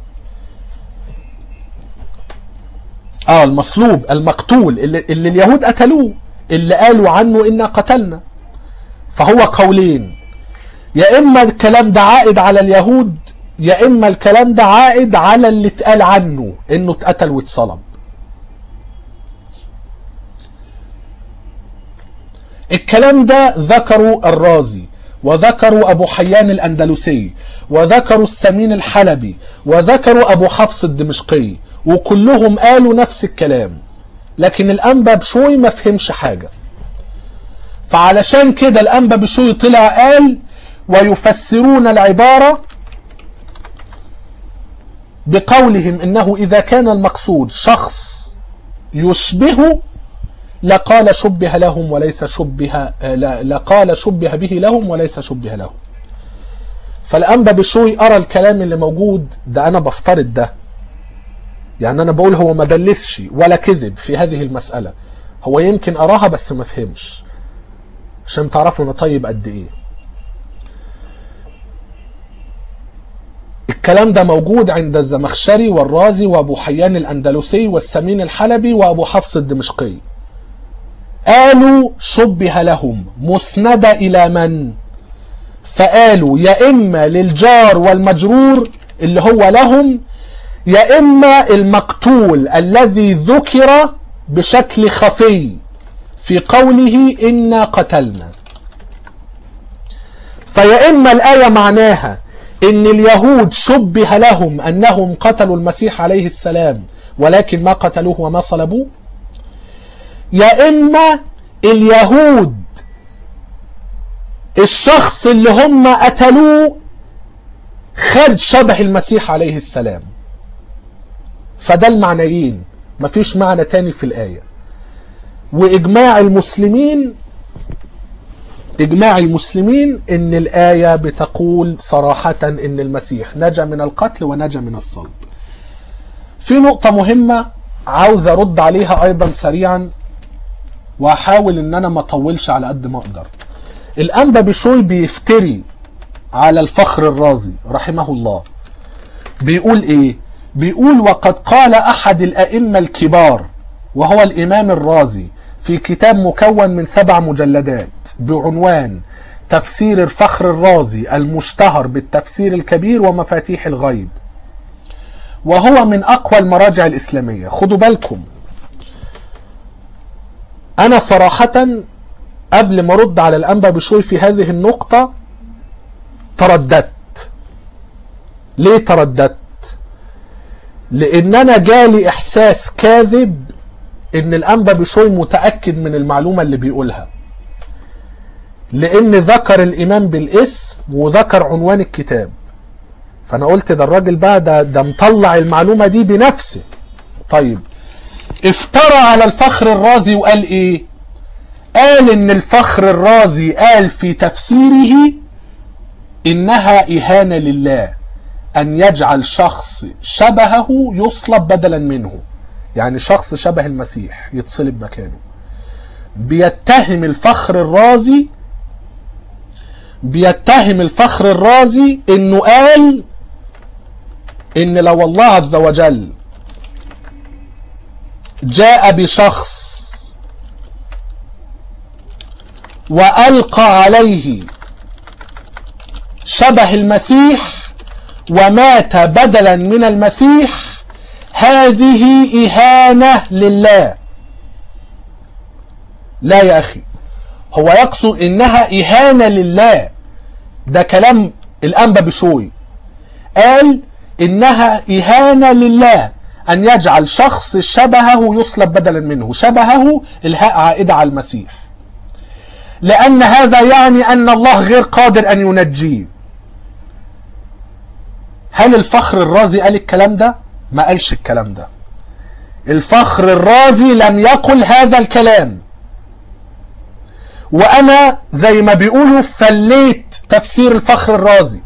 اه المصلوب المقتول اللي, اللي اليهود قتلوه اللي قالوا عنه انا قتلنا فهو قولين يا اما الكلام ده عائد على اليهود يا اما الكلام ده عائد على اللي اتقال عنه انه اتقتل واتصلب الكلام ده ذكروا الرازي وذكروا ابو حيان الاندلسي وذكروا السمين الحلبي وذكروا ابو حفص الدمشقي وكلهم قالوا نفس الكلام لكن الانبا بشوي ما فهمش حاجه فعلشان كده الانبا بشوي طلع قال ويفسرون العباره بقولهم انه اذا كان المقصود شخص يشبه لقال شبه لهم وليس شبه لقال شبه به لهم وليس شبه لهم فالانبا بشوي ارى الكلام اللي موجود ده انا بفترض ده يعني انا بقول هو ما دلسش ولا كذب في هذه المساله هو يمكن اراها بس ما فهمش عشان تعرفوا انا طيب قد ايه الكلام ده موجود عند الزمخشري والرازي وابو حيان الاندلسي والسمين الحلبي وابو حفص الدمشقي قالوا شبه لهم مسند الى من فقالوا يا اما للجار والمجرور اللي هو لهم يا اما المقتول الذي ذكر بشكل خفي في قوله انا قتلنا فيا اما الايه معناها ان اليهود شبه لهم انهم قتلوا المسيح عليه السلام ولكن ما قتلوه وما صلبوه يا اما اليهود الشخص اللي هم قتلوه خد شبه المسيح عليه السلام فده المعنيين مفيش معنى تاني في الآية وإجماع المسلمين إجماع المسلمين إن الآية بتقول صراحة إن المسيح نجا من القتل ونجا من الصلب في نقطة مهمة عاوز أرد عليها أيضا سريعا وأحاول إن أنا ما أطولش على قد ما أقدر الأنبا بشوي بيفتري على الفخر الرازي رحمه الله بيقول إيه بيقول وقد قال أحد الأئمة الكبار وهو الإمام الرازي في كتاب مكون من سبع مجلدات بعنوان تفسير الفخر الرازي المشتهر بالتفسير الكبير ومفاتيح الغيب وهو من أقوى المراجع الإسلامية خدوا بالكم أنا صراحة قبل ما أرد على الأنبا بشوي في هذه النقطة ترددت ليه ترددت لان انا جالي احساس كاذب ان الانبا بشوي متاكد من المعلومه اللي بيقولها لان ذكر الامام بالاسم وذكر عنوان الكتاب فانا قلت ده الراجل بقى ده ده مطلع المعلومه دي بنفسه طيب افترى على الفخر الرازي وقال ايه قال ان الفخر الرازي قال في تفسيره انها اهانه لله أن يجعل شخص شبهه يصلب بدلا منه يعني شخص شبه المسيح يتصلب مكانه بيتهم الفخر الرازي بيتهم الفخر الرازي انه قال ان لو الله عز وجل جاء بشخص والقى عليه شبه المسيح ومات بدلا من المسيح هذه إهانة لله لا يا أخي هو يقصد إنها إهانة لله ده كلام الأنبا بشوي قال إنها إهانة لله أن يجعل شخص شبهه يصلب بدلا منه شبهه الهاء عائدة على المسيح لأن هذا يعني أن الله غير قادر أن ينجيه هل الفخر الرازي قال الكلام ده؟ ما قالش الكلام ده الفخر الرازي لم يقل هذا الكلام وأنا زي ما بيقولوا فليت تفسير الفخر الرازي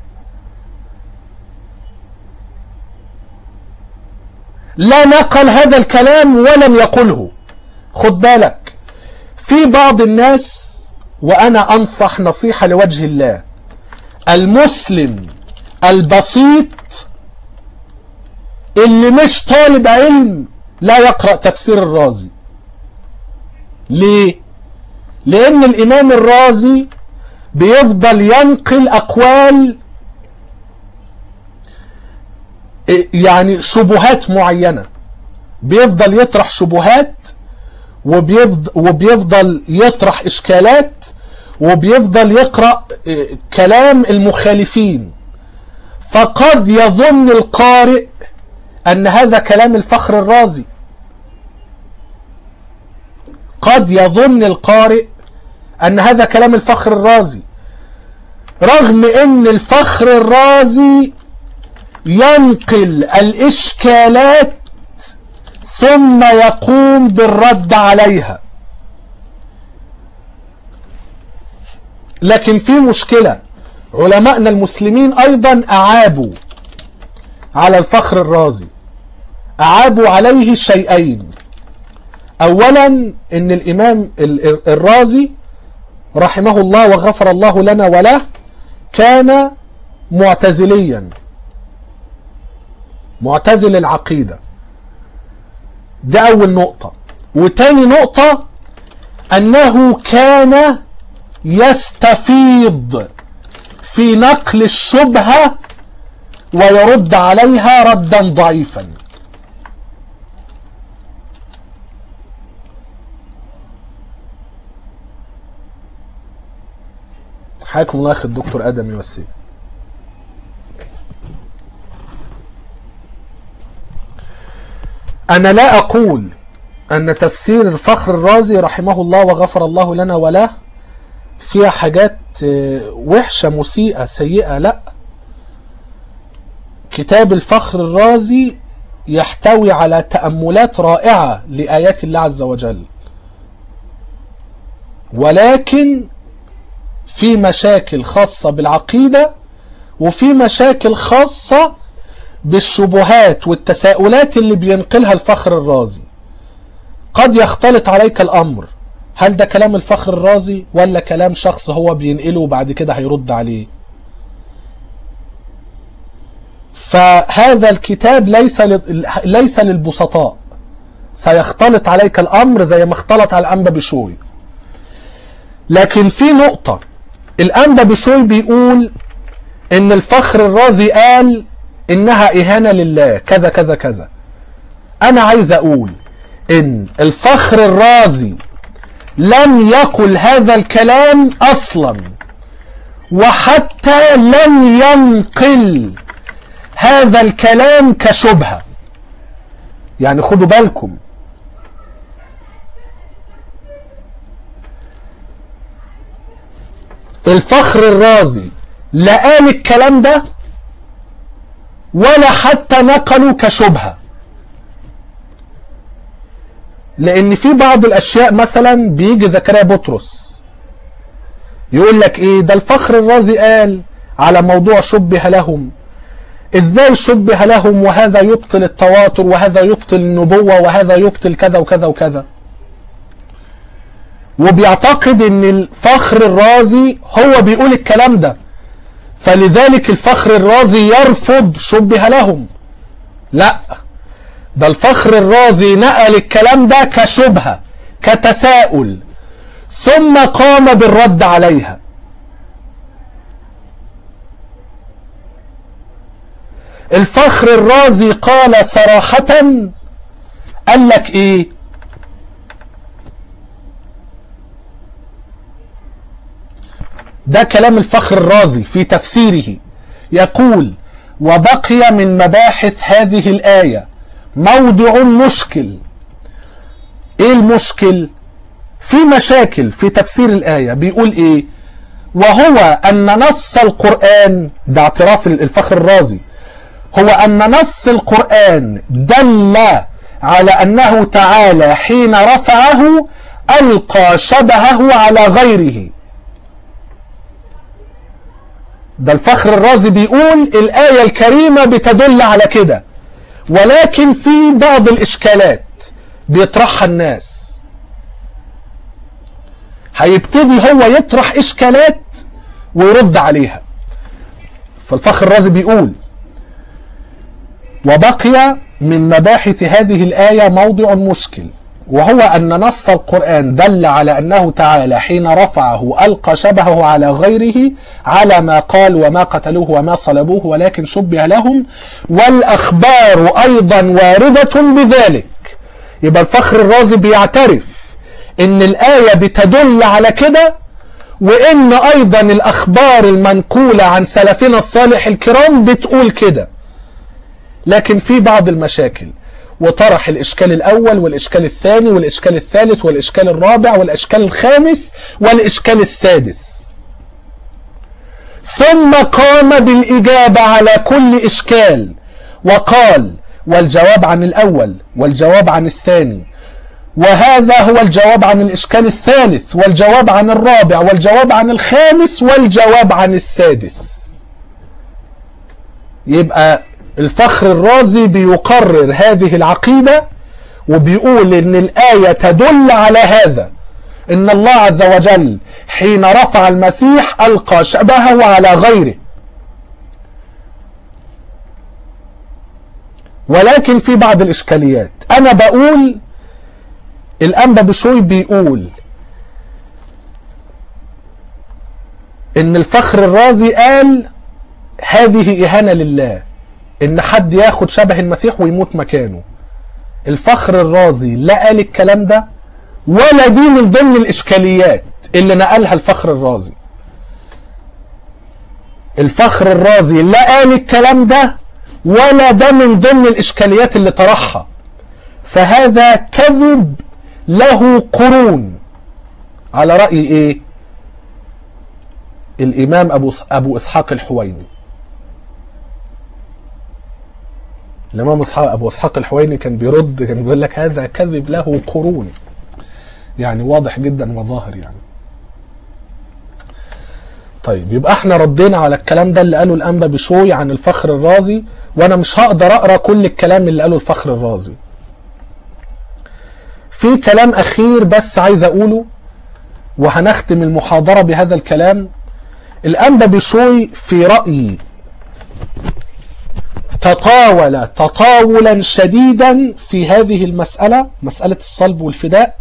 لا نقل هذا الكلام ولم يقله خد بالك في بعض الناس وأنا أنصح نصيحة لوجه الله المسلم البسيط اللي مش طالب علم لا يقرأ تفسير الرازي ليه؟ لأن الإمام الرازي بيفضل ينقل أقوال يعني شبهات معينة بيفضل يطرح شبهات وبيفضل, وبيفضل يطرح إشكالات وبيفضل يقرأ كلام المخالفين فقد يظن القارئ أن هذا كلام الفخر الرازي قد يظن القارئ أن هذا كلام الفخر الرازي رغم أن الفخر الرازي ينقل الإشكالات ثم يقوم بالرد عليها لكن في مشكلة علماءنا المسلمين أيضا أعابوا على الفخر الرازي أعابوا عليه شيئين أولا أن الإمام الرازي رحمه الله وغفر الله لنا وله كان معتزليا معتزل العقيدة ده أول نقطة وتاني نقطة أنه كان يستفيض في نقل الشبهة ويرد عليها ردا ضعيفا حياكم الله اخي الدكتور ادم يوسي انا لا اقول ان تفسير الفخر الرازي رحمه الله وغفر الله لنا وله فيها حاجات وحشة مسيئة سيئة لا كتاب الفخر الرازي يحتوي على تأملات رائعة لآيات الله عز وجل ولكن في مشاكل خاصة بالعقيدة وفي مشاكل خاصة بالشبهات والتساؤلات اللي بينقلها الفخر الرازي قد يختلط عليك الأمر هل ده كلام الفخر الرازي ولا كلام شخص هو بينقله وبعد كده هيرد عليه فهذا الكتاب ليس ليس للبسطاء سيختلط عليك الامر زي ما اختلط على الانبا بشوي لكن في نقطة الانبا بشوي بيقول ان الفخر الرازي قال انها اهانة لله كذا كذا كذا انا عايز اقول ان الفخر الرازي لم يقل هذا الكلام اصلا وحتى لم ينقل هذا الكلام كشبهه يعني خدوا بالكم الفخر الرازي لا قال الكلام ده ولا حتى نقلوا كشبهه لان في بعض الاشياء مثلا بيجي زكريا بطرس يقول لك ايه ده الفخر الرازي قال على موضوع شبه لهم ازاي شبه لهم وهذا يبطل التواتر وهذا يبطل النبوة وهذا يبطل كذا وكذا وكذا وبيعتقد ان الفخر الرازي هو بيقول الكلام ده فلذلك الفخر الرازي يرفض شبه لهم لا ده الفخر الرازي نقل الكلام ده كشبهة كتساؤل ثم قام بالرد عليها الفخر الرازي قال صراحة قال لك ايه ده كلام الفخر الرازي في تفسيره يقول وبقي من مباحث هذه الآية موضع مشكل ايه المشكل في مشاكل في تفسير الآية بيقول إيه وهو أن نص القرآن ده اعتراف الفخر الرازي هو أن نص القرآن دل على أنه تعالى حين رفعه ألقى شبهه على غيره ده الفخر الرازي بيقول الآية الكريمة بتدل على كده ولكن في بعض الإشكالات بيطرحها الناس هيبتدي هو يطرح إشكالات ويرد عليها فالفخر الرازي بيقول وبقي من مباحث هذه الآية موضع مشكل وهو أن نص القرآن دل على أنه تعالى حين رفعه ألقى شبهه على غيره على ما قال وما قتلوه وما صلبوه ولكن شبه لهم والأخبار أيضا واردة بذلك يبقى الفخر الرازي بيعترف أن الآية بتدل على كده وأن أيضا الأخبار المنقولة عن سلفنا الصالح الكرام بتقول كده لكن في بعض المشاكل وطرح الإشكال الأول والإشكال الثاني والإشكال الثالث والإشكال الرابع والإشكال الخامس والإشكال السادس ثم قام بالإجابة على كل إشكال وقال والجواب عن الأول والجواب عن الثاني وهذا هو الجواب عن الإشكال الثالث والجواب عن الرابع والجواب عن الخامس والجواب عن السادس يبقى الفخر الرازي بيقرر هذه العقيدة وبيقول ان الآية تدل على هذا ان الله عز وجل حين رفع المسيح ألقى شبهه على غيره ولكن في بعض الإشكاليات أنا بقول الأنبا بشوي بيقول إن الفخر الرازي قال هذه إهانة لله إن حد ياخد شبه المسيح ويموت مكانه الفخر الرازي لا قال الكلام ده ولا دي من ضمن الإشكاليات اللي نقلها الفخر الرازي الفخر الرازي لا قال الكلام ده ولا ده من ضمن الإشكاليات اللي طرحها فهذا كذب له قرون على رأي إيه الإمام أبو, أبو إسحاق الحويني الإمام إسحاق أبو إسحاق الحويني كان بيرد كان بيقول لك هذا كذب له قرون يعني واضح جدا وظاهر يعني طيب يبقى احنا ردينا على الكلام ده اللي قاله الانبا بشوي عن الفخر الرازي وانا مش هقدر اقرا كل الكلام اللي قاله الفخر الرازي في كلام اخير بس عايز اقوله وهنختم المحاضرة بهذا الكلام الانبا بشوي في رأيي تطاول تطاولا شديدا في هذه المسألة مسألة الصلب والفداء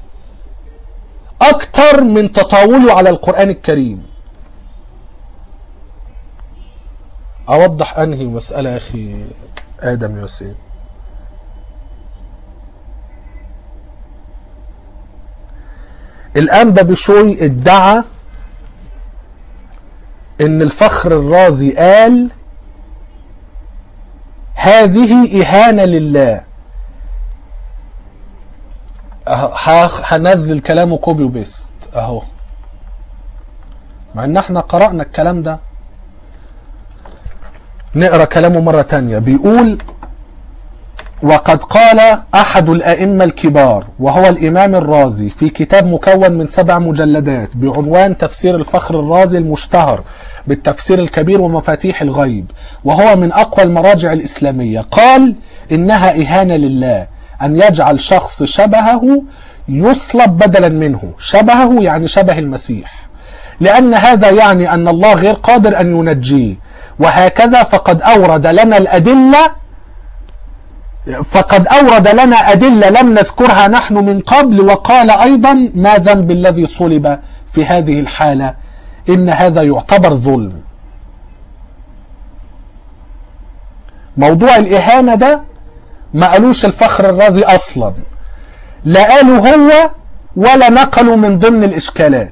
أكثر من تطاوله على القرآن الكريم أوضح أنهي مسألة أخي آدم ياسين الآن بشوي ادعى ان الفخر الرازي قال هذه إهانة لله هنزل كلامه كوبي وبيست اهو مع ان احنا قرأنا الكلام ده نقرا كلامه مرة تانية بيقول وقد قال أحد الأئمة الكبار وهو الإمام الرازي في كتاب مكون من سبع مجلدات بعنوان تفسير الفخر الرازي المشتهر بالتفسير الكبير ومفاتيح الغيب وهو من أقوى المراجع الإسلامية قال إنها إهانة لله أن يجعل شخص شبهه يصلب بدلا منه شبهه يعني شبه المسيح لأن هذا يعني أن الله غير قادر أن ينجيه وهكذا فقد أورد لنا الأدلة فقد أورد لنا أدلة لم نذكرها نحن من قبل وقال أيضا ما ذنب الذي صلب في هذه الحالة إن هذا يعتبر ظلم موضوع الإهانة ده ما قالوش الفخر الرازي أصلا لا قالوا هو ولا نقلوا من ضمن الإشكالات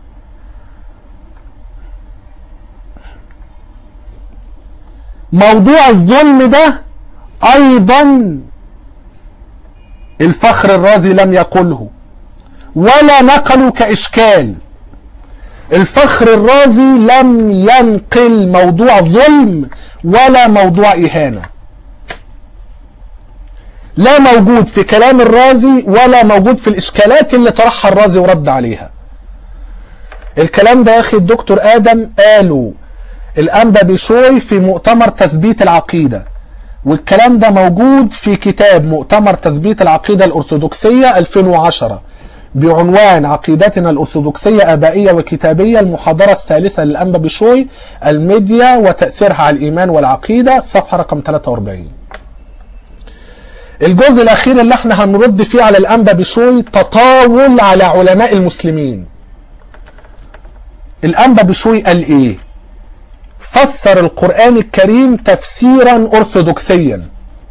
موضوع الظلم ده ايضا الفخر الرازي لم يقله ولا نقلوا كإشكال الفخر الرازي لم ينقل موضوع ظلم ولا موضوع إهانة لا موجود في كلام الرازي ولا موجود في الإشكالات اللي طرحها الرازي ورد عليها الكلام ده يا أخي الدكتور آدم قالوا الأنبا بشوي في مؤتمر تثبيت العقيدة والكلام ده موجود في كتاب مؤتمر تثبيت العقيدة الأرثوذكسية 2010 بعنوان عقيدتنا الأرثوذكسية آبائية وكتابية المحاضرة الثالثة للأنبا بشوي الميديا وتأثيرها على الإيمان والعقيدة صفحة رقم 43 الجزء الأخير اللي احنا هنرد فيه على الأنبا بشوي تطاول على علماء المسلمين الأنبا بشوي قال إيه فسر القرآن الكريم تفسيرا أرثوذكسيا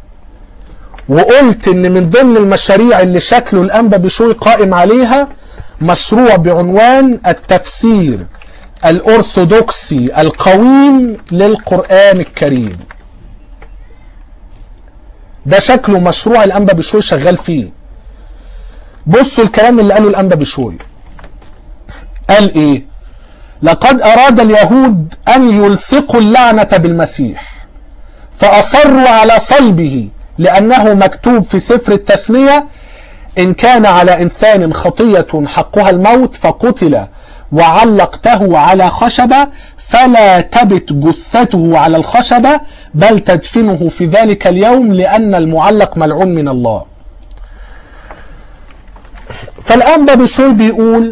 وقلت ان من ضمن المشاريع اللي شكله الانبا بشوي قائم عليها مشروع بعنوان التفسير الارثوذكسي القويم للقران الكريم ده شكله مشروع الانبا بشوي شغال فيه بصوا الكلام اللي قاله الانبا بشوي قال ايه لقد اراد اليهود ان يلصقوا اللعنه بالمسيح فاصروا على صلبه لأنه مكتوب في سفر التثنية إن كان على إنسان خطية حقها الموت فقتل وعلقته على خشبة فلا تبت جثته على الخشبة بل تدفنه في ذلك اليوم لأن المعلق ملعون من الله فالآن بابشوي بيقول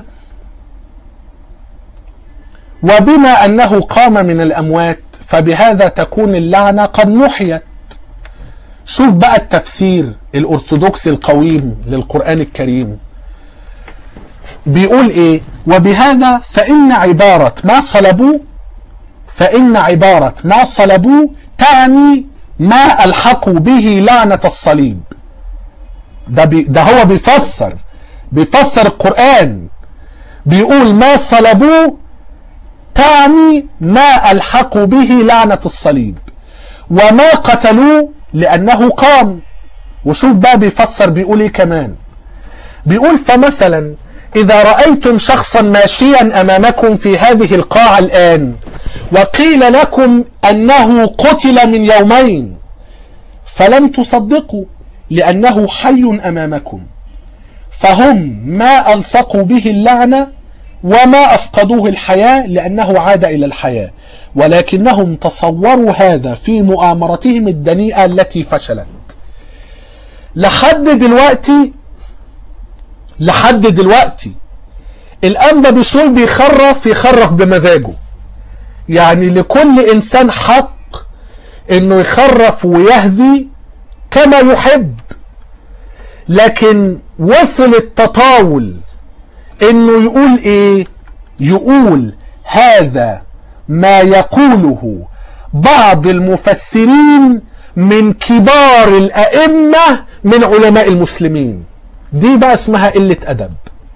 وبما أنه قام من الأموات فبهذا تكون اللعنة قد محيت شوف بقى التفسير الأرثوذكسي القويم للقرآن الكريم بيقول إيه وبهذا فإن عبارة ما صلبوه فإن عبارة ما صلبوه تعني ما ألحقوا به لعنة الصليب ده, بي ده هو بيفسر بيفسر القرآن بيقول ما صلبوه تعني ما ألحقوا به لعنة الصليب وما قتلوه لأنه قام وشوف بقى بيفسر بيقول ايه كمان بيقول فمثلا إذا رأيتم شخصا ماشيا أمامكم في هذه القاعة الآن وقيل لكم أنه قتل من يومين فلم تصدقوا لأنه حي أمامكم فهم ما ألصقوا به اللعنة وما أفقدوه الحياة لأنه عاد إلى الحياة ولكنهم تصوروا هذا في مؤامرتهم الدنيئة التي فشلت لحد دلوقتي لحد دلوقتي الأنبا بشوي بيخرف يخرف بمزاجه يعني لكل إنسان حق إنه يخرف ويهزي كما يحب لكن وصل التطاول إنه يقول إيه يقول هذا ما يقوله بعض المفسرين من كبار الأئمة من علماء المسلمين دي بقى اسمها قلة أدب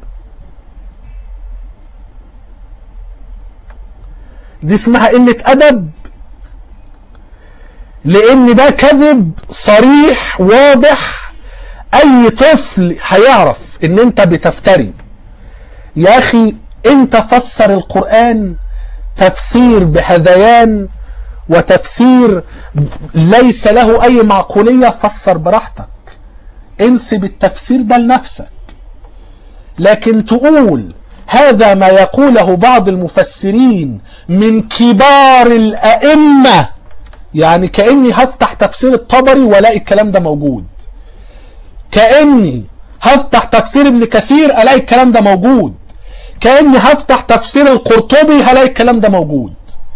دي اسمها قلة أدب لأن ده كذب صريح واضح أي طفل هيعرف إن أنت بتفتري يا أخي أنت فسر القرآن تفسير بهذيان وتفسير ليس له أي معقولية فسر براحتك انسب التفسير ده لنفسك لكن تقول هذا ما يقوله بعض المفسرين من كبار الأئمة يعني كأني هفتح تفسير الطبري والاقي الكلام ده موجود كأني هفتح تفسير ابن كثير الاقي الكلام ده موجود كأني هفتح تفسير القرطبي هلاقي الكلام ده موجود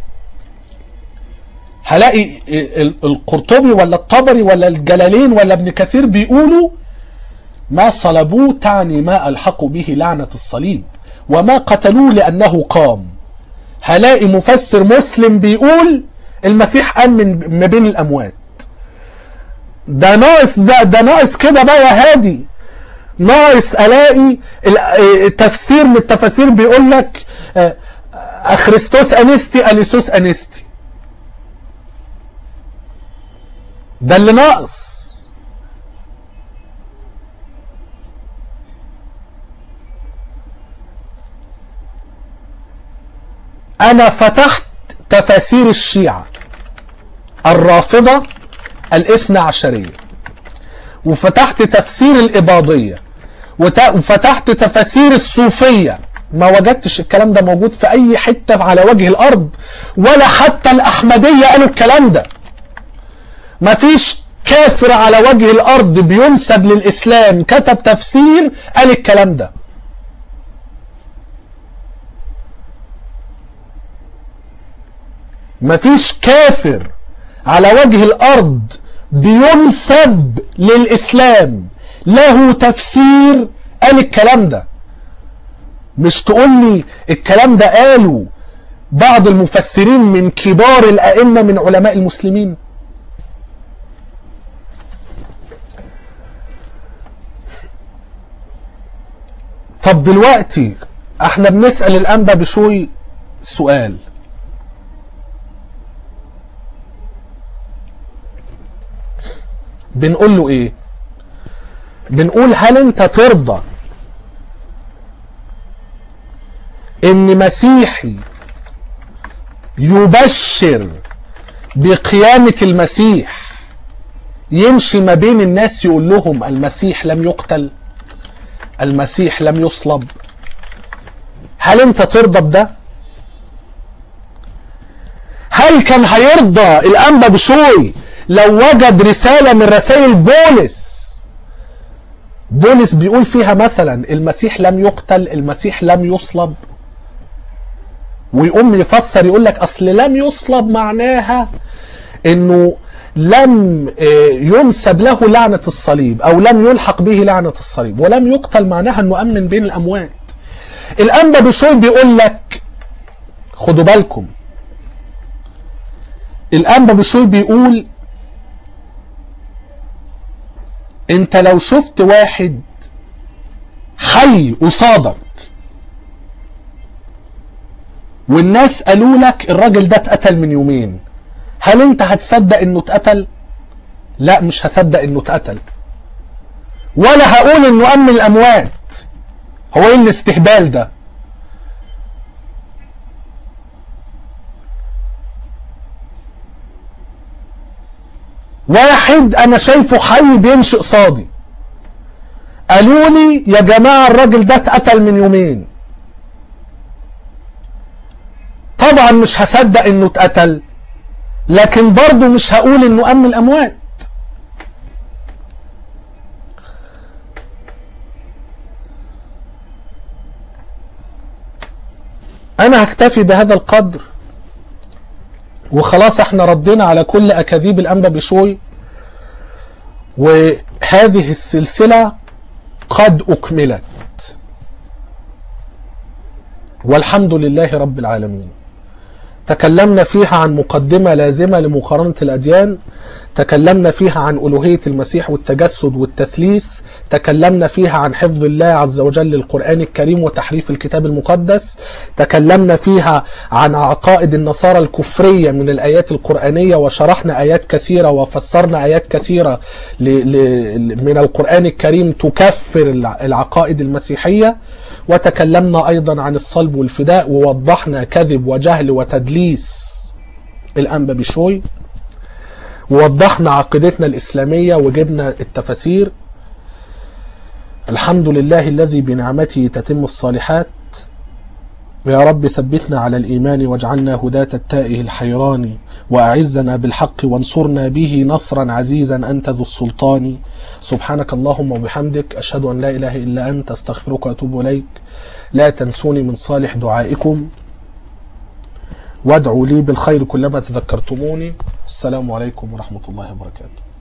هلاقي القرطبي ولا الطبري ولا الجلالين ولا ابن كثير بيقولوا ما صلبوه تعني ما ألحقوا به لعنة الصليب وما قتلوه لأنه قام هلاقي مفسر مسلم بيقول المسيح قام من ما بين الأموات ده ناقص ده ده ناقص كده بقى يا هادي ناقص الاقي تفسير من التفاسير بيقول لك اخريستوس انستي اليسوس انستي ده اللي ناقص انا فتحت تفاسير الشيعة الرافضة الاثنى عشرية وفتحت تفسير الإباضية وت- وفتحت تفاسير الصوفية ما وجدتش الكلام ده موجود في أي حتة على وجه الأرض ولا حتى الأحمدية قالوا الكلام ده ما فيش كافر على وجه الأرض بينسب للإسلام كتب تفسير قال الكلام ده مفيش كافر على وجه الارض بينسب للاسلام له تفسير قال الكلام ده مش تقول لي الكلام ده قاله بعض المفسرين من كبار الائمه من علماء المسلمين طب دلوقتي احنا بنسال الانبا بشوي سؤال بنقول له ايه بنقول هل انت ترضى ان مسيحي يبشر بقيامة المسيح يمشي ما بين الناس يقول لهم المسيح لم يقتل المسيح لم يصلب هل انت ترضى بده هل كان هيرضى الانبا بشوي لو وجد رسالة من رسائل بولس بولس بيقول فيها مثلا المسيح لم يقتل المسيح لم يصلب ويقوم يفسر يقول لك اصل لم يصلب معناها انه لم آه، ينسب له لعنة الصليب او لم يلحق به لعنة الصليب ولم يقتل معناها انه امن بين الاموات الانبا بشوي بيقول لك خدوا بالكم الانبا بشوي بيقول انت لو شفت واحد حي قصادك والناس قالوا لك الراجل ده اتقتل من يومين هل انت هتصدق انه اتقتل لا مش هصدق انه اتقتل ولا هقول انه امن الاموات هو ايه الاستهبال ده واحد انا شايفه حي بيمشي قصادي قالوا لي يا جماعه الراجل ده اتقتل من يومين طبعا مش هصدق انه اتقتل لكن برضه مش هقول انه امن الاموات انا هكتفي بهذا القدر وخلاص احنا ردينا على كل اكاذيب الانبا بشوي وهذه السلسله قد اكملت والحمد لله رب العالمين تكلمنا فيها عن مقدمة لازمة لمقارنة الأديان تكلمنا فيها عن ألوهية المسيح والتجسد والتثليث تكلمنا فيها عن حفظ الله عز وجل للقرآن الكريم وتحريف الكتاب المقدس تكلمنا فيها عن عقائد النصارى الكفرية من الآيات القرآنية وشرحنا آيات كثيرة وفسرنا آيات كثيرة ل... ل... من القرآن الكريم تكفر الع- العقائد المسيحية وتكلمنا أيضا عن الصلب والفداء ووضحنا كذب وجهل وتدليس الأنبا بشوي ووضحنا عقيدتنا الإسلامية وجبنا التفاسير الحمد لله الذي بنعمته تتم الصالحات يا رب ثبتنا على الإيمان واجعلنا هداة التائه الحيران وأعزنا بالحق وانصرنا به نصرا عزيزا أنت ذو السلطان سبحانك اللهم وبحمدك أشهد أن لا إله إلا أنت أستغفرك وأتوب إليك لا تنسوني من صالح دعائكم وادعوا لي بالخير كلما تذكرتموني السلام عليكم ورحمة الله وبركاته